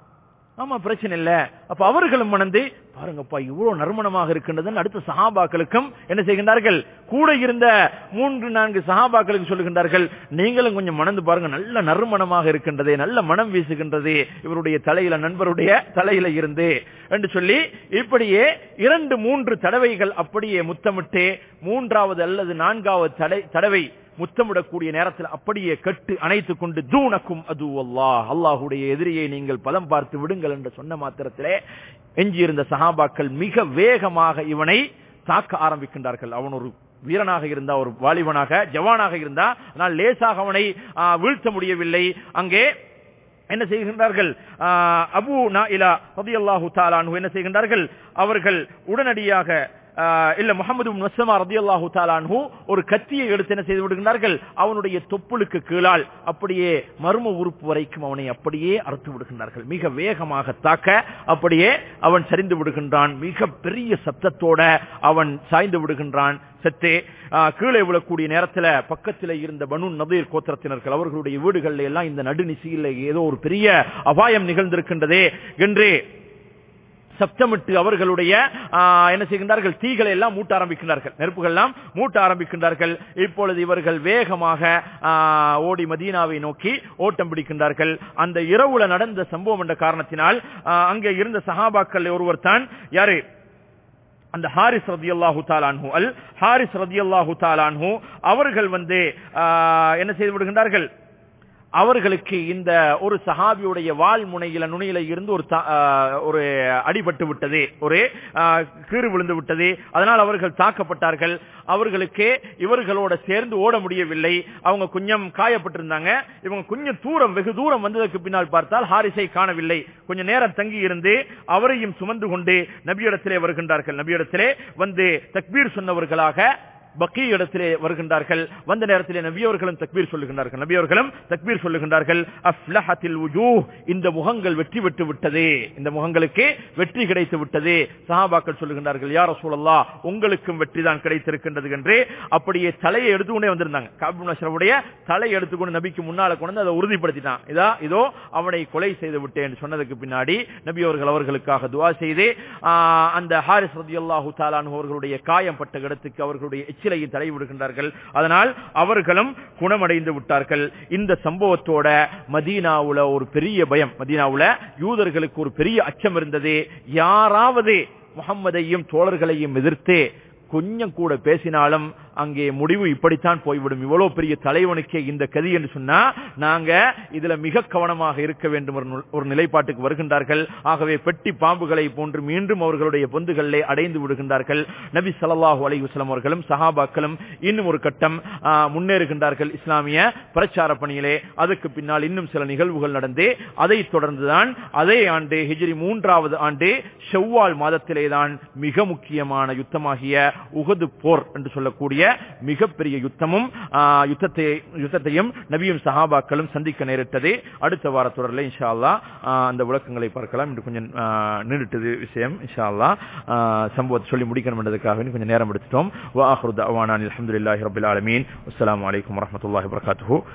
ஆமா பிரச்சனை இல்ல அப்ப அவர்களும் மணந்து பாருங்கப்பா இவ்வளவு நறுமணமாக இருக்கின்றதுன்னு அடுத்த சஹாபாக்களுக்கும் என்ன செய்கின்றார்கள் கூட இருந்த மூன்று நான்கு சஹாபாக்களுக்கு சொல்லுகின்றார்கள் நீங்களும் கொஞ்சம் மணந்து பாருங்க நல்ல நறுமணமாக இருக்கின்றது நல்ல மனம் வீசுகின்றது இவருடைய தலையில நண்பருடைய தலையில இருந்து என்று சொல்லி இப்படியே இரண்டு மூன்று தடவைகள் அப்படியே முத்தமிட்டு மூன்றாவது அல்லது நான்காவது தடை தடவை முத்தமிடக்கூடிய நேரத்தில் அப்படியே கட்டு அணைத்துக் கொண்டு தூணக்கும் அது அல்லாஹ் அல்லாஹுடைய எதிரியை நீங்கள் பதம் பார்த்து விடுங்கள் என்று சொன்ன மாத்திரத்திலே எஞ்சியிருந்த சஹாபாக்கள் மிக வேகமாக இவனை தாக்க ஆரம்பிக்கின்றார்கள் அவன் ஒரு வீரனாக இருந்தா ஒரு வாலிபனாக ஜவானாக இருந்தா ஆனால் லேசாக அவனை வீழ்த்த முடியவில்லை அங்கே என்ன செய்கின்றார்கள் ஆஹ், அபு நாயிலா ரதியல்லாஹு தாலானு என்ன செய்கின்றார்கள் அவர்கள் உடனடியாக ஆஹ், இல்ல முகமது மஸ்லமா ரதியல்லாஹு தாலானு ஒரு கத்தியை எடுத்து என்ன செய்து விடுகின்றார்கள் அவனுடைய தொப்புளுக்கு கீழால் அப்படியே மர்ம உறுப்பு வரைக்கும் அவனை அப்படியே அறுத்து விடுகின்றார்கள் மிக வேகமாக தாக்க அப்படியே அவன் சரிந்து விடுகின்றான் மிக பெரிய சப்தத்தோட அவன் சாய்ந்து விடுகின்றான் செத்தே ஆஹ், கீழே விழக்கூடிய நேரத்துல பக்கத்தில் இருந்த பனு நதீர் கோத்திரத்தினர்கள் அவர்களுடைய வீடுகளில் எல்லாம் இந்த நடுநிசையில் ஏதோ ஒரு பெரிய அபாயம் நிகழ்ந்திருக்கின்றதே என்று சப்தமிட்டு அவர்களுடைய ஆஹ், என்ன செய்கின்றார்கள் தீகளை எல்லாம் மூட்ட ஆரம்பிக்கின்றார்கள் நெருப்புகள் எல்லாம் மூட்ட ஆரம்பிக்கின்றார்கள் இப்பொழுது இவர்கள் வேகமாக ஆஹ், ஓடி மதீனாவை நோக்கி ஓட்டம் பிடிக்கின்றார்கள் அந்த இரவுல நடந்த சம்பவம் என்ற காரணத்தினால் ஆஹ், அங்கே இருந்த சஹாபாக்கள் ஒருவர் தான் யாரு அந்த ஹாரிஸ் ரதியல்லாஹு தாலான்ஹு அல் ஹாரிஸ் ரதியல்லாஹு தாலான்ஹு அவர்கள் வந்து ஆஹ், என்ன செய்து விடுகின்றார்கள் அவர்களுக்கு இந்த ஒரு சஹாபியுடைய வால் முனையில நுனியில இருந்து ஒரு தா- ஆஹ், ஒரு அடிபட்டு விட்டது ஒரு ஆஹ், கீறு விழுந்து விட்டது அதனால் அவர்கள் தாக்கப்பட்டார்கள் அவர்களுக்கு இவர்களோட சேர்ந்து ஓட முடியவில்லை அவங்க கொஞ்சம் காயப்பட்டிருந்தாங்க இவங்க கொஞ்சம் தூரம் வெகு தூரம் வந்ததற்கு பின்னால் பார்த்தால் ஹாரிஸை காணவில்லை கொஞ்சம் நேரம் தங்கி இருந்து அவரையும் சுமந்து கொண்டு நபியிடத்திலே வருகின்றார்கள் நபியிடத்திலே வந்து தக்பீர் சொன்னவர்களாக பக்கி இடத்திலே வருகின்றார்கள் வந்த நேரத்திலே நபியவர்களும் தக்பீர் சொல்லுகின்றார்கள் நபியவர்களும் தக்பீர் சொல்லுகின்றார்கள் அஃப்லஹத்தில் வுஜூஹ் இந்த முகங்கள் வெற்றி பெற்று விட்டது இந்த முகங்களுக்கு வெற்றி கிடைத்து விட்டது சஹாபாக்கள் சொல்லுகின்றார்கள் யார் ரசூலல்லா உங்களுக்கும் வெற்றி தான் கிடைத்திருக்கின்றது என்று அப்படியே தலையை எடுத்துக்கொண்டே வந்திருந்தாங்க காபு நஷரவுடைய தலையை எடுத்துக்கொண்டு நபிக்கு முன்னால கொண்டு வந்து அதை உறுதிப்படுத்திட்டான் இதா இதோ அவனை கொலை செய்து விட்டேன் சொன்னதுக்கு பின்னாடி நபி அவர்கள் அவர்களுக்காக துவா செய்து ஆஹ், அந்த ஹாரிஸ் ரதியல்லாஹு தாலானு அவர்களுடைய காயம் பட்ட இடத்துக்கு அவர்களுடைய எச்சிலையை தடை விடுகின்றார்கள் அதனால் அவர்களும் குணமடைந்து விட்டார்கள் இந்த சம்பவத்தோட மதீனாவுல ஒரு பெரிய பயம் மதீனாவுல யூதர்களுக்கு ஒரு பெரிய அச்சம் இருந்தது யாராவது முகம்மதையும் தோழர்களையும் எதிர்த்து கொஞ்சம் கூட பேசினாலும் அங்கே முடிவு இப்படித்தான் போய்விடும் இவ்வளவு பெரிய தலைவனுக்கே இந்த கதி என்று சொன்னா நாங்க இதுல மிக கவனமாக இருக்க வேண்டும் ஒரு நு- ஒரு நிலைப்பாட்டுக்கு வருகின்றார்கள் ஆகவே பெட்டி பாம்புகளை போன்று மீண்டும் அவர்களுடைய பொந்துகளிலே அடைந்து விடுகின்றார்கள் நபி ஸல்லல்லாஹு அலைஹி வஸல்லம் அவர்களும் சஹாபாக்களும் இன்னும் ஒரு கட்டம் ஆ, முன்னேறுகின்றார்கள் இஸ்லாமிய பிரச்சார பணியிலே அதுக்கு பின்னால் இன்னும் சில நிகழ்வுகள் நடந்து அதைத் தொடர்ந்துதான் அதே ஆண்டு ஹிஜ்ரி மூன்றாவது ஆண்டு ஷவ்வால் மாதத்திலே தான் மிக முக்கியமான யுத்தமாகிய உகது போர் என்று சொல்லக்கூடிய மிகப்பெரிய யுத்தமும் ஆ, யுத்தத்தை யுத்தத்தையும் நபியும் சஹாபாக்களும் சந்திக்க நேரிட்டது அடுத்த வார தொடரில் இன்ஷா அல்லாஹ் ஆ, அந்த விளக்கங்களை பார்க்கலாம் இன்று கொஞ்சம் ஆ, நீடிட்டது விஷயம் இன்ஷா அல்லாஹ் ஆ, சம்பவத்தை சொல்லி முடிக்கணும் என்றதுக்காக இன்னும் கொஞ்சம் நேரம் எடுத்துட்டோம் வாஹ்ரு தஅவானா அல்ஹம்துலில்லாஹி ரப்பில் ஆலமீன் அஸ்ஸலாமு அலைக்கும் வரஹ்மத்துல்லாஹி வபரகாத்துஹு